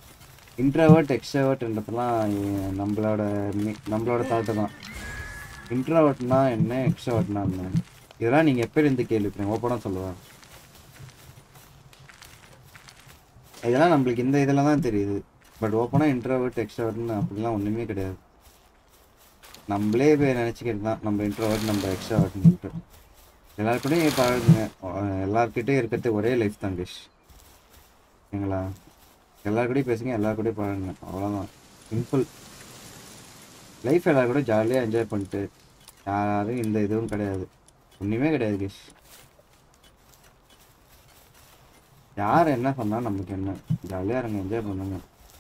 இன்ட்ரவர்ட் எக்ஸ்ட்ரவர்ட்ன்றதுலாம் நம்மளோட மி- நம்மளோட தாட்டு தான் இன்ட்ராவர்ட்னா என்ன எக்ஸ்ட்ராவர்ட்னா என்ன இதெல்லாம் நீங்கள் எப்போ இருந்து கேள்விப்பீங்க ஓப்பனாக சொல்லுவேன் இதெல்லாம் நம்மளுக்கு இந்த இதில் தான் தெரியுது பட் ஓப்பனாக இன்ட்ராவர்ட் எக்ஸ்ட்ராவர்ட்னு அப்படிலாம் ஒன்றுமே கிடையாது நம்மளே போய் நினச்சிக்கிட்டு தான் நம்ம இன்ட்ராவர்ட் நம்ம எக்ஸ்ட்ராவர்ட்னு சொல்லிட்டு எல்லாருக்கூடயும் பழகுங்க அஹ் எல்லார்கிட்டயும் இருக்கிறது ஒரே லைஃப் தான் டிஷ் சரிங்களா எல்லாருக்கூடயும் பேசுங்க எல்லாருக்கூடயும் பழகுங்க அவ்வளோதான் சிம்பிள் லைஃப் எல்லாரும் கூட ஜாலியாக என்ஜாய் பண்ணிட்டு யாரும் இந்த இதுவும் கிடையாது ஒன்றுமே கிடையாது கிஷ் யார் என்ன சொன்னால் நமக்கு என்ன ஜாலியாக இருங்க என்ஜாய் பண்ணுங்க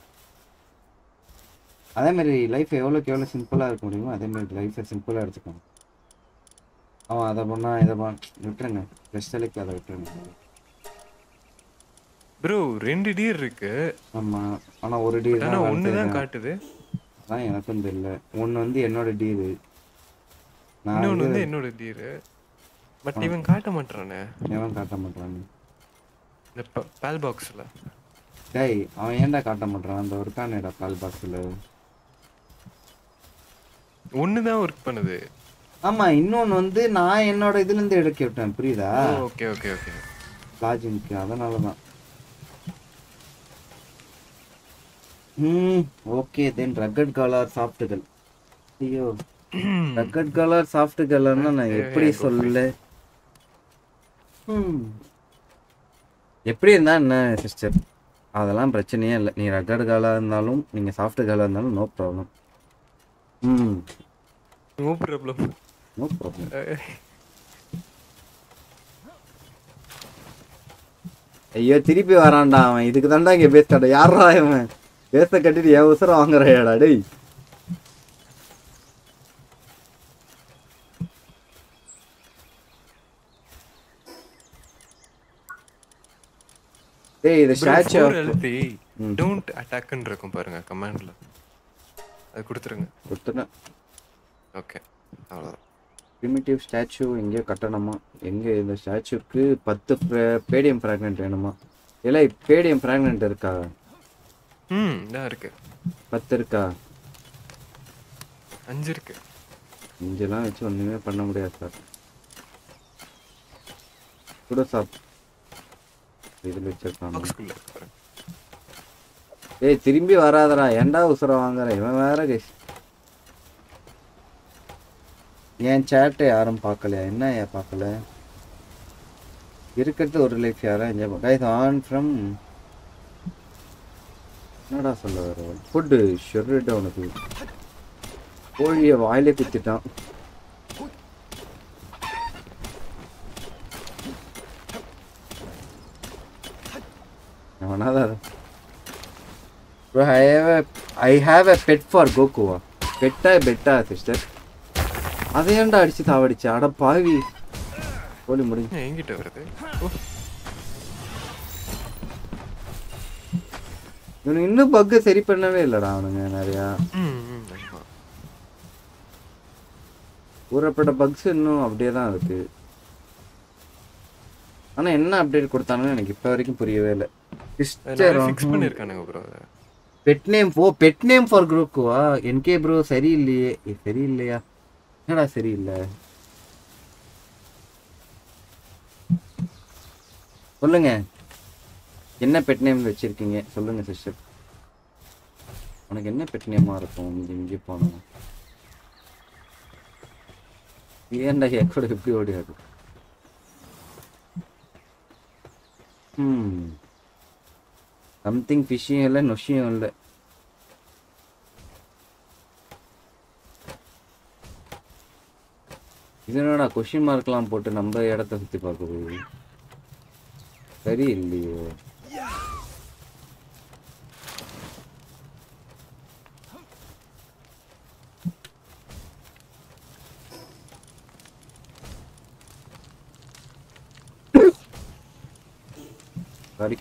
அதே மாதிரி லைஃப் எவ்வளோக்கு எவ்வளோ சிம்பிளாக இருக்க முடியுமோ அதே மாதிரி லைஃப்பை சிம்பிளாக எடுத்துக்கோங்க அவன் அதை பண்ணா இதை பண்ண விட்டுருங்க ரெஸ்டலுக்கு அதை விட்டுருங்க ப்ரோ ரெண்டு டீர் இருக்கு ஆமாம் ஆனால் ஒரு டீல் ஆனா தான் ஒன்று தான் வளர்த்துருக்கேன். காட்டுது அதான் எனக்கும் தெரியல ஒன்று வந்து என்னோட டீலு நான் இன்னொன்று வந்து வந்து என்னோட டீர் பட் இவன் காட்ட மாட்டானே எவன் காட்ட மாட்டான் இந்த பால் பாக்ஸ்ல டேய் அவன் ஏன்டா காட்ட மாட்டான் அந்த இருக்கானேடா பால் பாக்ஸில் ஒன்று தான் ஒர்க் பண்ணுது ஆமாம் இன்னொன்று வந்து நான் என்னோட இதுலேருந்து எடுக்க விட்டேன் புரியுதா ஓகே ஓகே ஓகே லாஜிங்க்கு அதனால தான் ம் ஓகே தென் ரக்கட் காலர் சாஃப்ட்டுகள் ஐயோ ரக்கட் காலர் சாஃப்ட்டுகள்னா நான் எப்படி சொல்ல ம் எப்படி இருந்தா என்ன சிஸ்டர் அதெல்லாம் பிரச்சனையே இல்லை நீ ரக்கட் காலாக இருந்தாலும் நீங்கள் சாஃப்ட் காலாக இருந்தாலும் நோ ப்ராப்ளம் ம் நோ ப்ராப்ளம் நோ ப்ராப்ளம் ஐயோ திருப்பி வரான்டா அவன் இதுக்கு தான்டா இங்கே பேசிட்டாடா யாரா இவன் பேச கட்டிட்டு என் உசரம் வாங்குறாடா டேய் டேய் இது ஸ்டாச்சு ஆஃப் எழுதி ம். டோன்ட் அட்டாக்னு இருக்கும் பாருங்க கமாண்ட்ல அது கொடுத்துருங்க கொடுத்துட்டேன் ஓகே அவ்வளோதான் ப்ரிமிட்டிவ் ஸ்டாச்சு எங்கேயோ கட்டணுமா எங்கே இந்த ஸ்டாச்சுக்கு பத்து பேடிஎம் ஃப்ராக்னென்ட் வேணுமா இல்லை பேடிஎம் ஃப்ராக்னென்ட் இருக்கா ம் இதான் இருக்கு பத்து இருக்கா அஞ்சு இருக்கு இங்கெல்லாம் வச்சு ஒன்றுமே பண்ண முடியாது சார் கூட சாப் இதில் வச்சிருக்காங்க பாக்ஸ்குள்ள இருக்கு பாருங்க ஏய் திரும்பி வராதடா ஏன்டா உசுரம் வாங்குற இவன் வேற கேஸ் என் சேட்டை யாரும் பார்க்கலையா என்ன ஏன் பார்க்கல இருக்கிறது ஒரு லைஃப் யாரும் என்ஜாய் பண்ண கைஸ் ஆன் ஃப்ரம் என்னடா சொல்ல வர ஃபுட்டு ஷெர்ரிட்ட உனக்கு கோழியை வாயிலே குத்திட்டான் அவனாதான் Bro, I have a I have a pet for கோகுவா பெட்டா பெட்டா சிஸ்டர் அதை ஏன்டா அடிச்சு தாவடிச்சு அட பாவி கோழி முடிஞ்சு என்ன என்கிட்ட வருது ஓ, இவனுக்கு இன்னும் பக்கு சரி பண்ணவே இல்லடா அவனுங்க நிறையா ம் ம் ஆமா. ஊறப்பட்ட பக்ஸ் இன்னும் அப்படியே தான் இருக்கு ஆனா என்ன அப்டேட் கொடுத்தானுன்னு எனக்கு இப்போ வரைக்கும் புரியவே இல்லை அது நிறைய ஃபிக்ஸ் பண்ணிருக்கானுங்க bro pet name oh pet name for குரூக்குவா என்கே ப்ரோ சரியில்லையே ஏ, சரியில்லையா என்னடா சரியில்லை சொல்லுங்க என்ன பெட் நேம் வச்சிருக்கீங்க சொல்லுங்க சிஸ்டர் உனக்கு என்ன பெட் நேமா இருக்கும் இங்கே இங்கே போனோம் ஏன்டா என் கூட எப்படி ஓடியாது ம் சம்திங் ஃபிஷ்ஷியும் இல்லை நொஷியும் இல்லை இது என்னடா கொஷின் மார்க்லாம் போட்டு நம்ம இடத்த சுற்றி பார்க்குது சரி இல்லையே சாரி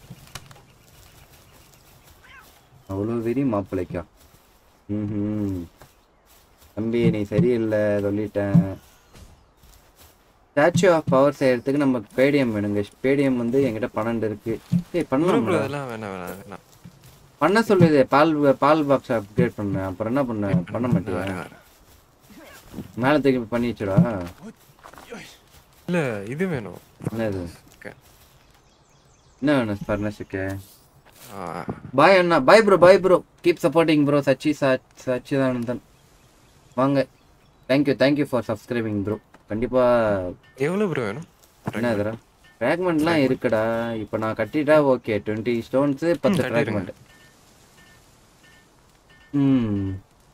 அவ்வளோ வெறி மாப்பிள்ளைக்கா ம் தம்பி நீ சரியில்லை சொல்லிட்டேன் ஸ்டாச்சு ஆஃப் பவர் செய்யறதுக்கு நம்ம பேடிஎம் வேணுங்க பேடிஎம் வந்து என்கிட்ட பன்னெண்டு இருக்கு ஏய் ப்ரோ பண்ணலாம் ப்ரோ அதெல்லாம் வேணாம் வேணாம் வேணாம் பண்ண சொல்லுது பால் பால் பாக்ஸ் அப்கிரேட் பண்ண அப்புறம் என்ன பண்ண பண்ண மாட்டியா வரேன் வரேன் மேலே தூக்கி பண்ணி வச்சுடா இல்ல இது வேணும் என்னது Okay. என்ன வேணும் ஃபர்னஸுக்கு ஆ, பாய் அண்ணா bye bro bye bro keep supporting bro Sachi Sachidanandan வாங்க thank you thank you for subscribing bro கண்டிப்பாக எவ்வளவு ப்ரோ வேணும் என்ன இதுரா ஃப்ராக்மெண்ட்லாம் இருக்குடா இப்போ நான் கட்டிட்டா ஓகே டுவெண்ட்டி ஸ்டோன்ஸு பத்து ம், கட்டிடுங்க. ஃப்ராக்மெண்ட் ம்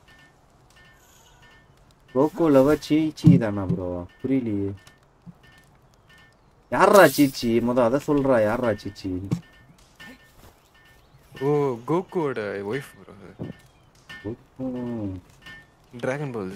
கோகோ லவ சீச்சி தானா ப்ரோ புரியலையே யார்ரா சீச்சி முத அதை சொல்றா யார்ரா சீச்சி ஓ கோகுவோட wife bro Goku Dragon Ball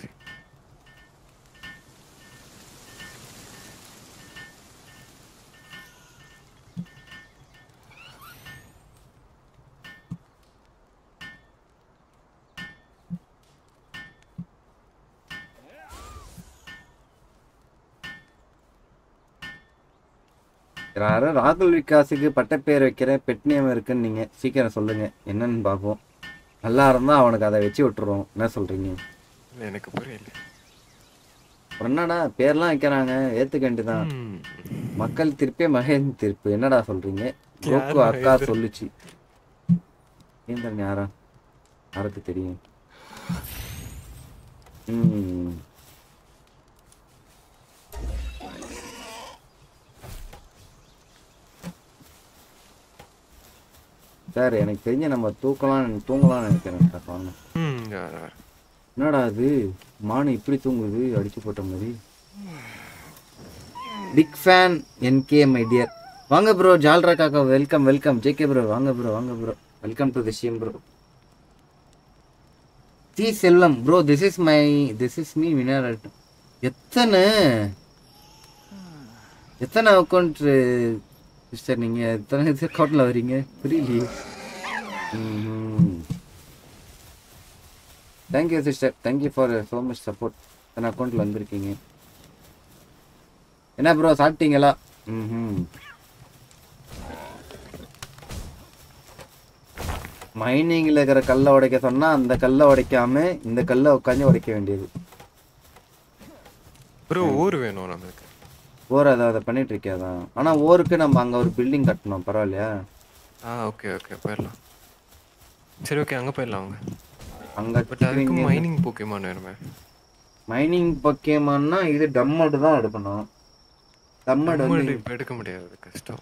யாரும் ராகுல் விகாஸுக்கு பட்டப்பேர் வைக்கிறேன் பெட் நேம் இருக்குன்னு நீங்க சீக்கிரம் சொல்லுங்க என்னன்னு பார்ப்போம் நல்லா இருந்தா அவனுக்கு அதை வச்சு விட்டுருவோம் என்ன சொல்றீங்க இல்ல எனக்கு புரியல அப்புறம் என்னடா பேர்லாம் வைக்கிறாங்க ஏத்துக்க வேண்டியதான் ம். மக்கள் திருப்பே மகேந்திர திருப்பு என்னடா சொல்றீங்க கோகு யார் அக்கா மகேந்திரன்? சொல்லுச்சு மகேந்திரன் யாரா யாருக்கு தெரியும் ம் சார் எனக்கு தெரிஞ்ச நம்ம தூக்கலாம் தூங்கலாம்னு நினைக்கிறேன் சார் வாங்க ம் இங்க வர வர என்னடா அது மானு இப்படி தூங்குது அடிச்சு போட்ட மாதிரி big fan NK my dear வாங்க ப்ரோ ஜால்ரா காக்கா வெல்கம் வெல்கம் ஜேகே ப்ரோ வாங்க ப்ரோ வாங்க ப்ரோ வெல்கம் டு திஷியம் bro the Selvam bro this is my this is me winner எத்தனை எத்தனை அக்கௌண்ட் சிஸ்டர் நீங்க எத்தனை அக்கௌண்ட்ல வரீங்க புரியலையே ம் thank you sister thank you for so much support என் அக்கௌண்ட்டில் வந்திருக்கீங்க என்ன ப்ரோ சாப்பிட்டீங்களா ம் மைனிங்கில் இருக்கிற கல்லை உடைக்க சொன்னால் அந்த கல்லை உடைக்காம இந்த கல்லை உட்காந்து உடைக்க வேண்டியது ப்ரோ ஊர் வேணும் நம்மளுக்கு ஓர் அதை அதை பண்ணிட்டு இருக்கியாதான் ஆனால் ஓருக்கு நம்ம அங்கே ஒரு பில்டிங் கட்டணும் பரவாயில்லையா ஆ ஓகே ஓகே போயிடலாம் சரி ஓகே அங்க போயிடலாம் அவங்க அங்கே பட் அதுக்கு மைனிங் போக்கேமான் வேணுமே மைனிங் பக்கேமான்னா இது டம்மடு தான் எடுக்கணும் டம்மடு வந்து நம்மள்ட்ட இப்ப எடுக்க முடியாது கஷ்டம்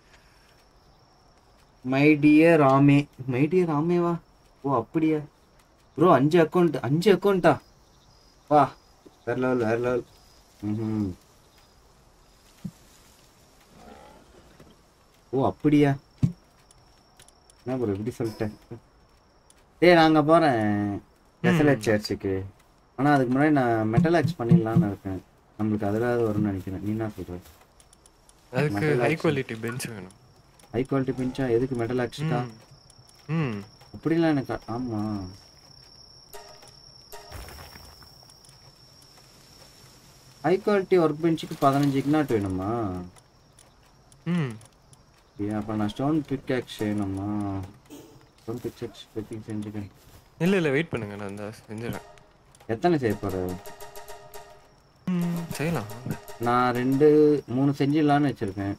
மை டியர் ராமே மை டியர் ராமேவா ஓ அப்படியா ப்ரோ அஞ்சு அக்கௌண்ட் அஞ்சு அக்கௌண்ட்டா வா வேற லெவல் வேற லெவல் ம் ஓ அப்படியா என்ன ப்ரோ இப்படி சொல்லிட்டேன் டேய் நான் அங்கே போகிறேன் எஸ்எல்எச் சர்ச்சுக்கு ஆனால் அதுக்கு முன்னாடி நான் மெட்டலாக்ஸ் பண்ணிடலான்னு இருக்கேன் நம்மளுக்கு அதில் வரும்னு நினைக்கிறேன் நீ என்ன சொல்கிற அதுக்கு Metal high action. Quality bench வேணும் ஹை குவாலிட்டி பிஞ்சா எதுக்கு மெட்டலாக்ஸ்க்கா ம். ம் அப்படிலாம் எனக்கு ஆமா ஹை குவாலிட்டி ஒர்க் பெஞ்சுக்கு பதினஞ்சு இக்னாட் வேணுமா ம் ஏன் அப்போ நான் ஸ்டோன் பிக்ஆக்ஸ் வேணுமா ஸ்டோன் பிக்ஆக்ஸ் பற்றி செஞ்சுக்கேன் இல்ல இல்ல வெயிட் பண்ணுங்க நான் இந்த செஞ்சிடறேன் எத்தனை செய்ய போகிற ம் செய்யலாம் வாங்க. நான் ரெண்டு மூணு செஞ்சிடலான்னு வச்சுருக்கேன்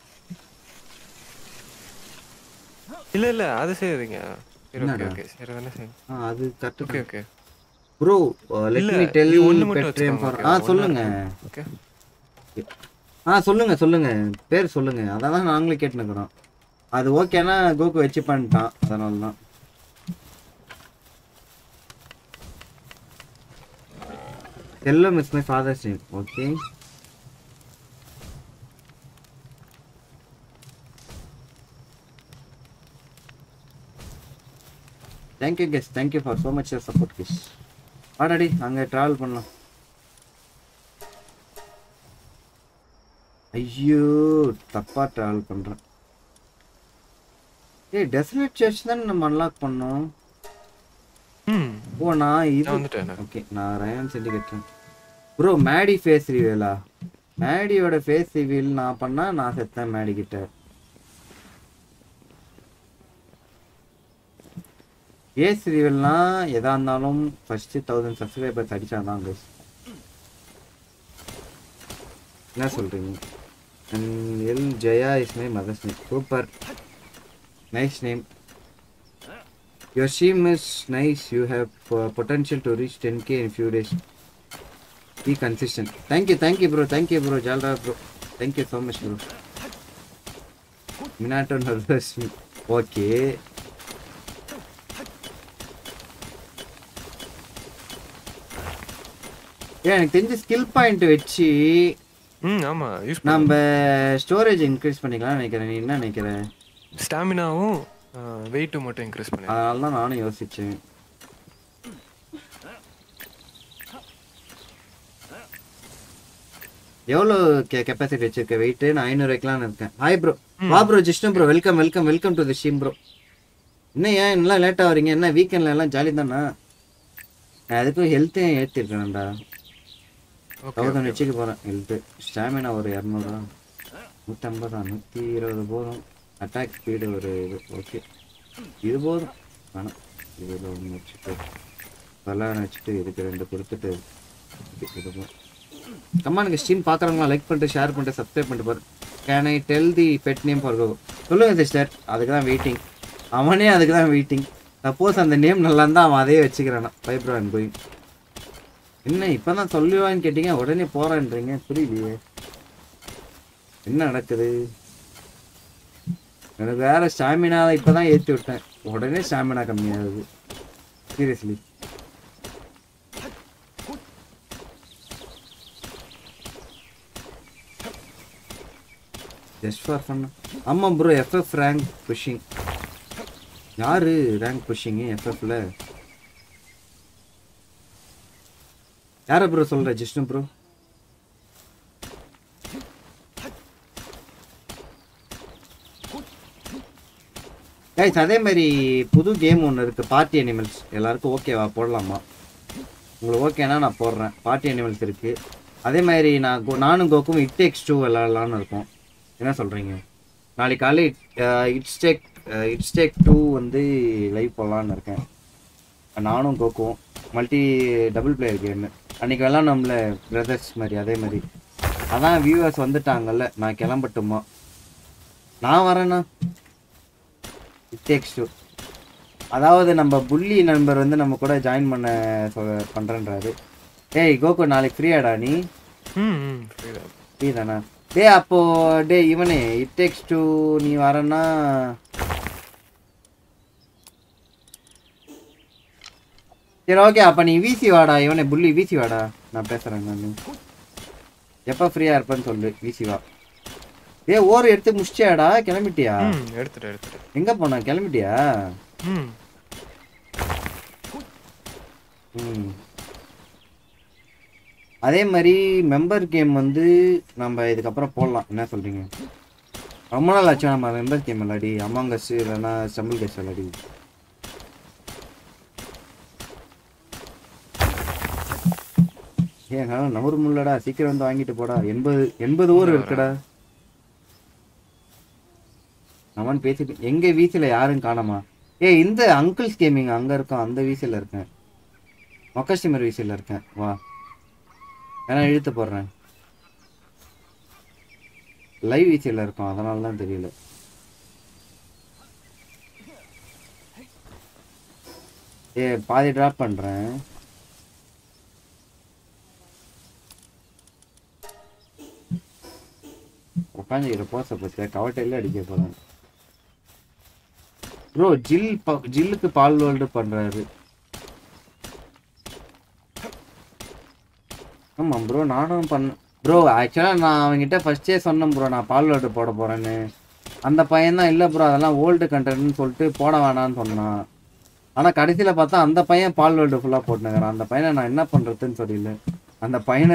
இல்ல இல்ல அது செய்யாதீங்க சரி ஓகே என்னடா? ஓகே சரி வேணா செய்யுங்க ஆ அது okay correct okay bro let இல்ல, மீ டெல் இது ஒண்ணு மட்டும் பெட் நேம் வச்சுக்கோங்க, ஃபார் okay? ஆ ஒண்ணா சொல்லுங்க ஓகே ஆ சொல்லுங்க சொல்லுங்க பேர் சொல்லுங்க அதான் தான் நாங்களே கேட்டுனுக்குறோம் அது ஓகேனா கோகு வச்சு பண்ணிட்டான் அதனால தான் Chellam is my father's name okay thank you guys thank you for so much support guys வாடாடி அங்கே ட்ராவல் பண்ணலாம் ஐயோ தப்பா ட்ராவல் பண்றேன் ஏய் டெசர்ட் சர்ச் தானே நம்ம அன்லாக் பண்ணோம் ம் ஓ நான் இது நான் வந்துட்டேன் ஓகே நான் ரயான் சென்டிகேட்டேன் ப்ரோ மேடி ஃபேஸ் ரிவீலா மேடியோட ஃபேஸ் ரிவீல் நான் பண்ணா நான் செத்தேன் மேடி கிட்ட ஃபேஸ் ரிவீல்னா எதா இருந்தாலும் ஃபர்ஸ்ட் தௌசண்ட் சப்ஸ்கிரைபர்ஸ் அடிச்சாதான் guys என்ன சொல்கிறீங்க L Jaya is my mother's name super nice name your stream is nice you have potential to reach ten K in few days be consistent thank you thank you bro thank you bro ஜால்ரா bro thank you so much bro Minato nervous okay ஏன் எனக்கு தெரிஞ்ச skill point வச்சு ம் ஆமா use நம்ம storage increase பண்ணிக்கலாம் நினைக்கிறேன் நீ என்ன நினைக்கிற ஸ்டாமினாவும் வெயிட்டும் மட்டும் இன்க்ரீஸ் பண்ணி அதனால தான் நானும் யோசிச்சேன் எவ்வளோ கெ கெப்பாசிட்டி வச்சிருக்க வெயிட் நான் ஐநூறு வைக்கலாம்னு இருக்கேன் ஹாய் ப்ரோ வா bro Jishnu bro welcome welcome welcome to the ஷீம் ப்ரோ என்ன ஏன் எல்லாம் லேட்டாக வரீங்க என்ன வீக்கெண்டில் எல்லாம் ஜாலி தானா நான் அதுக்கும் ஹெல்த்தையும் ஏற்றிருக்கேன்டா ஓகே தௌசண்ட் வச்சுக்க போகிறேன் ஹெல்த்து ஸ்டாமினா ஒரு இரநூறுவா நூற்றம்பதா நூற்றி இருபது போதும் அட்டாக் ஸ்பீடு ஒரு இது ஓகே இது போதும் வேணாம் இதில் ஒன்று வச்சுட்டு பல்லான வச்சுட்டு இதுக்கு ரெண்டு கொடுத்துட்டு இது இது போதும் கம்மானுக்கு ஸ்ட்ரீம் பார்க்குறவங்களா லைக் பண்ணிட்டு ஷேர் பண்ணிட்டு சப்ஸ்கிரைப் பண்ணிட்டு பாரு can I tell the pet name for go சொல்லுங்கள் சிஸ்டர் அதுக்கு தான் வெயிட்டிங் அவனே அதுக்கு தான் வெயிட்டிங் சப்போஸ் அந்த நேம் நல்லா இருந்தால் அவன் அதே வச்சுக்கிறானா ஃபைப்ரோ அண்ட் கோயிங் என்ன இப்போ தான் சொல்லுவான்னு கேட்டீங்க உடனே போகிறேன்றீங்க புரியலையே என்ன நடக்குது எனக்கு வேற ஸ்டாமினா இப்போ தான் ஏற்றி விட்டேன் உடனே ஸ்டாமினா கம்மியாகுது சீரியஸ்லி ஜஸ்ட் ஃபார் ஃபன் ஆமாம் ப்ரோ எஃப்எஃப் ரேங்க் புஷிங் யாரு ரேங்க் புஷிங்கு எஃப்எஃப்ல யாரை ப்ரோ சொல்ற ஜிஷ்ணு ப்ரோ கைஸ் அதே மாதிரி புது கேம் ஒன்று இருக்கு பார்ட்டி அனிமல்ஸ் எல்லாருக்கும் ஓகேவா போடலாமா உங்களுக்கு ஓகேனா நான் போடுறேன் பார்ட்டி அனிமல்ஸ் இருக்கு அதே மாதிரி நான் கோ- நானும் கோக்கும் இட் டேக்ஸ் டூ விளாட்லான்னு இருக்கோம் என்ன சொல்றீங்க நாளைக்கு காலை it's take it's take two வந்து லைவ் போடலான்னு இருக்கேன் நானும் கோக்கும் மல்டி டபுள் பிளேயர் கேமு அன்னைக்கு விளாண்டோம்ல பிரதர்ஸ் மாதிரி அதே மாதிரி அதான் வியூவர்ஸ் வந்துட்டாங்கல்ல நான் கிளம்பட்டுமா நான் வரேண்ணா இட் டேக்ஸ் டூ அதாவது நம்ம புள்ளி நண்பர் வந்து நம்ம கூட ஜாயின் பண்ண சொ- பண்றேன்றாரு டேய் கோகு நாளைக்கு ஃப்ரீயாடா நீ ம் ம் புரியுதா ஃப்ரீ தானே டேய் அப்போ டேய் இவனே இட் டேக்ஸ் டூ நீ வரேன்னா சரி ஓகே அப்போ நீ வீசி வாடா இவனே புள்ளி வீசி வாடா நான் பேசுகிறேன் நான் எப்போ ஃப்ரீயாக இருப்பேன்னு சொல்லு வீசி வா ஏ ஓர் எடுத்து முடிச்சியாடா கிளம்பிட்டியா ம் எடுத்துட்டு எடுத்துட்டு எங்கே போன கிளம்பிட்டியா ம் ம் அதே மாதிரி மெம்பர் கேம் வந்து நம்ம இதுக்கப்புறம் போடலாம் என்ன சொல்கிறீங்க ரொம்ப நாள் ஆச்சு நம்ம மெம்பர் கேம் விளாடி அமாங்கஸ் இல்லைன்னா ஸ்டம்பிள் கேஸ் விளாடி ஏன் நவரு முள்ளடா சீக்கிரம் வந்து வாங்கிட்டு போடா எண்பது எண்பது ஊர் இருக்குடா அவன் பேசிட்டு எங்க வீசில யாரும் காணோமா ஏய் இந்த அங்கிள்ஸ் கேமிங் அங்க இருக்கோம் அந்த வீசில இருக்கேன் மொக்கஸ்டிமர் வீசில இருக்கேன் வா வேணா இழுத்து போடுறேன் லைவ் வீசில இருக்கோம் அதனால தான் தெரியல ஏ பாதி டிராப் பண்றேன் உட்காந்துக்கிற போச பத்தியா கவட்டையில அடிக்க போறேன் ப்ரோ ஜில் ப- ஜில்லுக்கு பால் வேர்ல்டு பண்றாரு ஆமா ப்ரோ நானும் பண்ண ப்ரோ ஆக்சுவலாக நான் அவன்கிட்ட ஃபர்ஸ்டே சொன்னேன் ப்ரோ நான் பால் வேர்ல்டு போட போறேன்னு அந்த பையன் தான் இல்லை ப்ரோ அதெல்லாம் ஓல்டு கண்டென்ட்னு சொல்லிட்டு போட வேணாம்னு சொன்னான் ஆனால் கடைசியில் பார்த்தா அந்த பையன் பால் வேர்ல்டு ஃபுல்லாக போட்டுனுங்கிறான் அந்த பையனை நான் என்ன பண்ணுறதுன்னு தெரியல அந்த பையனை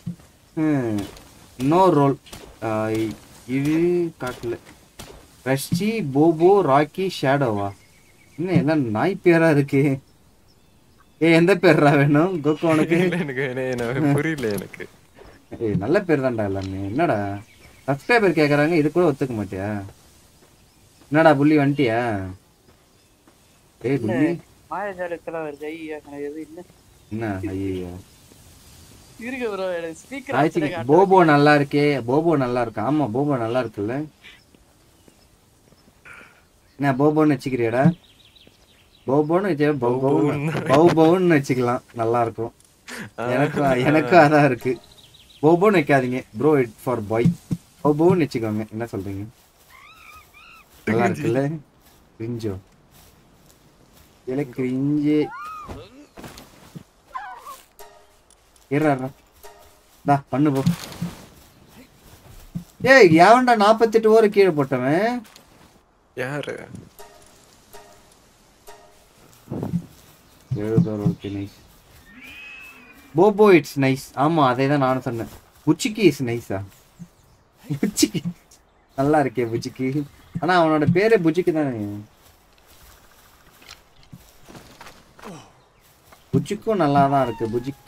இன்னொரு ரோல் இது காட்டல ரஷ்டி போபோ ராக்கி ஷேடோவா இன்னும் என்ன நாய் பேரா இருக்கு ஏ எந்த பேர்ரா வேணும் கோகு உனக்கு இல்ல, எனக்கு என்ன- என்ன புரியல எனக்கு ஏய் நல்ல பேர் தான்டா எல்லாமே என்னடா சப்ஸ்கிரைபர் கேக்குறாங்க இது கூட ஒத்துக்க மாட்டியா என்னடா புள்ளி வந்துட்டியா ஏய் புள்ளி மாயாஜாலத்தெல்லாம் வருது ஐயா எனக்கு எதுவும் இல்லை என்ன ஐயா இருக்கு ப்ரோ எனக்கு ஸ்பீக்கர் ராய்ச்சிக்கு போபோ நல்லா இருக்கே போபோ நல்லா இருக்கு ஆமா போபோ நல்லா இருக்குல்ல என்ன போபோன்னு வச்சுக்கிறியாடா போபோன்னு வச்சு பௌபோன்னு பௌபோன்னு வச்சுக்கலாம் நல்லா இருக்கும் எனக்கும் எனக்கும் அதான் இருக்கு போபோன்னு வைக்காதீங்க ப்ரோ இட் ஃபார் பாய் போபோன்னு வச்சுக்கோங்க என்ன சொல்றீங்க நல்லா இருக்குல்ல கிரிஞ்சோ இல்லை கிரிஞ்சு இருடா டா பண்ணு போ ஏய் எவன்டா நாற்பத்தெட்டு ஓவர் கீழே போட்டவன் யாரு எழுபது over okay nice Bobo it's nice ஆமா அதே தான் நானும் சொன்னேன் புச்சிக்கு இஸ் நைஸா புச்சிக்கு நல்லா இருக்கே புச்சிக்கு ஆனா அவனோட பேரே புச்சிக்கு தானே புச்சிக்கும் நல்லா தான் இருக்கு புஜிக்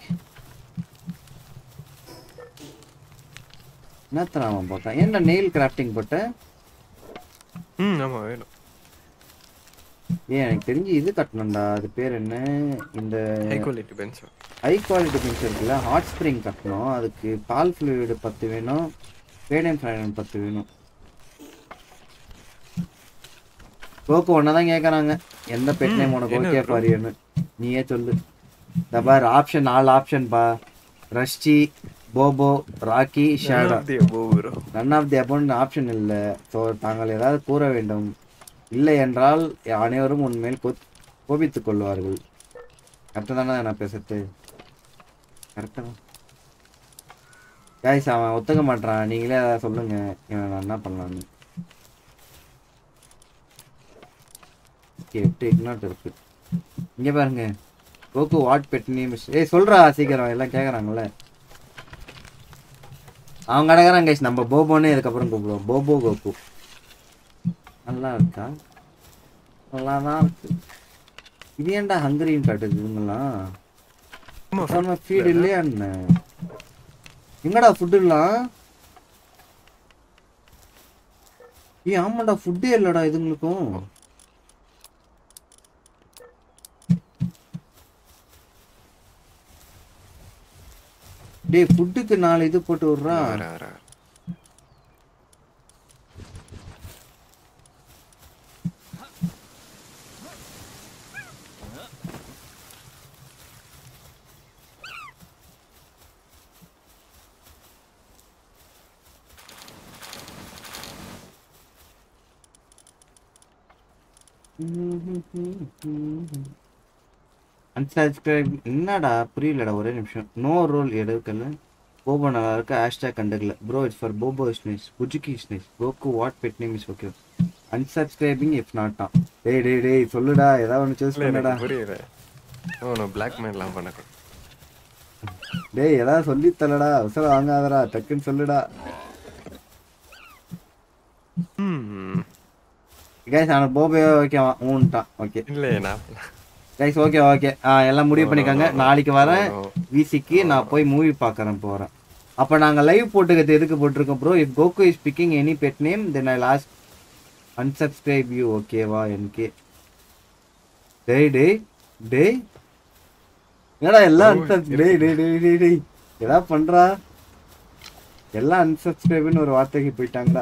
என்னத்தன அவன் போட்டான் ஏன்டா நெயில் கிராஃப்டிங் போட்ட ம் ஆமா வேணும் ஏன் எனக்கு தெரிஞ்சு இது கட்டணும்டா அது பேர் என்ன இந்த high quality bench high quality things இருக்குல்ல ஹாட் ஸ்ப்ரிங் கட்டணும் அதுக்கு பால் ஃப்ளூயிடு பத்து வேணும் ரேடியம் ஃப்ளைன் பத்து வேணும் கோக்கு ஒன்னதான் கேட்குறாங்க எந்த பெட் நேம் உனக்கு என்ன ஓகே bro? பாரியன்னு நீயே சொல்லு இந்த பார் ஆப்ஷன் நாலு ஆப்ஷன் பா ரஷ்டி போபோ ராக்கி ஷேடா ப்ரோ நன் ஆஃப் தி அபவுண்ட் ஆப்ஷன் இல்லை ஸோ தாங்கள் ஏதாவது கூற வேண்டும் இல்லை என்றால் அனைவரும் உன்மேல் கோ கோபித்துக் கொள்வார்கள் கரெக்டாக தானே நான் பேசுறது கரெக்டாக தான் காய்ஸ் அவன் ஒத்துக்க மாட்டான் நீங்களே அதை சொல்லுங்க இவனை நான் என்ன பண்ணலான்னு Okay, எட்டு இக்னாட் இருக்கு இங்க பாருங்க கோகு வாட் பெட் நேம் ஏய் சொல்றா சீக்கிரம் எல்லாம் கேக்குறாங்கல்ல அவங்க அடகிறாங்க கைஸ் நம்ம போபோன்னு இதுக்கப்புறம் கூப்பிடுவோம் போபோ கோகு நல்லா இருக்கா நல்லா தான் இருக்கு இது ஏன்டா ஹங்கரின்னு காட்டுது இவங்கெல்லாம் ஆமா நம்ம ஃபீட் இல்லையா என்ன எங்கடா ஃபுட் எல்லாம் ஏய் ஆமாடா ஃபுட்டே இல்லடா இதுங்களுக்கும் டேய் ஃபுட்டுக்கு நாலு இது போட்டு விட்றா வர வர அன்சப்ஸ்கிரைப் என்னடா புரியலடா ஒரே நிமிஷம் நோ ரோல் எடுக்கல போபோ நல்லா இருக்கு ஹேஷ்டாக் கண்டுக்கல bro it's for Bobo is nice புஜுக்கி is nice Goku what pet name is okay unsubscribing if not தான் டேய் டேய் டேய் சொல்லுடா ஏதாவது ஒன்று சூஸ் இல்ல பண்ணுடா எனக்கு புரியல ஓ நான் பிளாக் மெயிலாம் பண்ணக்கூடாது டேய் ஏதாவது சொல்லி தரடா அவசரம் வாங்காதடா டக்குன்னு சொல்லுடா ம் கைஸ் அவனுக்கு போபோ ஓகேவா ஊன்ட்டான் ஓகே இல்ல நான் கைஸ் ஓகே ஓகே ஆ எல்லாம் முடிவு பண்ணிக்கோங்க நாளைக்கு வரேன் No, no. விசிக்கு நான் போய் மூவி பார்க்கறேன் போறேன் அப்போ நாங்கள் லைவ் போட்டுக்கிறது எதுக்கு போட்டிருக்கோம் bro if Goku is picking any pet name then I lost unsubscribe you ஓகேவா எனக்கு டேய் டேய் டேய் என்னடா எல்லாம் Oh, unsubs டேய் டேய் டேய் டேய் டேய் எதா பண்றா எல்லாம் unsubscribeன்னு ஒரு வார்த்தைக்கு போயிட்டாங்கடா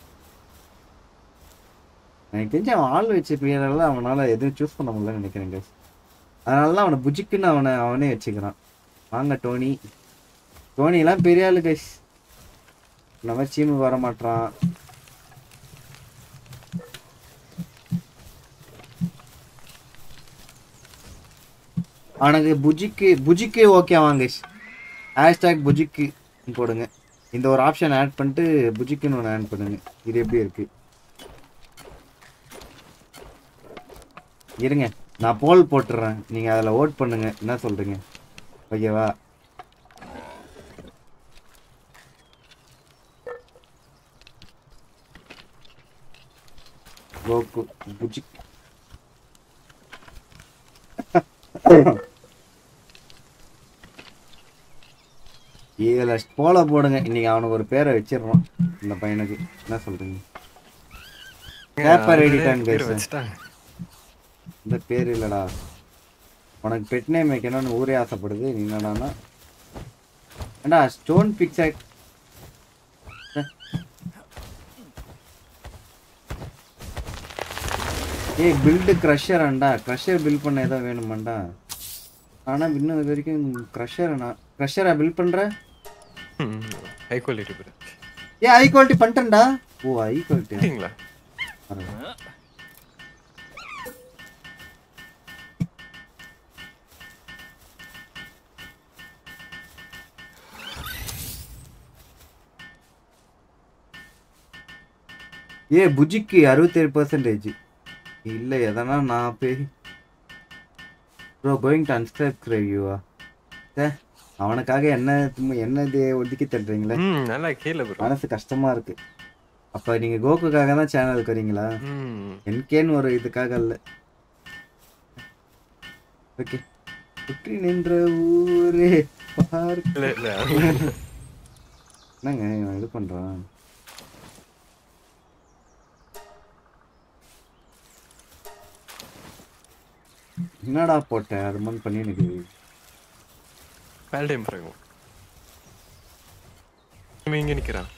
எனக்கு தெரிஞ்சு அவன் ஆள் வச்ச பேரெல்லாம் அவனால எதுவும் சூஸ் பண்ண முடியலன்னு நினைக்கிறேன் guys. அதனால தான் அவனை புஜிக்குன்னு அவனை அவனே வச்சுக்கிறான் வாங்க டோனி டோனிலாம் பெரிய ஆளு கைஸ் இந்த மாதிரி சீமு வர மாட்டான் அவனுக்கு புஜிக்கு புஜிக்கு ஓகே வாங்க ஹேஷ்டாக் புஜிக்கு போடுங்க இந்த ஒரு ஆப்ஷன் ஆட் பண்ணிட்டு புஜிக்குன்னு ஒன்று ஆட் பண்ணுங்க இது எப்படி இருக்கு இருங்க நான் போல் போட்டுறேன் நீங்க அதில் ஓட் பண்ணுங்க என்ன சொல்றீங்க ஓகேவா கோகு புஜிக் இதுல போல போடுங்க இன்னைக்கு அவனுக்கு ஒரு பேரை வச்சிடுறோம் இந்த பையனுக்கு என்ன சொல்றீங்க பேப்பர் எடிட்டான் பேர் கைஸ் வச்சுட்டாங்க இந்த பேர் இல்லடா உனக்கு பெட் நேம் வைக்கணும்னு ஊரே ஆசைப்படுது நீ என்னடான்னா ஏண்டா ஸ்டோன் பிக்ஸாக் ஏய் பில்டு க்ரஷராண்டா க்ரஷர் பில்ட் பண்ண ஏதோ வேணுமாண்டா ஆனால் இன்னும் இது வரைக்கும் க்ரஷர் நான் க்ரஷரா பில்ட் பண்ணுற ஹை குவாலிட்டி ப்ரோ ஏ ஹை குவாலிட்டி பண்ணிட்டேன்டா ஓ ஹை குவாலிட்டி சரிங்களா ஏ புஜிக்கு அறுபத்தேழு பர்சன்டேஜ் இல்லை எதனா நான் போய் ப்ரோ கோயிங் டு அன்ஸ்கிரைப் யூவா சே அவனுக்காக என்ன சும்மா என்ன இது ஒதுக்கி தட்டுறீங்களே ம் நல்லா கேளு ப்ரோ மனசு கஷ்டமா இருக்கு அப்ப நீங்க கோகுக்காக தான் சேனலுக்கு வரீங்களா ம் என்கேன்னு ஒரு இதுக்காக இல்ல ஓகே சுற்றி நின்ற ஊரே பார்க்க இல்ல இல்ல என்னங்க இவன் இது பண்றான் என்னடா போட்ட அது மாதிரி பண்ணி எனக்கு பேல்டைம் ப்ரோ இவன் இங்க நிக்கிறான்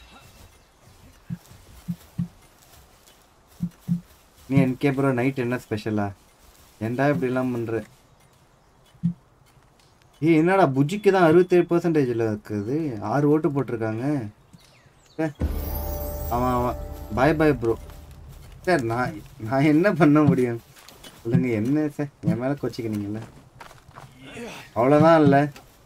நீ என்கே ப்ரோ நைட் என்ன ஸ்பெஷலா ஏன்டா இப்படிலாம் பண்ற ஏய் என்னடா புஜிக்கு தான் அறுபத்தேழு பர்சன்டேஜில் இருக்குது ஆறு ஓட்டு போட்டிருக்காங்க ச்சே. அவன் அவன் பாய் பாய் ப்ரோ சார் நான் நான் என்ன பண்ண முடியும் இல்லைங்க என்ன சார் என் மேலே கோச்சிக்கினீங்கல்ல அவ்வளோதான் இல்லை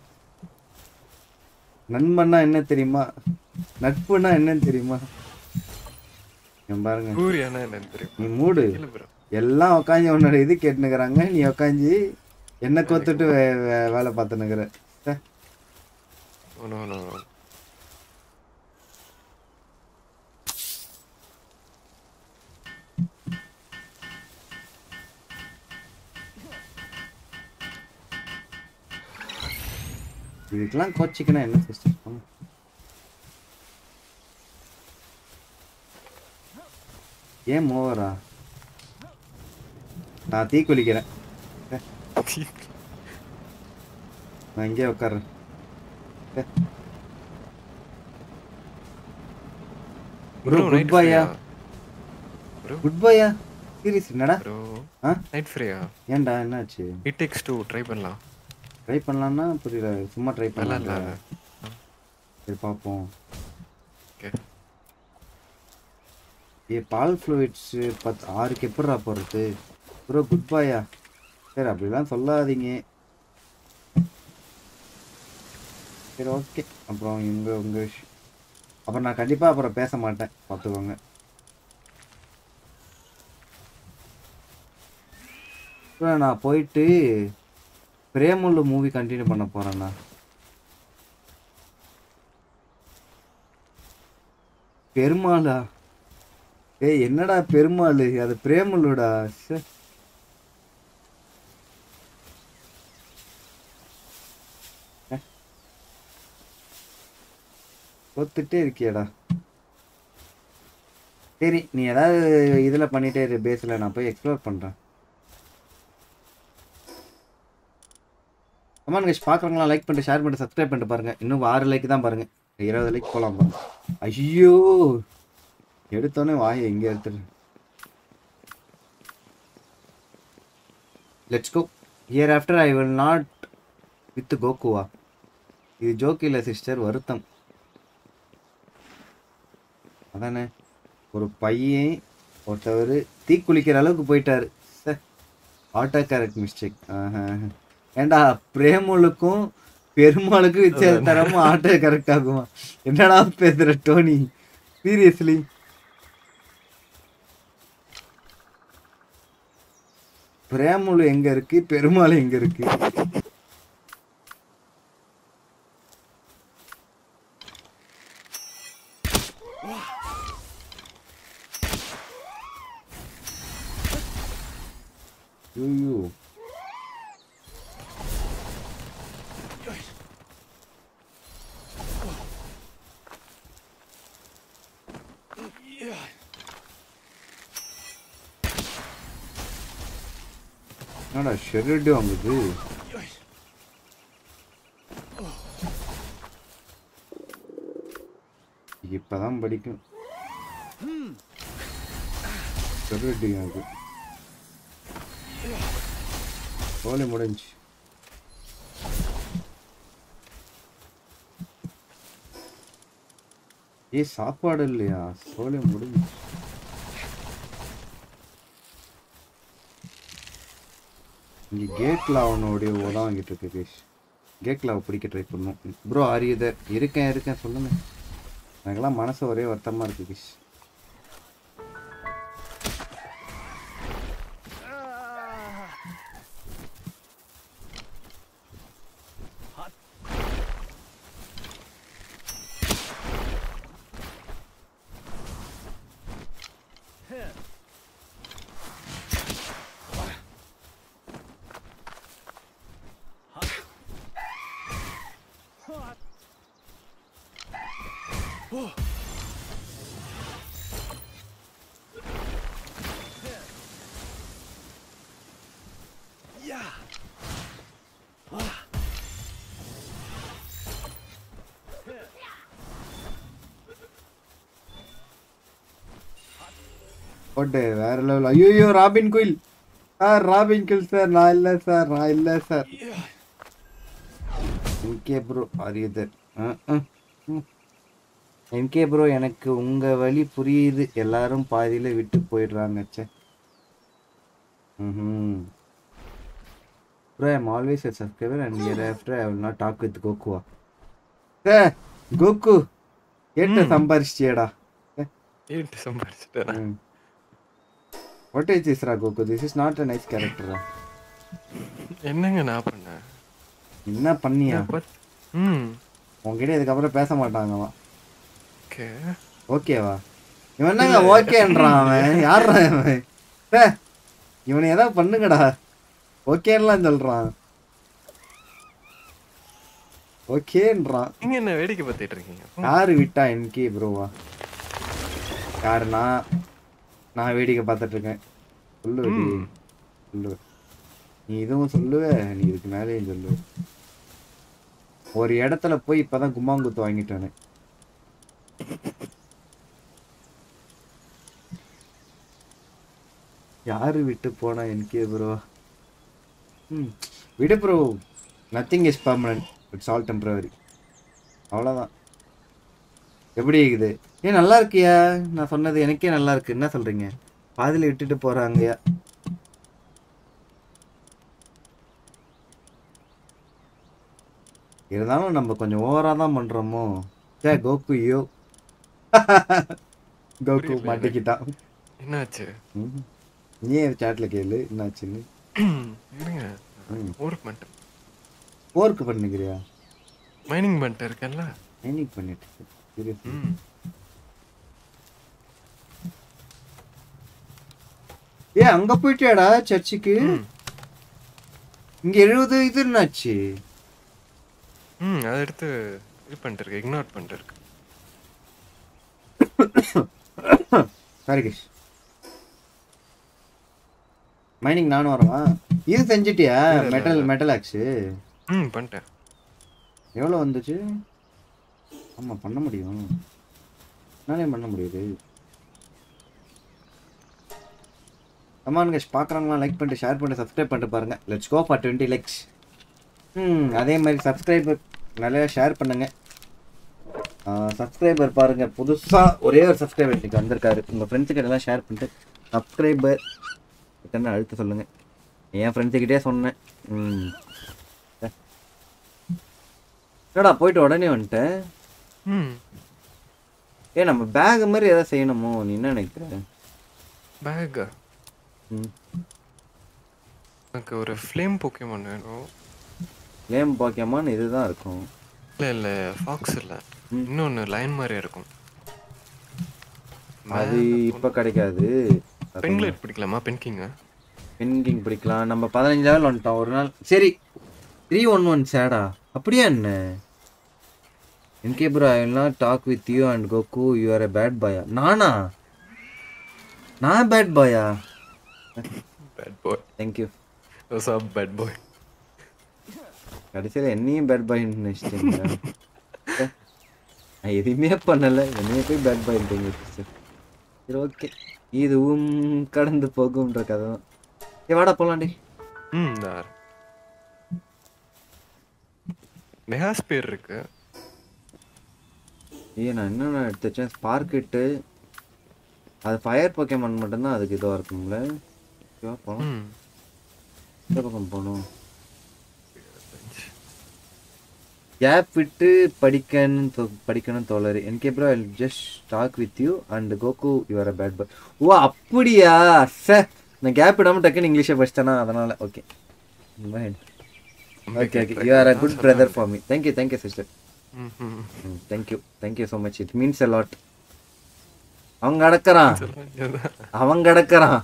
நண்பன்னா என்ன தெரியுமா நட்புன்னா என்னன்னு தெரியுமா என் பாருங்க சூரியானா என்னன்னு தெரியும் நீ மூடு இல்ல ப்ரோ எல்லாம் உட்காந்து உன்னோட இது கேட்டுனுக்குறாங்க நீ உட்காந்து என்ன கொத்துட்டு வே- வே- வேலை பார்த்துனுக்குற நோ நோ இதுக்கெல்லாம் கோச்சிக்கணும் என்ன சிஸ்டர் ஏன் மோவரா நான் தீ குளிக்கிறேன் நான் இங்கே உட்கார்றேன் ப்ரோ ப்ரோ குட் நைட் பாயா ப்ரோ குட் பாயா சீரியஸ் என்னடா ப்ரோ ஆ நைட் ஃப்ரீயா ஏன்டா என்னாச்சு இட் டேக்ஸ் டூ ட்ரை பண்ணலாம் ட்ரை பண்ணலாம்னா புரியல சும்மா ட்ரை நல்லா இல்ல பண்ணலாம் சரி பார்ப்போம் ஓகே ஏ பால் ஃப்ளூயிட்ஸ் பத்து ஆறுக்கு எப்படிடா போகிறது ப்ரோ குட் பாயா சரி அப்படிலாம் சொல்லாதீங்க சரி ஓகே அப்புறம் இவங்க உங்க விஷ்- அப்புறம் நான் கண்டிப்பாக அப்புறம் பேச மாட்டேன் பார்த்துக்கோங்க அப்புறம் நான் போயிட்டு பிரேமுல்லு மூவி கண்டினியூ பண்ண போகிறேண்ணா பெருமாளா ஏய் என்னடா பெருமாள் அது பிரேமலுடா ச்சே. அஹ். ஒத்துட்டே இருக்கியேடா சரி நீ ஏதாவது இதில் பண்ணிட்டே இரு பேஸில் நான் போய் எக்ஸ்ப்ளோர் பண்ணுறேன் கமான் கைஸ் பார்க்குறவங்களாம் லைக் பண்ணிட்டு ஷேர் பண்ணிட்டு சப்ஸ்கிரைப் பண்ணிட்டு பாருங்க இன்னும் ஆறு லைக் தான் பாருங்க இருபது லைக் போகலாம் பாருங்க ஐயோ எடுத்தோன்னே வாயை எங்கே எடுத்துரு let's go year after I will not with கோகுவா இது ஜோக் இல்லை சிஸ்டர் வருத்தம் அதானே ஒரு பையன் ஒருத்தவர் தீக்குளிக்கிற அளவுக்கு போயிட்டாரு ஆட்டோ கரெக்ட் மிஸ்டேக் ஏண்டா பிரேமலுக்கும் பெருமாளுக்கும் வித்தியாசம் தரமா ஆட்டோ கரெக்ட் ஆகுமா என்னடா பேசுற டோனி சீரியஸ்லி பிரேமுலு எங்க இருக்கு பெருமாள் எங்க இருக்கு ஐயோ என்னடா ஷெரடு வாங்குது இப்பதான் படிக்கும் சொல்லிட்டு எனக்கு சோலி முடிஞ்சு ஏய் சாப்பாடு இல்லையா சோலி முடிஞ்சு இங்கே கேட்ல அவனுடைய உதவ வாங்கிட்டு இருக்கு கேஷ் கேட்ல அவ பிடிக்க ட்ரை பண்ணும் ப்ரோ ஆரியத இருக்கேன் இருக்கேன் சொல்லுங்க எனக்கெல்லாம் மனசு ஒரே வருத்தமா இருக்கு கேஷ் போட்டு வேற லெவல் ஐயோ ராபின் குயில் சார் ராபின் குயில் சார் நான் இல்லை சார் நான் இல்லை சார் என்கே ப்ரோ அறியுது என்கே ப்ரோ எனக்கு உங்க வழி புரியுது எல்லாரும் பாதியில விட்டு போயிடுறாங்க ச்சே ம் bro I'm always a subscriber and hereafter I will not talk with கோகுவா ஏ கோகு ஏட்ட சம்பாரிச்சியடா ஏன்ட்டு சம்பாரிச்சிட்டேன் வாட் இஸ் திஸ் ரா Goku this is not a nice character என்னங்க நான் பண்ணேன் என்ன பண்ணியா பத்- ம் உன்கிட்ட இதுக்கப்புறம் பேச மாட்டாங்களாம் ஓகே ஓகேவா இவன் என்னங்க ஓகேன்றான் அவன் யாரா இவன் டே, இவனை ஏதாவது பண்ணுங்கடா ஓகேன்லாம் சொல்றான் ஓகேன்றான் நீங்க என்ன வேடிக்கை பார்த்துட்டு இருக்கீங்க யாரு விட்டா என்கே ப்ரோவா யாரு நான் நான் வேடிக்கை பார்த்துட்டு இருக்கேன் சொல்லு டி. ம். சொல்லு நீ இதுவும் சொல்லுவ நீ இதுக்கு மேலேயும் சொல்லுவ ஒரு இடத்துல போய் இப்பதான் கும்மாங்குத்து வாங்கிட்டானே யாரு விட்டு போனா என்கே ப்ரோ ம் விடு bro nothing is permanent it's all temporary அவ்வளோதான் எப்படி இருக்குது ஏன் நல்லா இருக்கியா நான் சொன்னது எனக்கே நல்லா இருக்கு என்ன சொல்றீங்க பாதியில விட்டுட்டு போறாங்கயா இருந்தாலும் நம்ம கொஞ்சம் ஓவரா தான் பண்றோமோ சே கோகு யோ கோகு புரியல மாட்டிக்கிட்டான் என்னாச்சு ம். நீயே சாட்ல கேளு என்னாச்சுன்னு இருங்க ம். ஒர்க் பண்ணிட்டேன் ஒர்க் பண்ணுகிறியா மைனிங் பண்ணிட்டு இருக்கேன்ல ட்ரைனிங் பண்ணிட்டு சீரியஸ் ம் ஏ அங்க போயிட்டியாடா சர்ச்சுக்கு ம். இங்க எழுபது இது என்னாச்சு ம் அதை எடுத்து இது பண்ணிட்டு இருக்கு இக்னோர் பண்ணிட்டு இருக்கு சாரி கிஷ் மைனிங் நானும் வரவா இது செஞ்சிட்டியா இல்ல, இல்ல, மெட்டல் இல்ல. மெட்டல் ஆக்ஸ் ம் பண்ணிட்டேன் எவ்வளோ வந்துச்சு ஆமா பண்ண முடியும் என்னாலே பண்ண முடியுது கமான் கஷ் பார்க்குறவங்களாம் லைக் பண்ணிட்டு ஷேர் பண்ணிட்டு சப்ஸ்கிரைப் பண்ணிட்டு பாருங்க let's go for twenty likes ம் அதே மாதிரி சப்ஸ்கிரைபர் நிறையா ஷேர் பண்ணுங்க சப்ஸ்கிரைபர் பாருங்க புதுசா ஒரே ஒரு சப்ஸ்கிரைபர் இன்னைக்கு வந்திருக்காரு உங்க ஃப்ரெண்ட்ஸுக்கு எல்லாம் ஷேர் பண்ணிட்டு சப்ஸ்கிரைபர் என்ன அழுத்த சொல்லுங்க என் ஃப்ரெண்ட்ஸுக்கிட்டே சொன்னேன் ம் என்னடா போயிட்டு உடனே வந்துட்டேன் ம் ஏ நம்ம பேக் மாதிரி ஏதாவது செய்யணுமோ நீ என்ன நினைக்கிற பேக் ம் எனக்கு ஒரு ஃப்ளேம் போக்கேமான் வேணும் லேம் பாக்கியமான்னு இதுதான் இருக்கும் இல்லை இல்லை ஃபாக்ஸ் இல்லை ம். இன்னொன்று லைன் மாதிரியே இருக்கும் அது இப்போ கிடைக்காது பென்கிளைட் பிடிக்கலாமா பென்கிங்க பென்கிங் பிடிக்கலாம் நம்ம பதினஞ்சு லெவல் வந்துட்டோம் ஒரு நாள் சரி த்ரீ ஒன் ஒன் சேடா அப்படியா என்ன NK bro I will not talk with you and Goku you are a bad பாயா நானா நான் பேட் பாயா bad boy thank you what's up bad boy கடைசியில் என்னையும் பேட் பாய்ன்னு நினச்சிட்டீங்க நான் எதுவுமே பண்ணல என்னைய போய் பேட் பாயிட்டீங்க சிஸ்டர் சரி ஓகே இதுவும் கடந்து போகும்ன்ற கதை தான் ஏ வாடா போலாண்டி ம் இந்த நெஹாஸ் பேர் இருக்கு ஏய் நான் என்னென்ன எடுத்து வச்சேன் ஸ்பார்க்கிட்டு அது ஃபயர் போக்கேமான் மட்டும்தான் அதுக்கு இதுவாக இருக்கும்ல ஓகேவா போகலாம் ம் இந்த பக்கம் போகணும் கேப் விட்டு படிக்கணும் தோ- படிக்கணும் தோழர் எனக்கு bro I just talk with you and Goku your a bad boy ஓ அப்படியா சே நான் கேப் விடாமல் டக்குன்னு இங்கிலீஷை படிச்சிட்டேனா அதனால okay okay okay you are a good brother for me thank you thank you sister hmm hmm thank you thank you so much it means a lot அவன் கிடக்குறான் சொல்லுங்க அவன் கிடக்குறான்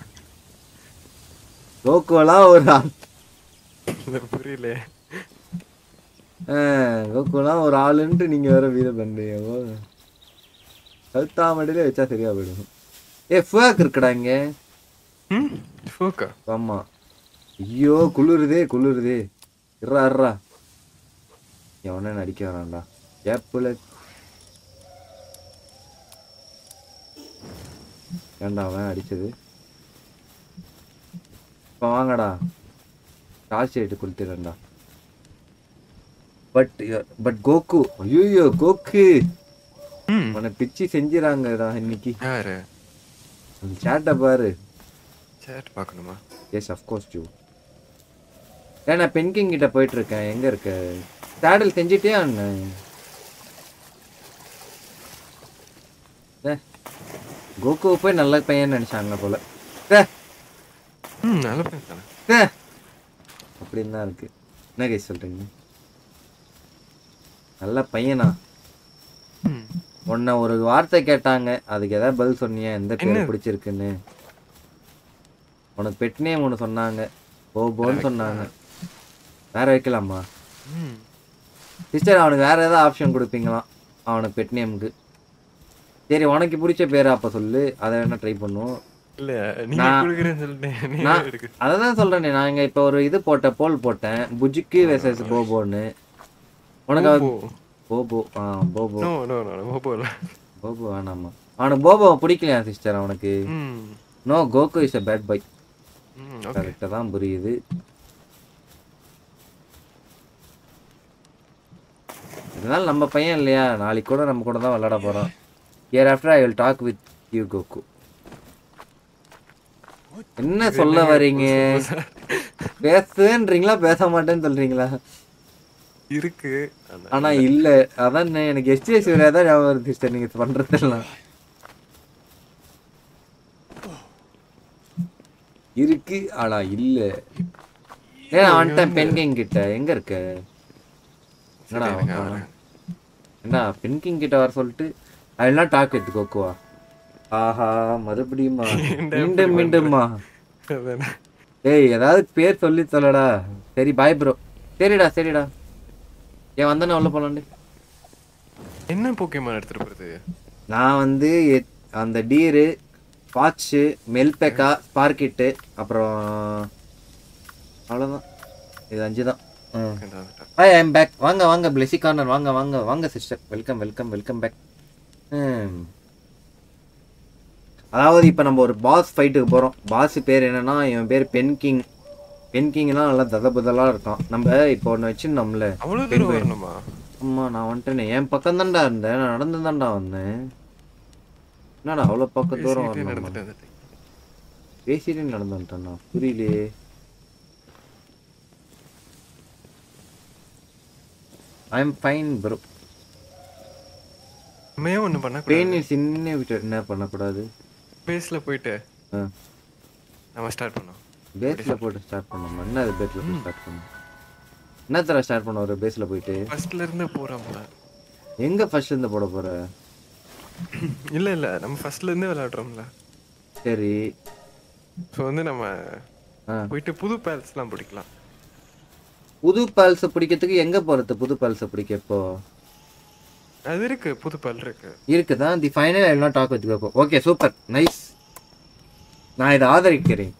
கோகுலாம் ஒரு ஆள் புரியல கோகுலாம் ஒரு ஆளுன்ட்டு நீங்க வேற வீர பண்றீங்க கழுத்தாமடியிலே வச்சா சரியா போயிடும் ஏ ஃபுவாக் இருக்குடா இங்க ம் ஃபோக்கா ஆமா ஐயோ குளிருதே குளிருதே இறா இறா எவனே நடிக்க வேணாம்டா ஏப்புல ஏன்டா அவன் அடிச்சது இப்போ வாங்கடா டார்ச் லைட்டு கொடுத்துறேன்டா பட் பட் கோகு ஐயோ கோகு ம் உன்னை பிச்சு செஞ்சிராங்கடா இன்னைக்கு யாரு அந்த சேட்டை பாரு சேட் பார்க்கணுமா எஸ் அஃப்கோர்ஸ் ஜூ ஏன் நான் பென்கிங் கிட்ட போயிட்டு இருக்கேன் எங்க இருக்க சேடல் செஞ்சுட்டே அண்ணன் ஏ, கோகு போய் நல்ல பையன் நினைச்சாங்க போல ஏ, ம் நல்ல பையன் தானே ஏ. அப்படின்னு தான் இருக்கு என்ன கை சொல்றீங்க நல்ல பையனா ம் உன்னை ஒரு வார்த்தை கேட்டாங்க அதுக்கு ஏதாவது பதில் சொன்னியா எந்த பேர் என்ன? பிடிச்சிருக்குன்னு உனக்கு பெட் நேம் ஒன்று சொன்னாங்க போபோன்னு சொன்னாங்க வேற வைக்கலாமா ம் சிஸ்டர் அவனுக்கு வேற ஏதாவது ஆப்ஷன் கொடுப்பீங்களாம் அவனுக்கு பெட் நேமுக்கு சரி உனக்கு பிடிச்ச பேரை அப்போ சொல்லு அதை வேணா ட்ரை பண்ணுவோம் இல்ல நீங்க நான்- குடுக்குறேன்னு சொல்லிட்டேன் நீ நான் எடுக்கு அதை தான் சொல்கிறேனே நான் இங்கே இப்போ ஒரு இது போட்ட போல் போட்டேன் புஜிக்கு வெசஸ் போபோன்னு உனக்கு அவ- போபோ போபோ ஆ Bobo no no no Bobo இல்ல போபோ வேணாமா அவனுக்கு போபோ பிடிக்கலையா சிஸ்டர் அவனுக்கு ம் no Goku is a bad bye ம் ஓகே கரெக்டாக தான் புரியுது இதனால நம்ம பையன் இல்லையா நாளைக்கு கூட நம்ம கூட தான் விளையாட போகிறோம் year after I will talk with you Goku என்ன சொல்ல வரீங்க பேசுன்றீங்களா பேச மாட்டேன்னு சொல்றீங்களா இருக்கு ஆனா ஆனா இல்ல அதான் எனக்கு எஸ்டிஎஸ் தான் ஞாபகம் வருது சிஸ்டர் நீங்க பண்றதெல்லாம் இருக்கு ஆனா இல்ல ஏன் வந்துட்டேன் பெண் கிங் கிட்ட எங்க இருக்க என்னடா சரி, இருங்க, அவன் வரேன். என்னடா பெண் கிங் கிட்ட வர சொல்லிட்டு அதெல்லாம் டாக் எடுத்து கோக்குவா ஆஹா மறுபடியுமா ஏன்டா மீண்டும் இப்படி மீண்டும்மா அதானே. ஏய் ஏதாவது பேர் சொல்லி சொல்லடா சரி பாய் ப்ரோ சரிடா சரிடா ஏன் வந்தேன்னு உள்ள போலாண்டு என்ன போக்கேமான் எடுத்துட்டு போறது நான் வந்து எத்- அந்த டீரு பாட்சு மெல்பெக்கா ஸ்பார்க்கிட்டு அப்புறம் அவ்வளோதான் இது அஞ்சு தான் இந்த வந்துட்டேன். ஹாய் ஐம் பேக் வாங்க வாங்க பிளெஸி கார்னர் வாங்க வாங்க வாங்க sister welcome welcome welcome back அதாவது இப்போ நம்ம ஒரு பாஸ் ஃபைட்டுக்கு போகிறோம் பாஸ் பேர் என்னன்னா இவன் பேர் பென் கிங் பென் கிங்லாம் நல்லா ததபுதலாக இருக்கான் நம்ம இப்போ ஒன்று வச்சுருந்தோம்ல அவ்வளவு தூரம் வரணுமா அம்மா நான் வந்துட்டேனே என் பக்கம் தான்டா இருந்தேன் நான் நடந்து தான்டா வந்தேன் என்னடா அவ்வளோ பக்கம் தூரம் பேசிக்கிட்டே வரணும் நடந்துட்டு வந்துட்டேன். பேசிட்டே நடந்து வந்துட்டேன்னா புரியலையே ஐ எம் ஃபைன் ப்ரோ நம்ம ஏன் ஒண்ணு பண்ண பெயின் சின்ன விட்டு என்ன பண்ணக்கூடாது பேஸ்ல போயிட்டு ஆ நம்ம ஸ்டார்ட் பண்ணோம் பேஸில் போட்டு ஸ்டார்ட் பண்ணோமா என்ன அது பேஸில் போட்டு ஸ்டார்ட் பண்ணோம் என்ன தர ஸ்டார்ட் பண்ண ஒரு பேஸில் போயிட்டு ஃபர்ஸ்ட்ல இருந்து போறோம்ல எங்கே ஃபர்ஸ்ட் இருந்து போட போகிற இல்ல இல்ல நம்ம ஃபர்ஸ்ட்ல இருந்தே விளையாடுறோம்ல சரி ஸோ வந்து நம்ம ஆ போயிட்டு புது பேல்ஸ்லாம் பிடிக்கலாம் புது பால்ஸை பிடிக்கிறதுக்கு எங்கே போகிறது புது பால்ஸை பிடிக்க இப்போ அது இருக்கு புது பால் இருக்கு இருக்குதான் தி ஃபைனல் எல்லாம் டாக் வச்சுக்கப்போ ஓகே சூப்பர் நைஸ் நான் இதை ஆதரிக்கிறேன்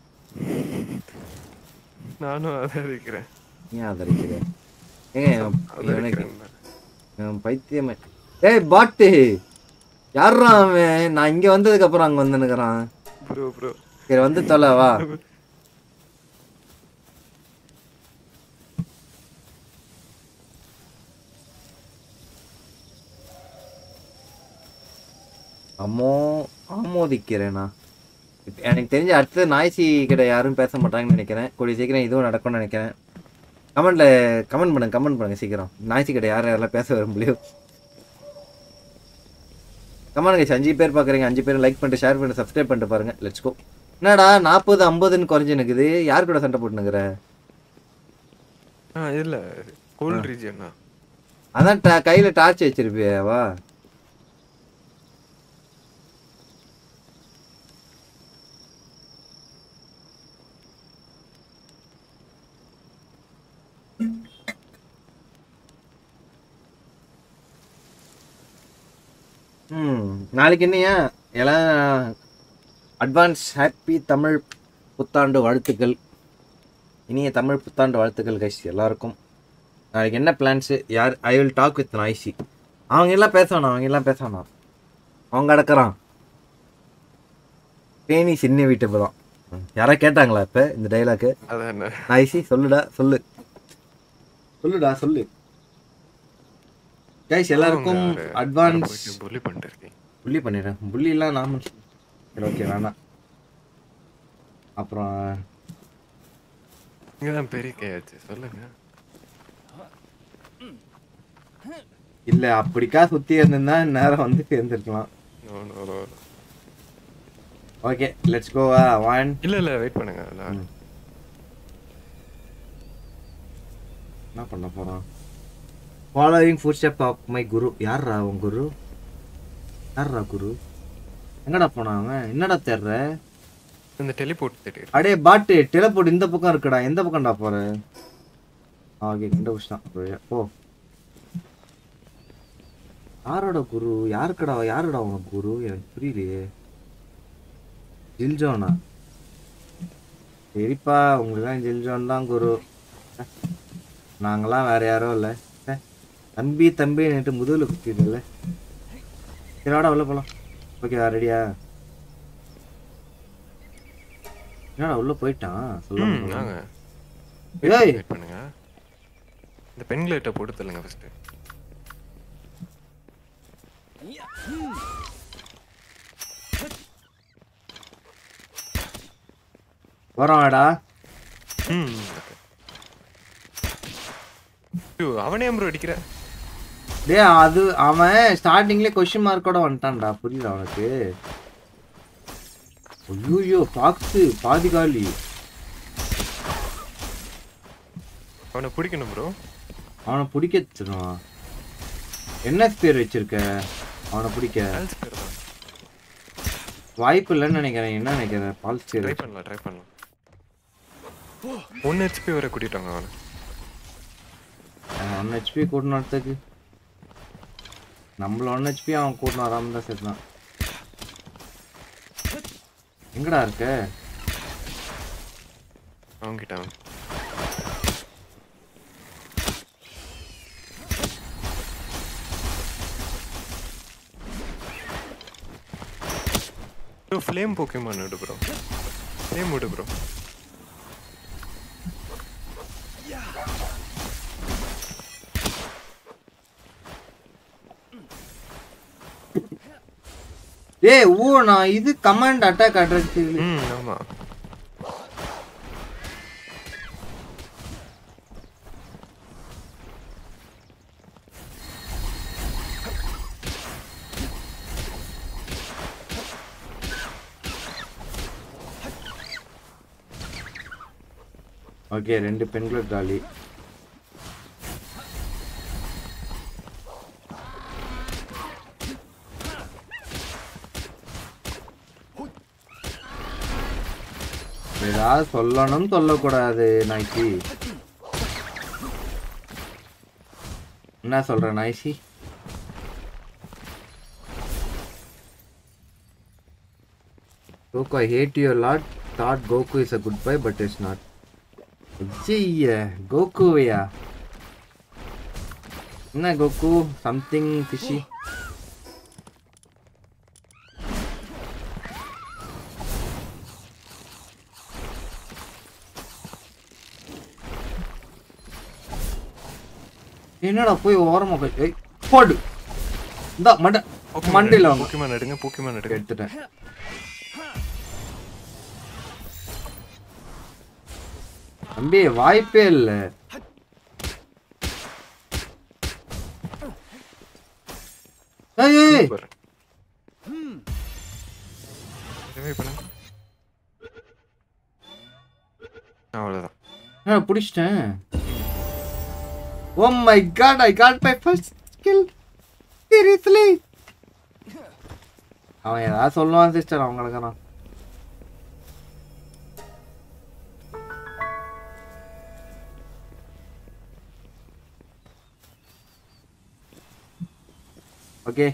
நானும் அதை இருக்கிறேன் ஏன் ஆதரிக்கிறேன் ஏங்க இவன் இவனுக்கு ஆதரிக்கிறேன் இவன் பைத்தியமே ஏய் பாட்டு யார்ரா அவன் நான் இங்க வந்ததுக்கு அப்புறம் அங்க வந்து நிக்கிறான் ப்ரோ ப்ரோ சரி வந்து தொலை வா அம்மோ ஆமோதிக்கிறேனா இப்ப எனக்கு தெரிஞ்ச அடுத்தது நாய்சி கிட்ட யாரும் பேச மாட்டாங்கன்னு நினைக்கிறேன் கூடிய சீக்கிரம் இதுவும் நடக்கும்னு நினைக்கிறேன் கமெண்ட்ல கமெண்ட் பண்ணுங்க கமெண்ட் பண்ணுங்க சீக்கிரம் நாய்சி கிட்ட யார் யாரெல்லாம் பேச விரும்பலையோ கமெண்ட் கைஸ் அஞ்சு பேர் பார்க்குறீங்க அஞ்சு பேர் லைக் பண்ணிட்டு ஷேர் பண்ணிட்டு சப்ஸ்கிரைப் பண்ணிட்டு பாருங்க லெட்ஸ் கோ என்னடா நாற்பது ஐம்பதுன்னு குறைஞ்சு நிக்குது யார் கூட சண்டை போட்டுனுக்குற ஆ இல்ல கோல்ட் ரீஜியனா அதான் டா கையில டார்ச் வச்சிருப்பியாவா ம் நாளைக்கு என்னையா எல்லாம் அட்வான்ஸ் ஹாப்பி தமிழ் புத்தாண்டு வாழ்த்துக்கள் இனிய தமிழ் புத்தாண்டு வாழ்த்துக்கள் கைஸ் எல்லாருக்கும் நாளைக்கு என்ன பிளான்ஸு யார் I will talk with noisy அவங்க எல்லாம் பேச வேணாம் அவங்க எல்லாம் பேச வேணாம் அவங்க அடக்குறான் பேணி சின்ன வீட்டு தான் யாரா கேட்டாங்களா இப்போ இந்த டைலாக்கு அதான் என்ன நாய்ஸி சொல்லுடா சொல்லு சொல்லுடா சொல்லு கைஸ் எல்லாருக்கும் அட்வான்ஸ் புள்ளி பண்ணிட்டு இருக்கீங்க புள்ளி பண்ணிடுறேன் புள்ளிலாம் நாம சரி ஓகே வேணாம் அப்புறம் நீங்க தான் பெரிய கையாச்சு சொல்லுங்க இல்லை அப்படிக்கா சுற்றி இருந்திருந்தா நேரம் வந்து சேர்ந்துருக்கலாம் No, no, no. Okay let's கோவா ஒன் இல்ல இல்ல வெயிட் பண்ணுங்க நான் ம். என்ன பண்ண போறான் following foot step of my guru யார்ரா உன் குரு யார்ரா குரு எங்கடா போனான் அவன் என்னடா தேடுற இந்த டெலிபோர்ட் தேடி அடே பாட்டு டெலப்போர்ட் இந்த பக்கம் இருக்குடா எந்த பக்கம்டா போற ஓகே கண்டுபிடிச்சிட்டான் அப்படியே. போ யாரோட குரு யாருக்கடா யாரோட உனக்கு குரு எனக்கு புரியலையே ஜில்ஜோனா சரிப்பா உங்களுக்கு தான் ஜில்ஜோன் தான் குரு அஹ், நாங்களாம் வேற யாரும் இல்லை அஹ், தம்பி தம்பி நேற்று முதுகில் குத்திடுல சரி வாடா உள்ள போலாம் ஓகே ரெடியா என்னடா உள்ள போயிட்டான் ம் சொல்லுங்க வாங்க ஏய் வெயிட் பண்ணுங்க இந்த பென் கிளேட்டை போட்டு தள்ளுங்க ஃபர்ஸ்ட் வரோம்டா ம் okay. ஐயோ, அவனே ப்ரோ அடிக்கிற டேய் அது அவன் ஸ்டார்டிங்லேயே கொஸ்டின் மார்க்கோட வந்துட்டான்டா புரியல அவனுக்கு ஐயோ பாக்ஸு பாதி காலி அவனை பிடிக்கணும் ப்ரோ அவனை பிடிக்க வச்சிருவான் என்ன பேர் வச்சிருக்க அவனை பிடிக்க ஆல்ஸ் பேர் தான் வாய்ப்பு இல்லைன்னு நினைக்கிறேன் என்ன நினைக்கிறேன் பால்ஸ் பேர் ட்ரை பண்ணலாம் ட்ரை பண்ணலாம் ஒன் ஹெச்பி வரை கூட்டிட்டாங்க அவனை ஒன் ஹெச்பி கூட்டின வரத்துக்கு நம்மள ஒன் ஹெச்பி அவன் கூட்டின வராமல் தான் சேர்த்தான் எங்கடா இருக்க அவன்கிட்ட அவன் ப்ரோ ஃப்ளேம் போக்கேமான் விடு ப்ரோ ஃப்ளேம் விடு ப்ரோ ஏய் ஓ நான் இது கமாண்ட் அட்டாக் அட்ரஸ் ம் ஆமா ஓகே ரெண்டு பெண்கள் காலி ஏதாவது சொல்லணும் சொல்லக்கூடாது நாய்ச்சி என்ன சொல்ற நாய்ச்சி Goku, I hate you a lot. Thought Goku is a good boy, but it's not. ஐய கோகுவையா என்ன கோகு சம்திங் ஃபிஷி என்னடா போய் ஓரமா போய் ஏய், போடு இந்தா மண்டை மண்டையில வாங்க போக்கிமான் எடுங்க போக்கிமான் எடுங்க எடுத்துட்டேன் தம்பி வாய்ப்பே இல்ல ஏய், ஏய், ஏய். சூப்பர் revive பண்ணுங்க அவ்வளவுதான் நான் பிடிச்சிட்டேன் oh my god I got my first skill seriously அவன் ஏதாவது சொல்லுவான் சிஸ்டர் அவங்களுக்கு நான் ஓகே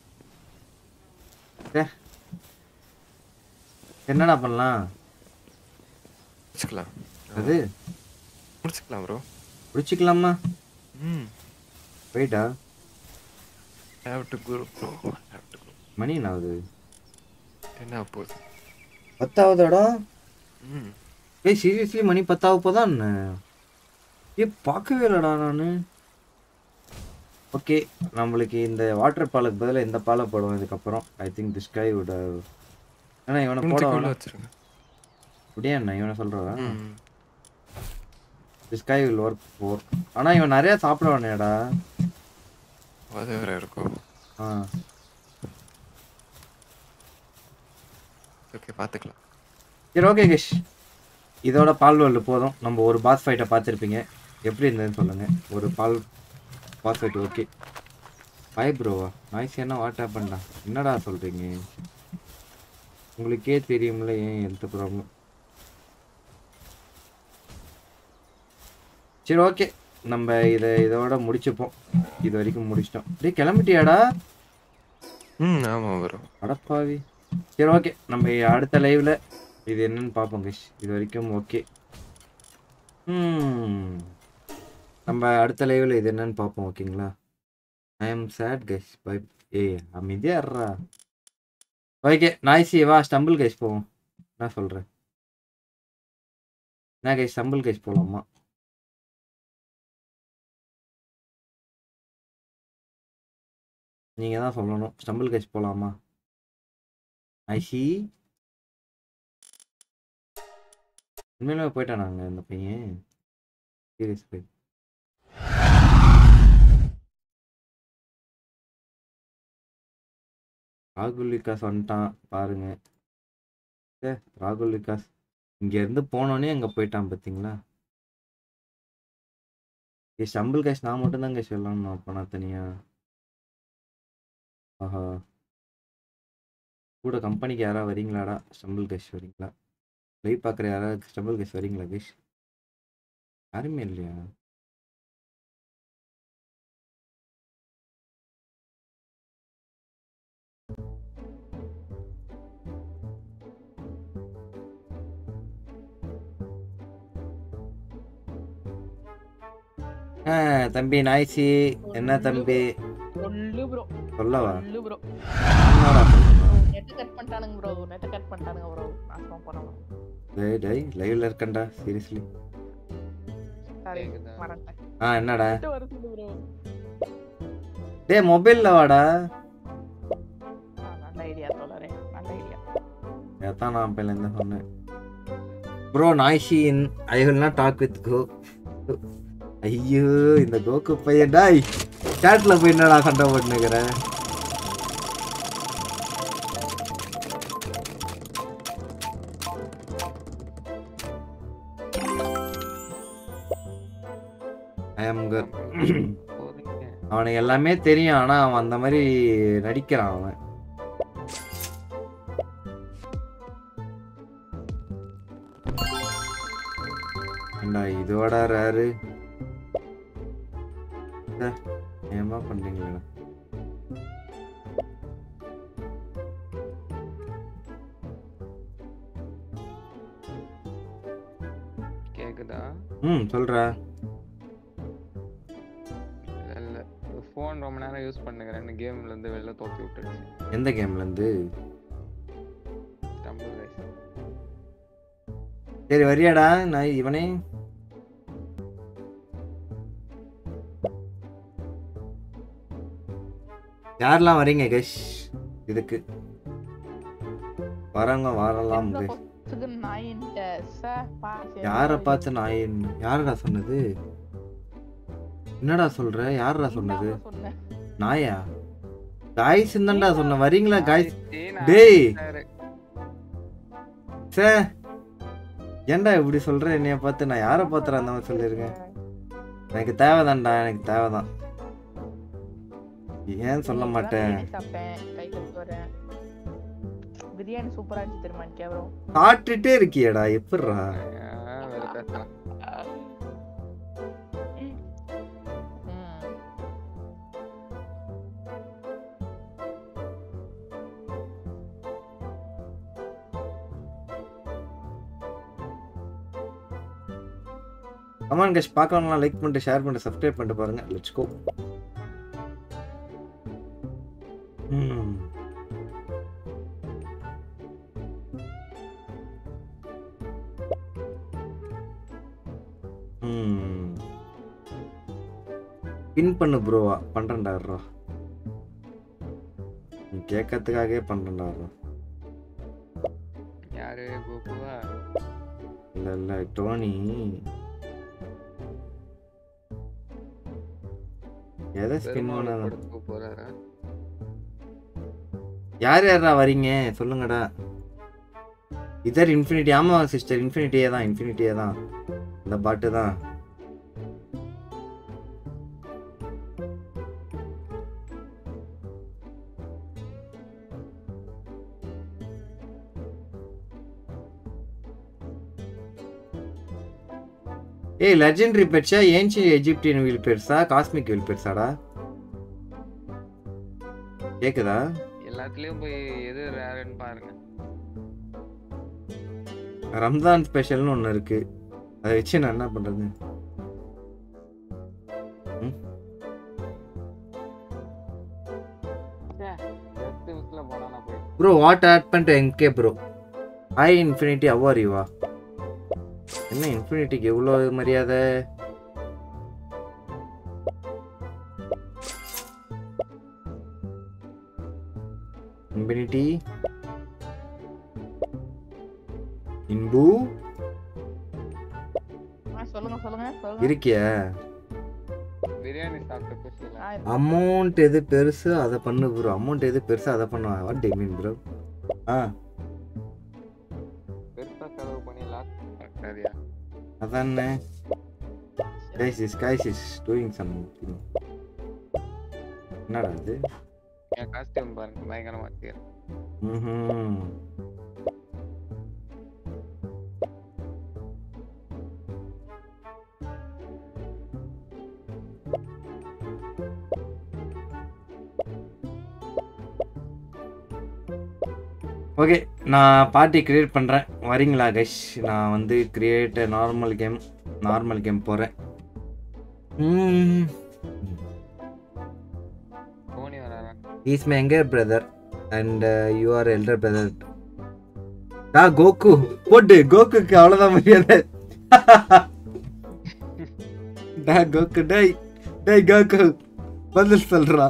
என்னடா பண்ணலாம் முடிச்சுக்கலாம் அது முடிச்சுக்கலாம் ப்ரோ பிடிச்சிக்கலாமா ம் போயிட்டா have to grow bro have to grow மணி என்ன ஆகுது என்ன போகுது பத்தாவதோடா ம் ஏய் சீரியஸ்லி மணி பத்தாவது போதான் ஏ பார்க்கவே இல்லைடா நான் ஓகே நம்மளுக்கு இந்த வாட்டர் பாலுக்கு பதிலாக இந்த பாலை போடுவோம் இதுக்கப்புறம் ஐ திங்க் திஸ் கை விட ஏன்னா இவனை போட முடிச்சுக்குள்ள வேணாம் வச்சிருங்க அப்படியே என்ன இவனை சொல்கிறா ம் this guy will work for ஆனால் இவன் நிறையா சாப்பிடுவானேடா அது வேற இருக்கும் ஆ ஓகே பார்த்துக்கலாம் சரி ஓகே கேஷ் இதோட பால் வேர்ல்டு போதும் நம்ம ஒரு பாஸ் ஃபைட்டை பார்த்துருப்பீங்க எப்படி இருந்ததுன்னு சொல்லுங்கள் ஒரு ball boss fight okay boy ப்ரோவா நாய்ஸ் என்ன வாட் பண்ணா என்னடா சொல்கிறீங்க உங்களுக்கே தெரியும்ல ஏன் எந்த ப்ராப்ளம் சரி ஓகே நம்ம இதை இதோட முடிச்சுப்போம் இது வரைக்கும் முடிச்சிட்டோம் டேய் கிளம்பிட்டியாடா ம் ஆமாம் வரும் அடப்பாவி சரி ஓகே நம்ம அடுத்த லைவ்ல இது என்னன்னு பார்ப்போம் கைஸ் இது வரைக்கும் ஓகே ம் நம்ம அடுத்த லைவ்ல இது என்னன்னு பார்ப்போம் ஓகேங்களா I am sad guys bye ஏய் அமைதியா இருறா ஓகே நாய்ஸி வா ஸ்டம்பிள் கைஸ் போவோம் என்ன சொல்கிறேன் என்ன கைஸ் ஸ்டம்பிள் கைஸ் போகலாமா நீங்கள் தான் சொல்லணும் ஸ்டம்பிள் கைஸ் போகலாமா ஐசி உண்மையிலுமே போயிட்டானாங்க இந்த பையன் சீரியஸ்லி ராகுல் விகாஸ் வந்துட்டான் பாருங்க ஏ ராகுல் விகாஸ் இங்க இருந்து போனோடனே அங்க போயிட்டான் பாத்தீங்களா ஏ ஸ்டம்பிள் கேஷ் நான் மட்டும்தான் கேஷ் சொல்லணும் அப்போ நான் தனியா ஆஹா கூட கம்பெனிக்கு யாராவது வரீங்களாடா ஸ்டம்பிள் கேஷ் வரீங்களா லைவ் பார்க்குற யாராவது ஸ்டம்பிள் கேஷ் வரீங்களா கேஷ் யாருமே இல்லையா ஆ தம்பி நாய்ச்சி என்ன தம்பி சொல்லு ப்ரோ சொல்லவா சொல்லு ப்ரோ என்னடா சொல்லணும் நெட் கட் பண்ணிட்டானுங்க ப்ரோ நெட் கட் பண்ணிட்டானுங்க ப்ரோ நாசம் பண்ணணும் டேய் டேய் லைவ்ல இருக்கேன்டா சீரியஸ்லி சாரி கேக்குதா? மறந்துட்டேன் ஆ என்னடா நெட் வருது ப்ரோ டேய் மொபைல்ல வாடா நல்ல ஐடியா தோழரே நல்ல ஐடியா அதான் நான் அப்பல இருந்து சொன்னேன் bro noisy in I will not talk with go ஐயோ இந்த கோக்கு பையன் டாய் சேட்ல போய் என்னடா சண்டை போட்டுனுக்கிற ஐ அம் குட் போறீங்க அவனுக்கு எல்லாமே தெரியும் ஆனா அவன் அந்த மாதிரி நடிக்கிறான் அவன் ஏண்டா இதோட ரேரு ஏமா பண்றீங்களா கேக்குதா ம் சொல்றா இல்ல ஃபோன் ரொம்ப நேரம் யூஸ் பண்ணுங்கிறேன் கேம்ல இருந்து வெளில தோத்தி விட்டுடுச்சு எந்த கேம்ல இருந்து ஸ்டம்பிள் ரைஸ் சரி வரியாடா நான் இவனே யாரெல்லாம் வரீங்க கைஸ் இதுக்கு வரவங்க வரலாம் எந்த guys. கொசுக்கு நாயின்ட்ட சே, பா, சரி, யாரை சரி. பார்த்து நான் என்ன- யாருடா சொன்னது என்னடா சொல்ற யாருடா சொன்னது நீதான் சொன்ன. நாயா காய்ஸ் தான்டா சொன்ன வரீங்களா காய்ஸ் ஆயிடுச்சு, நான் டேய் சாரு. சே ஏன்டா இப்படி சொல்ற என்னைய பார்த்து நான் யாரை பார்த்துறா அந்த மாதிரி சொல்லியிருக்கேன் எனக்கு தேவைதான்டா எனக்கு தேவைதான் ஏன் சொல்ல இன்னைக்கு மாட்டேன் தான் பிரியாணி சாப்பிட்டேன் கை கழுவிட்டு வரேன் பிரியாணி சூப்பரா இருந்துச்சு தெரியுமா கேவரம் சாப்பிட்டுட்டே இருக்கியேடா எப்படிடா ஆ, வேற பேசலாம். ம் கமான் கஷ் பார்க்கணும்னா லைக் பண்ணிட்டு ஷேர் பண்ணிட்டு சப்ஸ்கிரைப் பண்ணிட்டு பாருங்க லெட்ஸ் கோ ம் ம் பின் பண்ணு ப்ரோவா பண்றேன்டா இருடா. நீ கேட்கறதுக்காகவே பண்றேன்டா இருடா. யாரு கோகுவா இல்ல இல்ல டோனி எதை ஸ்பின் பெருமாள் பண்ண படத்துக்கு போறாரா யார் யாரா வரீங்க சொல்லுங்கடா இதர் இன்ஃபினிட்டி ஆமா சிஸ்டர் இன்ஃபினிட்டியே தான் இன்ஃபினிட்டியே தான் இந்த பாட்டு தான் ஏய் லெஜெண்டரி பெட்ஸா ஏன்சி எஜிப்டியன் வீல் பெருசா காஸ்மிக் வீல் பெருசாடா கேக்குதா எல்லாத்துலயும் போய் எது ரேருன்னு பாருங்க ரம்ஜான் ஸ்பெஷல்னு ஒன்று இருக்கு அதை வச்சு நான் என்ன பண்றது ஜஸ்ட் மிஸ்ல போனா நான் போய் ப்ரோ வாட் ஆட் பண்ணிட்டு எம்கே ப்ரோ ஹை இன்ஃபினிட்டி அவ்வார் யூவா என்ன இன்ஃபினிட்டிக்கு எவ்வளோ மரியாதை இன்ஃபினிட்டி இன்பு ஆ, சொல்லுங்க சொல்லுங்க சொல்லுங்க இருக்கிய பிரியாணி சாப்பிட்ட குஷில ஆ, அமௌண்ட் எது பெருசு அதை பண்ணு ப்ரோ அமௌண்ட் எது பெருசு அதை பண்ணு வாட் டு மீன் ப்ரோ ஆ பெருசா செலவு பண்ணி லாஸ் சரியா அதானே guys is guys is doing something என்னடா இது என் காஸ்டியூம் பாருங்க பயங்கரமா இருக்கு ம்ஹும். ஓகே நான் பார்ட்டி கிரியேட் பண்ணுறேன் வரீங்களா கைஸ் நான் வந்து create normal game normal game போகிறேன் தோனி வராரா is my younger brother and you are elder brother டா கோகு போட்டு கோகுக்கு அவ்வளோதான் மரியாதை டா கோகு டேய் டேய் கோகு பதில் சொல்றா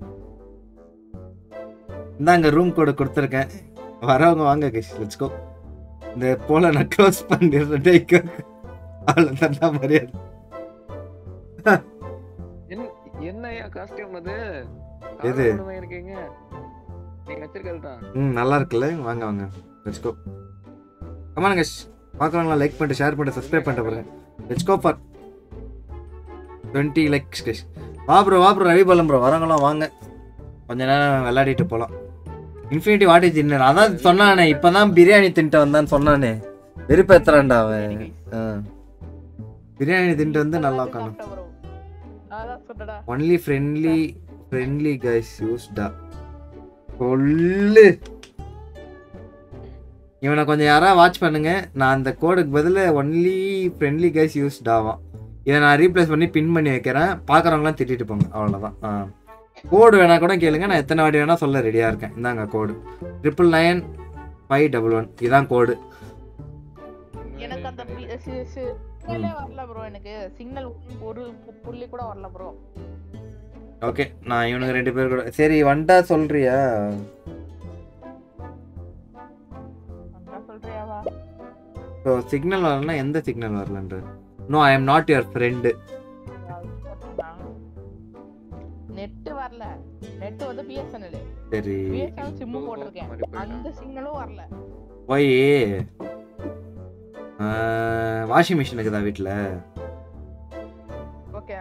இந்தாங்க ரூம் கோடு கொடுத்துருக்கேன் வரவங்க வாங்க கைஸ் லெட்ஸ் கோ இந்த போல நான் க்ளோஸ் பண்ணிடுறேன் டேய் கோகு அவ்வளோதான் மரியாதை என்ன என்ன என் காஸ்டியூம் அது எது? காலமுழுமை இருக்கீங்க நீங்க வச்சிருக்கிறது தான் ம் நல்லா இருக்குல்ல வாங்க வாங்க லெட்ஸ் கோ கமான் கஷ் பார்க்கறவங்களா லைக் பண்ணிட்டு ஷேர் பண்ணிட்டு சப்ஸ்கிரைப் பண்ணிட்டு பாருங்க let's go for twenty likes guys வா ப்ரோ வா ப்ரோ ரவி பாலம் ப்ரோ வரவங்களாம் வாங்க கொஞ்ச நேரம் விளையாடிட்டு போகலாம் இன்ஃபினிட்டி வாட் இஸ் டின்னர் அதான் சொன்னானே இப்போதான் பிரியாணி தின்ட்டு வந்தான்னு சொன்னானே வெறுப்பேத்துறான்டா அவன் ஆ. பிரியாணி தின்ட்டு வந்து நல்லா உட்காந்து சாப்பிட்டேன் bro. அதான் சொன்னடா ஒன்லி ஃப்ரெண்ட்லி ஃப்ரெண்ட்லி கைஸ் யூஸ்டா சொல்லு இவனை கொஞ்சம் யாராவது வாட்ச் பண்ணுங்க நான் அந்த கோடுக்கு பதில் ஒன்லி ஃப்ரெண்ட்லி கைஸ் யூஸ்டாவான் இதை நான் ரீப்ளேஸ் பண்ணி பின் பண்ணி வைக்கிறேன் பார்க்குறவங்களாம் திட்டிட்டு போங்க அவ்வளோதான் ஆ கோடு வேணா கூட கேளுங்க நான் எத்தனை வாட்டி வேணா சொல்ல ரெடியாக இருக்கேன் இந்தாங்க code triple nine five double one இதான் கோடு எனக்கு அந்த பி- சி- சி- சிக்னலே வரல ப்ரோ எனக்கு சிக்னல் ஒரு பு- புள்ளி கூட வரல ப்ரோ ஓகே நான் இவனுக்கு ரெண்டு பேர் கூட சரி வந்துட்டா சொல்றியா அக்கா சொல்றியாவா ஸோ சிக்னல் வரலன்னா எந்த சிக்னல் வரலன்ற no I am not your friend net வரல நெட் வந்து பிஎஸ்என்எல் சரி பிஎஸ்என்எல் சிம்மு போட்டிருக்கேன் மாதிரி போயிட்டான். அந்த சிக்னலும் வரல போய் வாஷிங் மிஷின் இருக்குதா வீட்டில் ஓகே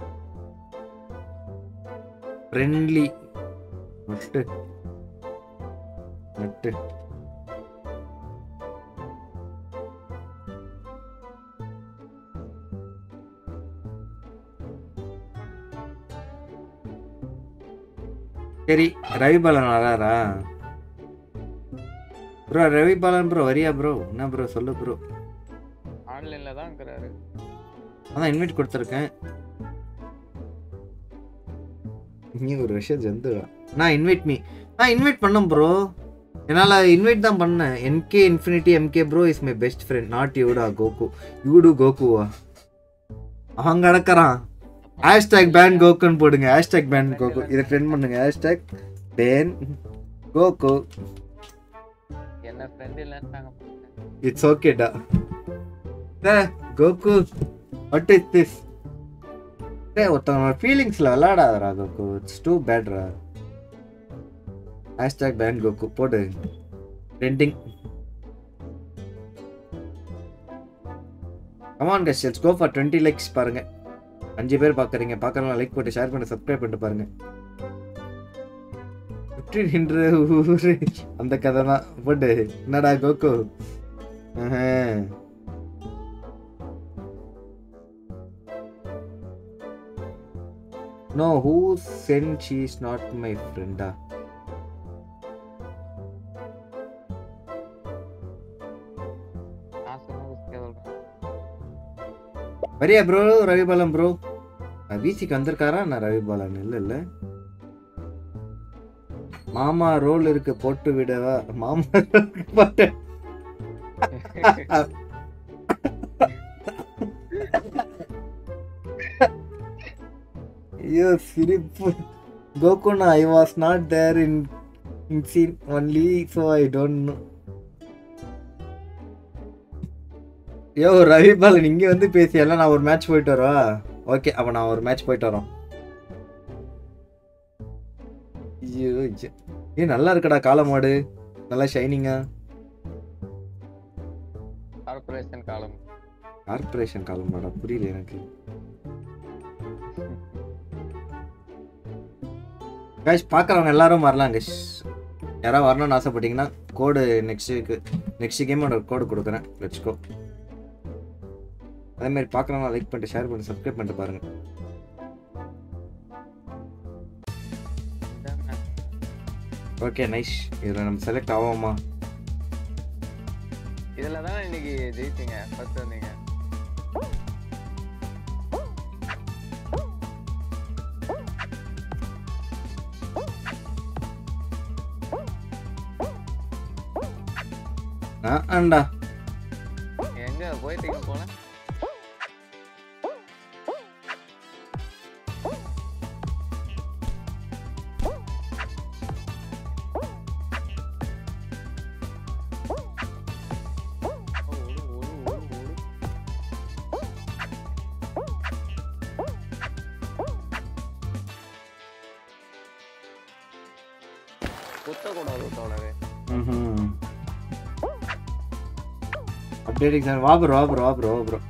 ஃப்ரெண்ட்லி நட்டு நட்டு சரி ரவி பாலன் வராரா ப்ரோ ரவி பாலன் ப்ரோ வரியா ப்ரோ என்ன ப்ரோ சொல்லு ப்ரோ ஆன்லைன்ல தான் இருக்கிறாரு அதான் இன்வைட் கொடுத்துருக்கேன் நீ ஒரு விஷயம் ஜந்துடா நான் இன்வைட் மீ நான் இன்வைட் பண்ணேன் ப்ரோ என்னால் இன்வைட் தான் பண்ணேன் NK infinity MK bro is my best friend not யூடா கோகு யூடு கோகுவா அவன் கிடக்குறான் ஹேஷ்டேக் பேன் கோகுன்னு போடுங்க ஹேஷ்டேக் பேன் கோகு இதை ஃப்ரெண்ட் பண்ணுங்க ஹேஷ்டேக் பேன் கோகு என்ன ஃப்ரெண்ட் இல்லைன்ட்டாங்க இட்ஸ் ஓகேடா கோகு வாட் இஸ் திஸ் டே ஒருத்தவங்க ஃபீலிங்ஸில் விளையாடாதடா கோகு இட்ஸ் டூ பேட்ரா ஹேஷ்டாக் பேன் கோகு போடு trending come on guys let's go for twenty likes பாருங்க அஞ்சு பேர் பார்க்குறீங்க பார்க்கறவங்க லைக் போட்டு ஷேர் பண்ணி சப்ஸ்கிரைப் பண்ணிட்டு பாருங்க நின்ற ஊரு அந்த கதை தான் போட்டு என்னடா கோகு ஆஹா. No, who said she is not my friend? ah? நான் சொன்னது சொல்றேன் வரியா ப்ரோ ரவிபாலன் ப்ரோ விசிக்கு வந்திருக்காரா நான் ரவிபாலன் இல்ல இல்ல மாமா ரோல் இருக்கு போட்டு விடவா மாமா roll இருக்கு போட்டு ஐயோ சிரிப்பு கோகுனா I was not there in in scene only so I don't know யோ ரவிபாலன் இங்கே வந்து பேசியெல்லாம் நான் ஒரு மேட்ச் போயிட்டு வரவா ஓகே அப்போ நான் ஒரு மேட்ச் போயிட்டு வரோம் ஐயோ ஐயோ. ஏ நல்லா இருக்குடா காலமாடு நல்லா ஷைனிங்கா கார்பரேஷன் காலம் கார்பரேஷன் காலமாடா புரியல எனக்கு கைஸ் பார்க்குறவங்க எல்லாரும் வரலாம் கைஸ் யாராவது வரணும்னு ஆசைப்பட்டீங்கன்னா கோடு நெக்ஸ்ட் வீக்கு நெக்ஸ்ட் கேமோட கோடு கொடுக்குறேன் லெட்ஸ் கோ அதே மாதிரி பார்க்குறவங்க லைக் பண்ணிட்டு ஷேர் பண்ணி சப்ஸ்கிரைப் பண்ணிட்டு பாருங்க இதாங்க. ஓகே நைஸ் இதில் நம்ம செலக்ட் ஆவோமா இதுல தான் இன்னைக்கு ஜெயிச்சீங்க ஃபர்ஸ்ட் வந்தீங்க ஆ ஆண்டா எங்க போயிட்டீங்க போல ஓடு, ஓடு, ஓடு, ஓடு. குத்தக்கூடாது தோழரே ம் அப்டேட்டிங் சார் வா ப்ரோ வா ப்ரோ வா ப்ரோ வா ப்ரோ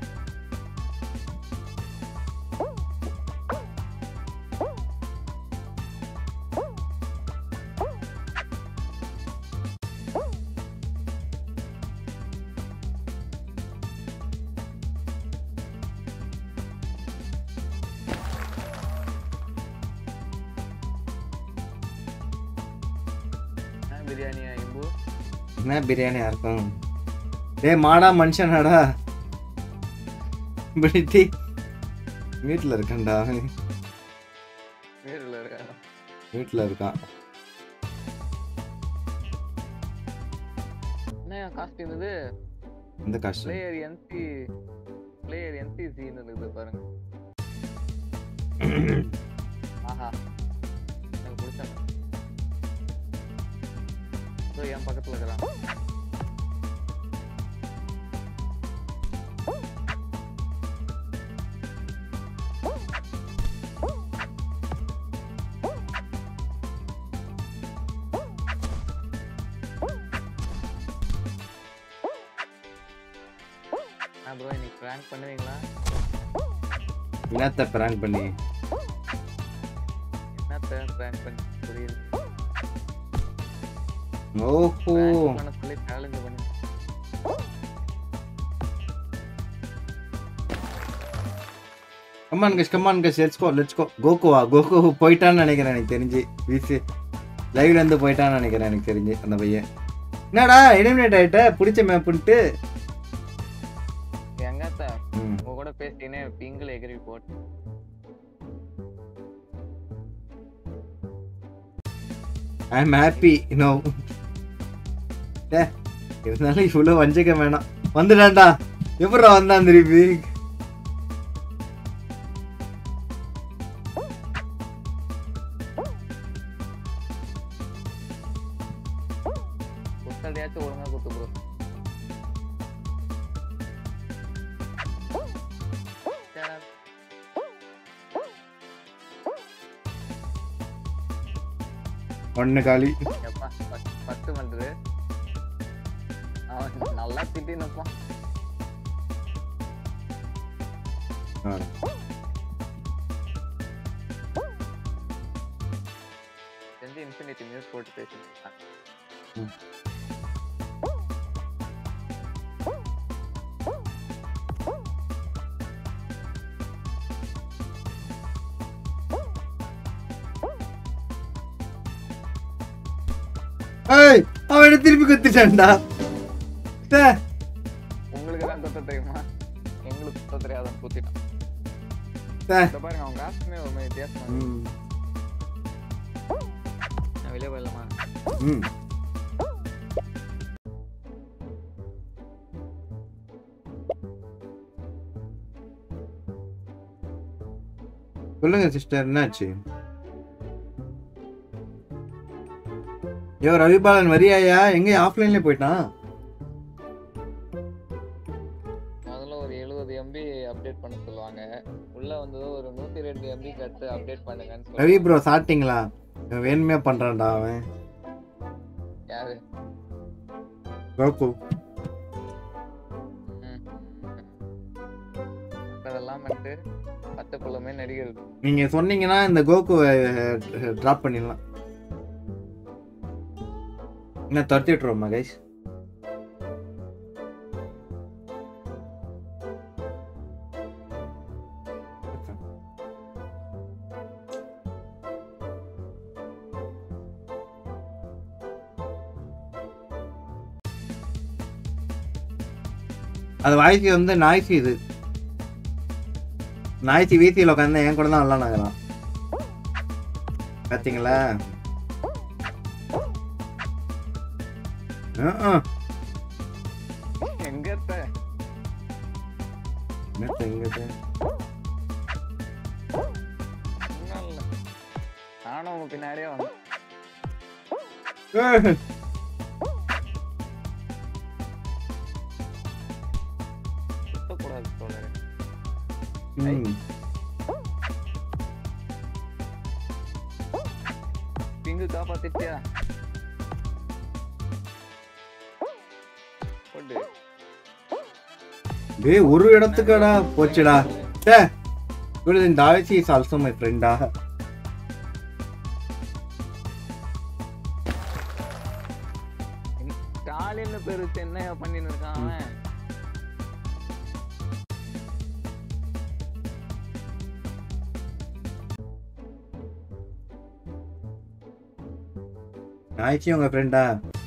என்ன பிரியாணியா இம்பு என்ன பிரியாணியா இருக்கும் டேய் மாடா மனுஷனாடா பிடித்தி வீட்டில் இருக்கேன்டா நேரில் இருக்கா வீட்டில் இருக்கான் என்ன காஸ்டியூம் இது இந்த காஸ்ட் பிளேயர் என்சி பிளேயர் என்சிசின்னு இருக்குது பாருங்க ஆஹா பக்கத்துல இருக்கிறான் ப்ரோ இன்னைக்கு ப்ராங்க் பண்ணுவீங்களா என்னத்த பிராங்க் பண்ணி என்னத்த ப்ராங்க் பண்ணி புரியுது ஓஹோ prank பண்ண சொல்லி சேலஞ்ச் பண்ணி come on guys come on guys let's go let's go கோகுவா கோகு போயிட்டான்னு நினைக்கிறேன் எனக்கு தெரிஞ்சு வீசி லைவ்ல இருந்து போயிட்டான்னு நினைக்கிறேன் எனக்கு தெரிஞ்சு அந்த பையன் என்னடா எலிமினேட் ஆயிட்ட பிடிச்ச மேப்புன்ட்டு எங்கத்த ம் உங்க கூட பேசினே பிங்கில் எகிரி போட்டு ஐ எம் ஹாப்பி நோ ஏ இருந்தாலும் இவ்வளோ வஞ்சக வேணாம் வந்துடான்டா எப்படா வந்தான் திருப்பி குத்தலையாச்சும் ஒழுங்கா குத்து ப்ரோ ஒன்று காலி எப்பா பத்து- பத்து பண்றது அவன் நல்லா திட்டினப்பா ஆ. தெரிஞ்சு இன்ஃபினிட்டி நியூஸ் போட்டு பேசிட்டு ம். ஏய் அவனை திருப்பி குத்திட்டான்டா டே, உங்களுக்கு தான் குத்த தெரியுமா எங்களுக்கு குத்த தெரியாதான் குத்திட்டான் டே. இந்த பாருங்க அவங்க காசுமே ஒரு மாதிரி வித்தியாசமா இருக்கு. ம் நான் வெளியே போயிடலாமா ம் சொல்லுங்க சிஸ்டர் என்னாச்சு யோ ரவிபாலன் வரியாயா எங்க ஆஃப்லைன்ல போயிட்டான் முதல்ல ஒரு எழுபது எம்பி அப்டேட் பண்ண சொல்லுவாங்க உள்ள வந்ததோ ஒரு நூத்தி ரெண்டு எம்பி கட்டு அப்டேட் பண்ணுங்கன்னு ரவி சொல்லுவாங்க ப்ரோ சாப்பிட்டீங்களா இவன் வேணுமே பண்றான்டா அவன் யாரு கோகு ம். அதெல்லாம் பண்ணிட்டு பத்து குள்ளமே நடிகர் நீங்க சொன்னீங்கன்னா இந்த கோகுவை டிராப் பண்ணிடலாம் என்ன துரத்தி விட்டுருவோமா கைஸ் அது வாய்ஸ் வந்து நாய்ஸி இது நாய்ச்சி வீசியில் உட்காந்து என் கூட தான் விளாண்டாங்களாம் பார்த்தீங்களா ஆஹ், எங்க இருக்க? என்னத்த எங்கிட்ட? ஒண்ணும் இல்ல. நானும் உங்க பின்னாடியே வந்தேன் ஏய், சுத்தக்கூடாது தோழரே ம், பிங்கு காப்பாத்திட்டியா போட்டு டேய் ஒரு இடத்துக்கடா போச்சுடா டே குட் இந்த ஆய்ச்சி இஸ் ஆல்சோ மை ஃப்ரெண்டா ஸ்டாலின்னு பேரு வச்சு என்ன பண்ணின்னு இருக்கான் அவன் ஆய்ச்சி உங்க ஃப்ரெண்டா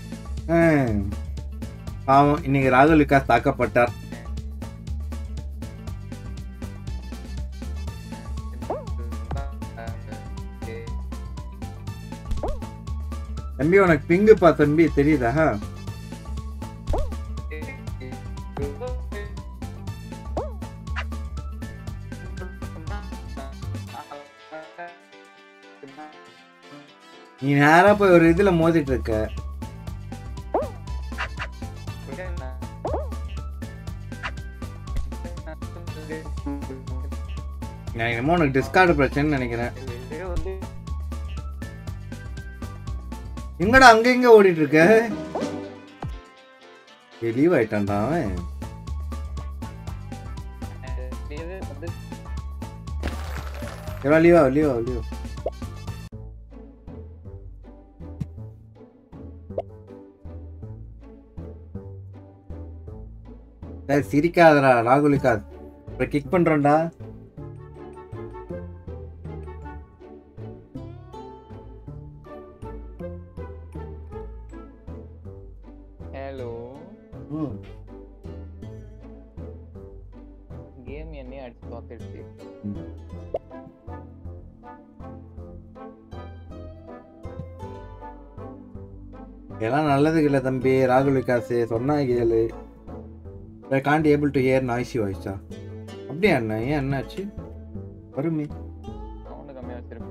பாவம் இன்னைக்கு ராகுல் விகாஸ் தாக்கப்பட்டார் தம்பி உனக்கு பிங்குப்பா தம்பி தெரியுதா நீ நேரா போய் ஒரு இதுல மோதிட்டு இருக்க ஏமா உனக்கு டிஸ்கார்டு பிரச்சனைன்னு நினைக்கிறேன் வெளியே வந்து எங்கடா அங்க எங்க ஓடிட்டு இருக்க லீவ் ஆயிட்டான்டா அவன் வெளியவே வந்து எவ்வளோ லீவா லீவா லீவா டேய், சிரிக்காதடா ராகுலிக்காத் அப்புறம் கிக் பண்றோம்டா ஹலோ ம் கேம் என்னையும் அடிச்சு பார்த்துடுச்சு எல்லாம் நல்லதுக்கு இல்லை தம்பி ராகுல் விகாஸ் சொன்னா கேளு can't able to hear noisy வாய்ஸா அப்படியா அண்ணா ஏன் என்னாச்சு வருமே சவுண்டு கம்மியாக வச்சிருப்பேன்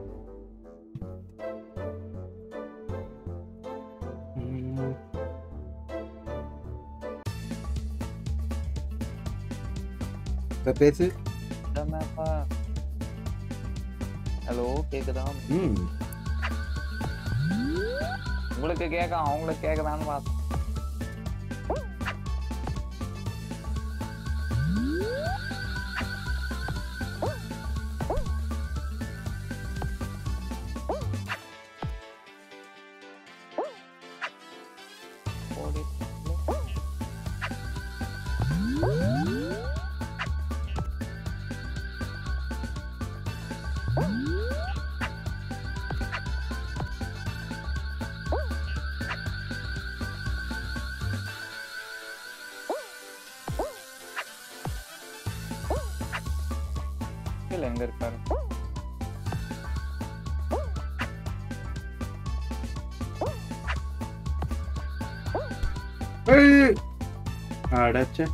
ம். இப்ப பேசு மேப்பா ஹலோ கேக்குதா ம் உங்களுக்கு கேட்கும் அவங்களுக்கு கேட்குதான்னு பார்த்தேன் ஓடி கீழே எங்க இருக்காரு ஏய். அடச்சே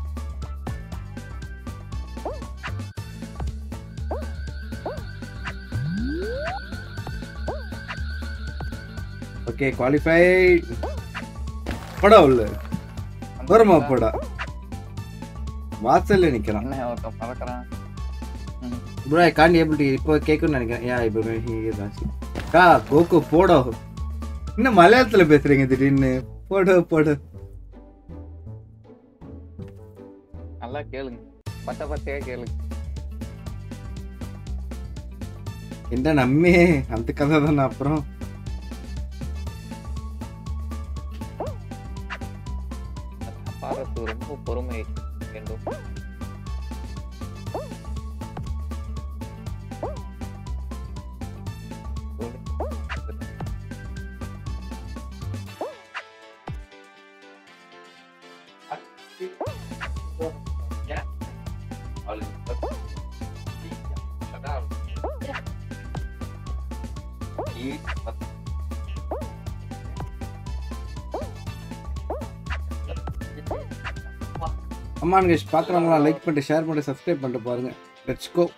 ஓகே குவாலிஃபைட் போடா உள்ள தூரமா போடா வாசல்ல நிக்கிறான் என்ன ஒருத்தன் பறக்குறான் ம். Bro I can't able to இப்போ கேட்கும்னு நினைக்கிறேன் ஏன் இப்போ கா கோகோ போடோ இன்னும் மலையாளத்துல பேசுறீங்க திடீர்னு போடோ போடோ நல்லா கேளுங்க பச்சை பச்சையா கேளுங்க என்ன நம்மே அந்த கதை தானே அப்புறம் பாரத்து ரொம்ப பொறுமை வேண்டும் அம்மான் கேஷ் பார்க்குறவங்களாம் லைக் பண்ணிட்டு ஷேர் பண்ணிட்டு சப்ஸ்கிரைப் பண்ணிட்டு பாருங்க லெட்ஸ் கோ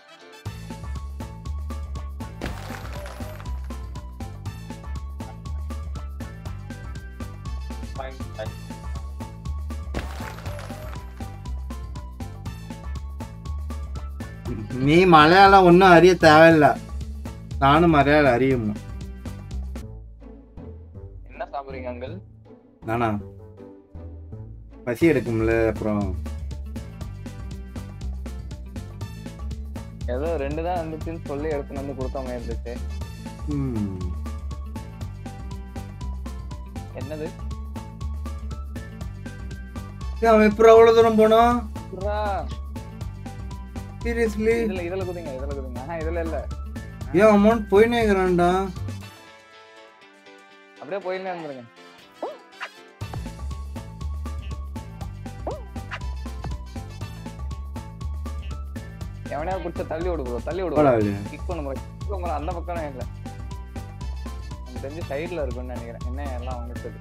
நீ மலையாளம் ஒன்றும் அறிய தேவையில்ல நானும் மலையாளம் அறியும் என்ன சாப்பிடுறீங்க அங்கிள் நானா பசி எடுக்கும்ல அப்புறம் ஏதோ ரெண்டு தான் இருந்துச்சுன்னு சொல்லி எடுத்துன்னு வந்து கொடுத்த மாதிரி இருந்துச்சு ம், என்னது ஏன் அவன் எப்படி அவ்வளோ தூரம் போனான் புறா. சீரியஸ்லி இதுல இதுல குதிங்க இதுல குதிங்க ஆஹா இதுல இல்ல ஏன் அமௌண்ட் போயினே இருக்கிறான்டா அப்படியே போயின்னே இருந்துருங்க எவனையாவது பிடிச்ச தள்ளி விடு bro, தள்ளி விடு போடா வெளிய. கிக் பண்ண முறை கிக் பண்ண அந்த பக்கம் இல்ல எனக்கு தெரிஞ்சு சைடுல இருக்கும்னு நினைக்கிறேன் என்ன எல்லாம் அவங்களுக்கு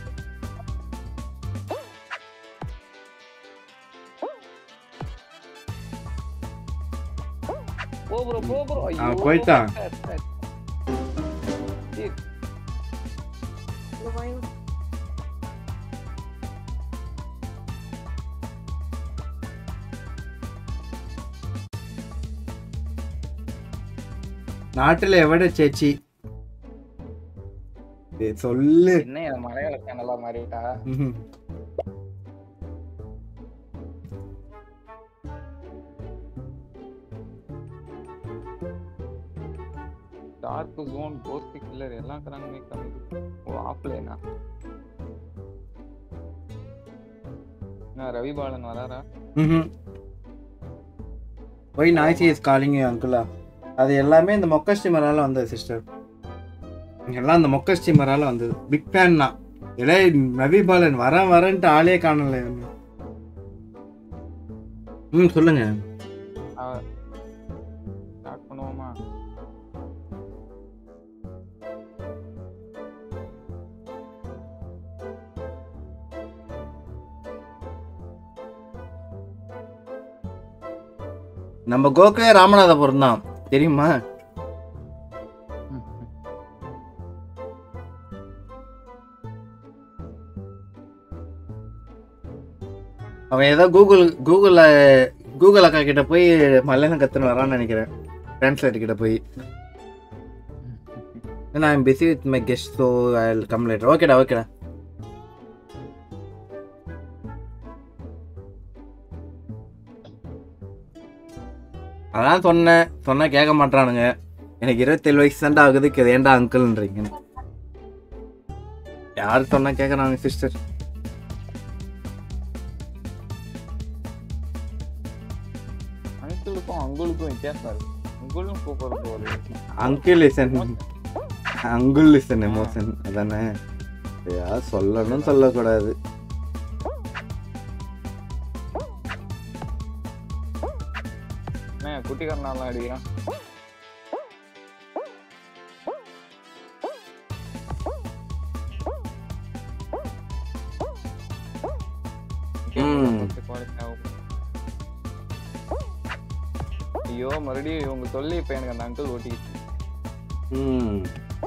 போ ப்ரோ போ ப்ரோ அவன் போயிட்டான். നാട്ടിൽ എവിടെ ചേച്ചി ഏ, சொல்லு என்ன இது மலையாள சேனலா மாறிட்டா ம்ஹும். டார்க் ஜோன் கோஸ்ட் கில்லர் எல்லாம் இருக்கிறாங்க கம்மி ஓ ஆஃப்லைனா என்ன ரவி பாலன் வராரா ம்ஹும். ஒய் நாய்ச்சி இஸ் காலிங் அங்குலா அது எல்லாமே இந்த மொக்க ஸ்டீமரால வந்தது சிஸ்டர் எல்லாம் இந்த மொக்க ஸ்டீமரால வந்தது பிக் ஃபேன் தான் இலே ரவி பாலன் வரேன் வரேன்ட்டு ஆளே காணல இவனை. ம் சொல்லுங்க ஸ்டார்ட் பண்ணுவோமா நம்ம கோகுலே ராமநாதபுரம் தான் தெரியுமா அவன் ஏதோ கூகுள் கூகுளில் கூகுள் அக்கா கிட்ட போய் மலையாளம் கற்றுன்னு வரான்னு நினைக்கிறேன் டிரான்ஸ்லேட்டர் கிட்ட போய் நான் I'm busy with my guest so I come later ஓகேடா ஓகேடா அதான் சொன்னேன் சொன்னா கேட்க மாட்டானுங்க எனக்கு இருபத்தேழு வயசு தாண்டா ஆகுது இது ஏன்டா அங்கிள்ன்றீங்க யார் சொன்னா கேட்குறாங்க சிஸ்டர் அங்கிளுக்கும் அங்குளுக்கும் வித்தியாசம் இருக்கு அங்குளும் கூப்பிடுறது ஒரு uncle is an uncle is an emotion அதானே யார் சொல்லணும் சொல்லக்கூடாது என்ன குட்டிக்காரனாலாம் அடிக்கிறான் ம். ஐயோ மறுபடியும் இவங்க சொல்லி இப்ப எனக்கு அந்த அங்கிள் ஓட்டிக்கிட்டு ம்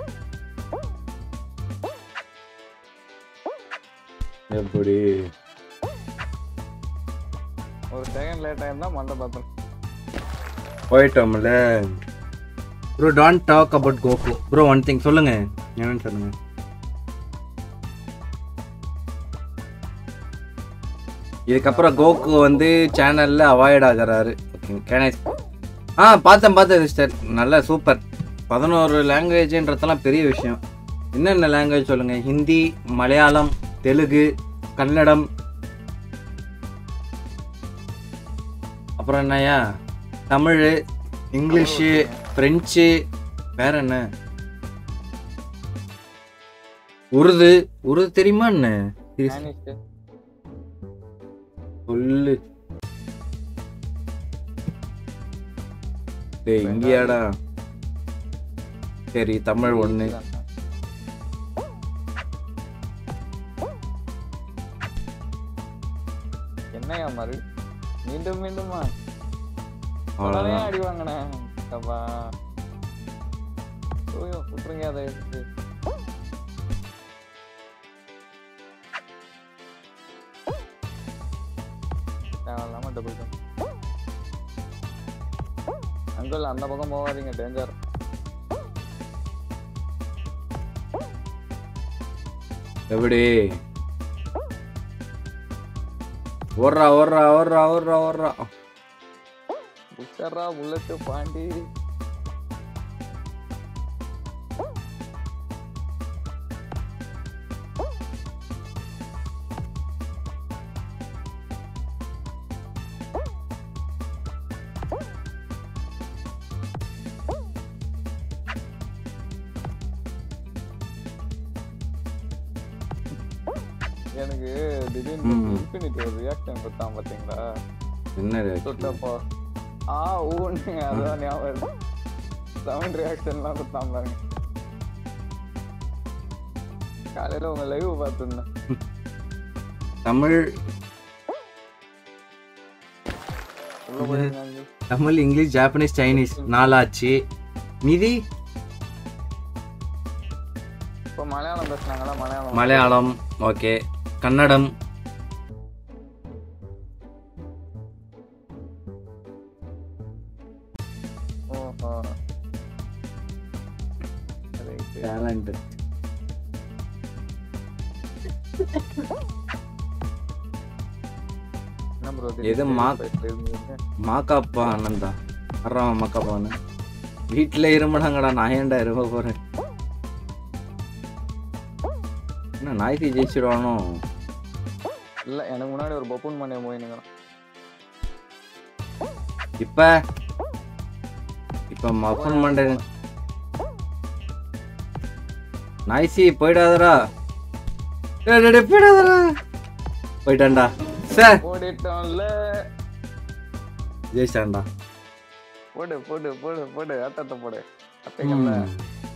எப்படி ஒரு செகண்ட் லேட் ஆயிருந்தா மண்டை பார்த்தோம் போயிட்டோம்ல bro don't talk about Goku bro one thing சொல்லுங்க என்னன்னு சொல்லுங்க இதுக்கப்புறம் கோகு வந்து சேனல்ல அவாய்ட் ஆகுறாரு ஓகே கேன் ஆ பார்த்தேன் பார்த்தேன் சிஸ்டர் நல்ல சூப்பர் பதினோரு லாங்குவேஜ்ன்றதெல்லாம் பெரிய விஷயம் என்னென்ன லாங்குவேஜ் சொல்லுங்க ஹிந்தி மலையாளம் தெலுங்கு கன்னடம் அப்புறம் என்னய்யா தமிழ் இங்கிலீஷு ஃப்ரெஞ்சு வேற என்ன உருது உருது தெரியுமா என்ன Seriously, ஸ்பானிஷ் சொல்லு டேய் இங்கேயாடா சரி தமிழ் ஒன்று என்னையா மாறு மீண்டும் மீண்டுமா அவ்வளோதான் அவ்வளோதான் அடி வாங்கினேன் அப்பா ஓயோ விட்டுருங்க அதை எடுத்து தேவையில்லாம டபுள் அங்கிள் அந்த பக்கம் போகாதீங்க டேஞ்சர் எப்படி ஓடுறா ஓடுறா ஓடுறா ஓடுறா ஓடுறா புஷரா புல்லட்டு பாண்டி எனக்கு திடீர்னு ம். இன்ஃபினிட்டி ஒரு ரியாக்ஷன் கொடுத்தான் பாத்தீங்களா என்ன reaction? தொட்டப்போ ஆ ஊன்னு அதான் ஞாபகம் சவுண்ட் ரியாக்ஷன்லாம் கொடுத்தான் பாருங்க காலையில உங்க லைவ் பார்த்துருந்தேன் தமிழ் உள்ள போயிருந்தாங்க தமிழ் இங்கிலீஷ் ஜாப்பனீஸ் சைனீஸ் நாலாச்சு மீதி இப்போ மலையாளம் பேசுனாங்களா மலையாளம் மலையாளம் ஓகே கன்னடம் ஓஹோ டேலண்ட் என்ன ப்ரோ எது மா- மாக்காப்பா அண்ணன்டா வர்றான் மாக்காப்பான்னு வீட்டில் இரும்படாங்கடா நான் ஏன்டா இரும்ப போகிறேன் என்ன நாய்க்கு ஜெயிச்சிடுவானோ இல்ல எனக்கு முன்னாடி ஒரு பப்புன் மண்ணிய போயினுங்க இப்போ இப்போ மஃபன் மண்டே நாய்சி போயிடாதடா டேய், டேய், டேய், போயிடாதடா போயிட்டான்டா சார் ஓடிட்டோம்ல ஜெயிச்சிட்டான்டா போடு போடு போடு போடு ஆட்டத்தை போடு அத்தைக்கல்ல ம்.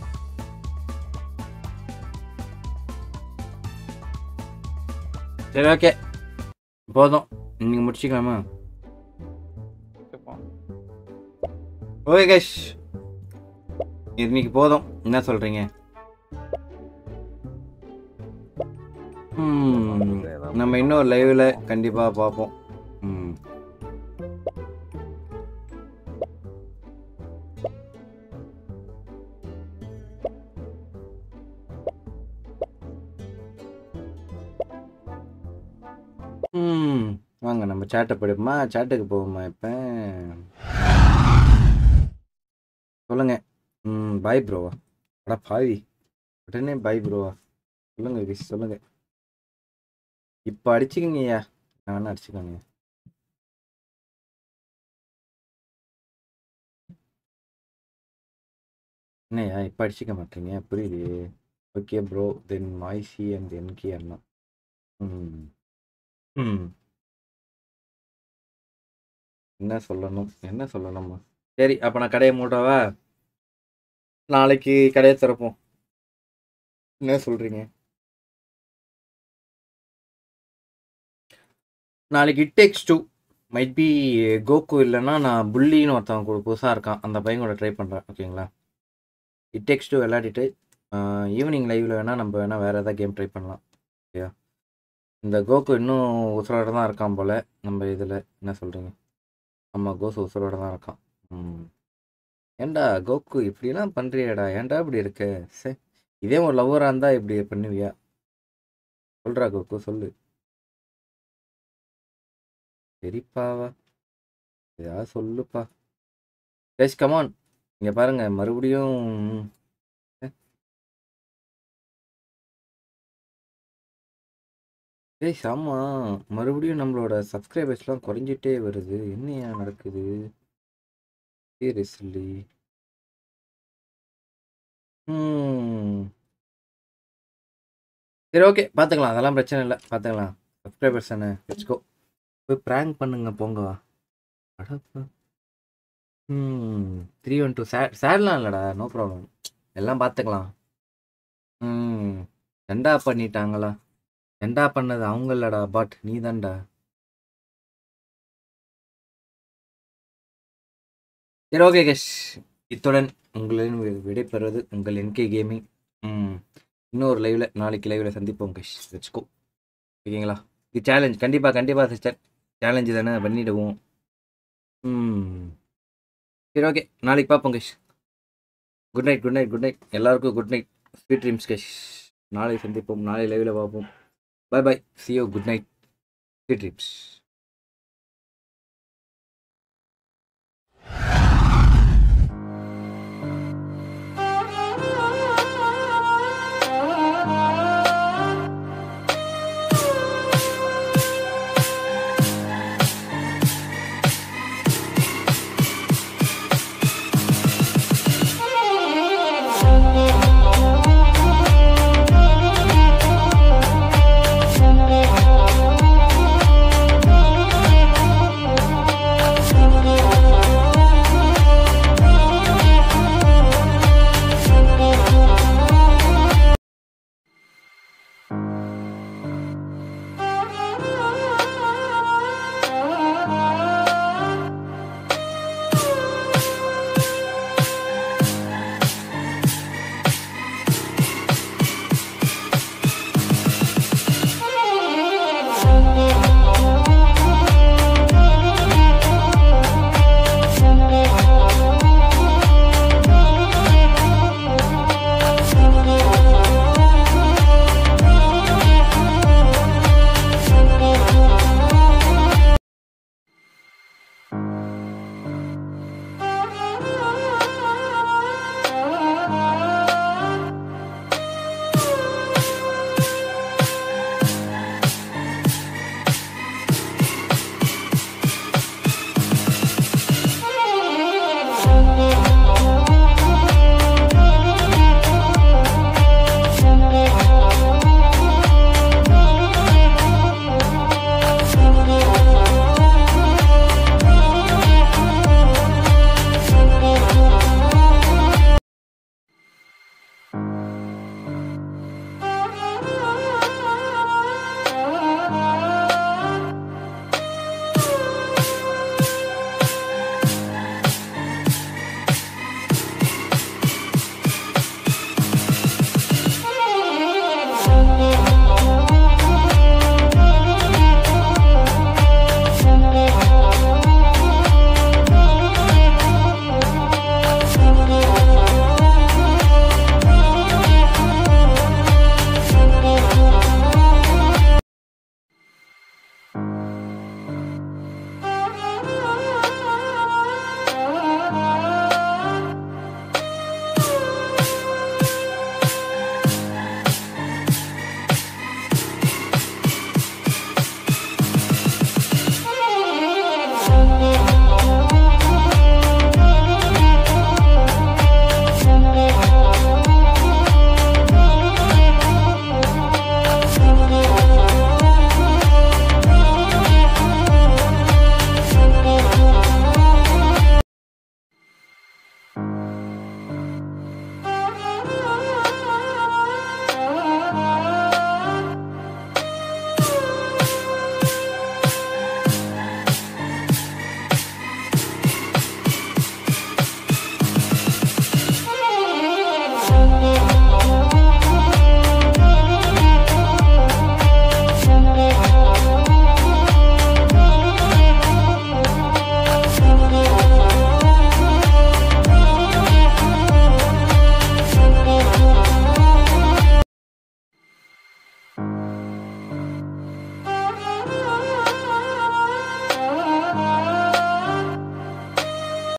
சரி ஓகே போதும் இன்னைக்கு முடிச்சுக்கலாமா ஓகே கேஷ் இன்னைக்கு போதும் என்ன சொல்றீங்க ம், நம்ம இன்னொரு லைவ்ல கண்டிப்பா பார்ப்போம் ம் ம் வாங்க நம்ம சேட்டை படிப்போமா சேட்டுக்கு போவோமா இப்போ சொல்லுங்க ம் பாய் ப்ரோவா அடா பாவி உடனே பாய் ப்ரோவா சொல்லுங்க விஷ் சொல்லுங்க இப்போ அடிச்சுக்கங்கய்யா நான் வேணா அடிச்சுக்கோங்க என்னய்யா இப்போ அடிச்சுக்க மாட்டீங்க புரியுது okay bro then noisy and NK அண்ணா ம் ம் என்ன சொல்லணும் என்ன சொல்லணுமா சரி அப்போ நான் கடையை மூடவா நாளைக்கு கடையை திறப்போம் என்ன சொல்கிறீங்க நாளைக்கு it takes to might be Goku இல்லைன்னா நான் புள்ளின்னு ஒருத்தவன் கூட புதுசாக இருக்கான் அந்த பையன் கூட ட்ரை பண்ணுறேன் ஓகேங்களா இட் டேக்ஸ் டூ விளையாடிட்டு ஈவினிங் லைவில் வேணால் நம்ம வேணால் வேறு ஏதாவது கேம் ட்ரை பண்ணலாம் ஓகேயா இந்த கோகு இன்னும் உசுரோட தான் இருக்கான் போல் நம்ம இதில் என்ன சொல்கிறீங்க ஆமாம் கோசு உசுரோட தான் இருக்கான் ம் ஏன்டா கோகு இப்படிலாம் பண்ணுறியடா ஏன்டா இப்படி இருக்க சே இதே ஒரு லவ்வராக இருந்தால் இப்படி பண்ணுவியா சொல்கிறா கோகு சொல்லு சரிப்பாவா ஏதாவது சொல்லுப்பா பேஸ் கமான் இங்கே பாருங்க மறுபடியும் ஏய் ஆமா மறுபடியும் நம்மளோட சப்ஸ்கிரைபர்ஸ்லாம் குறைஞ்சிட்டே வருது என்னையா நடக்குது சீரியஸ்லி ம் சரி ஓகே பார்த்துக்கலாம் அதெல்லாம் பிரச்சனை இல்லை பார்த்துக்கலாம் சப்ஸ்கிரைபர்ஸ் தானே வச்சுக்கோ போய் ப்ராங்க் பண்ணுங்க போங்க அடப்பா ம் த்ரீ ஒன் டூ சேட் சேட்லாம் இல்லைடா நோ ப்ராப்ளம் எல்லாம் பார்த்துக்கலாம் ம் ரெண்டா பண்ணிட்டாங்களா ரெண்டா பண்ணது அவங்க இல்லடா பட் நீ தான்டா சரி ஓகே கேஷ் இத்துடன் உங்களின் வி- விடைபெறுவது உங்கள் என்கே கேமிங் ம் இன்னொரு லைவில் நாளைக்கு லைவில் சந்திப்போம் கேஷ் வச்சுக்கோ ஓகேங்களா இது சேலஞ்ச் கண்டிப்பாக கண்டிப்பாக சிஸ்டர் சேலஞ்சு தானே பண்ணிடுவோம் ம் சரி ஓகே நாளைக்கு பார்ப்போம் கேஷ் good night good night good night எல்லாருக்கும் குட் நைட் ஸ்வீட் ட்ரீம்ஸ் கேஷ் நாளை சந்திப்போம் நாளை லைவில் பார்ப்போம் bye bye see you good night sweet dreams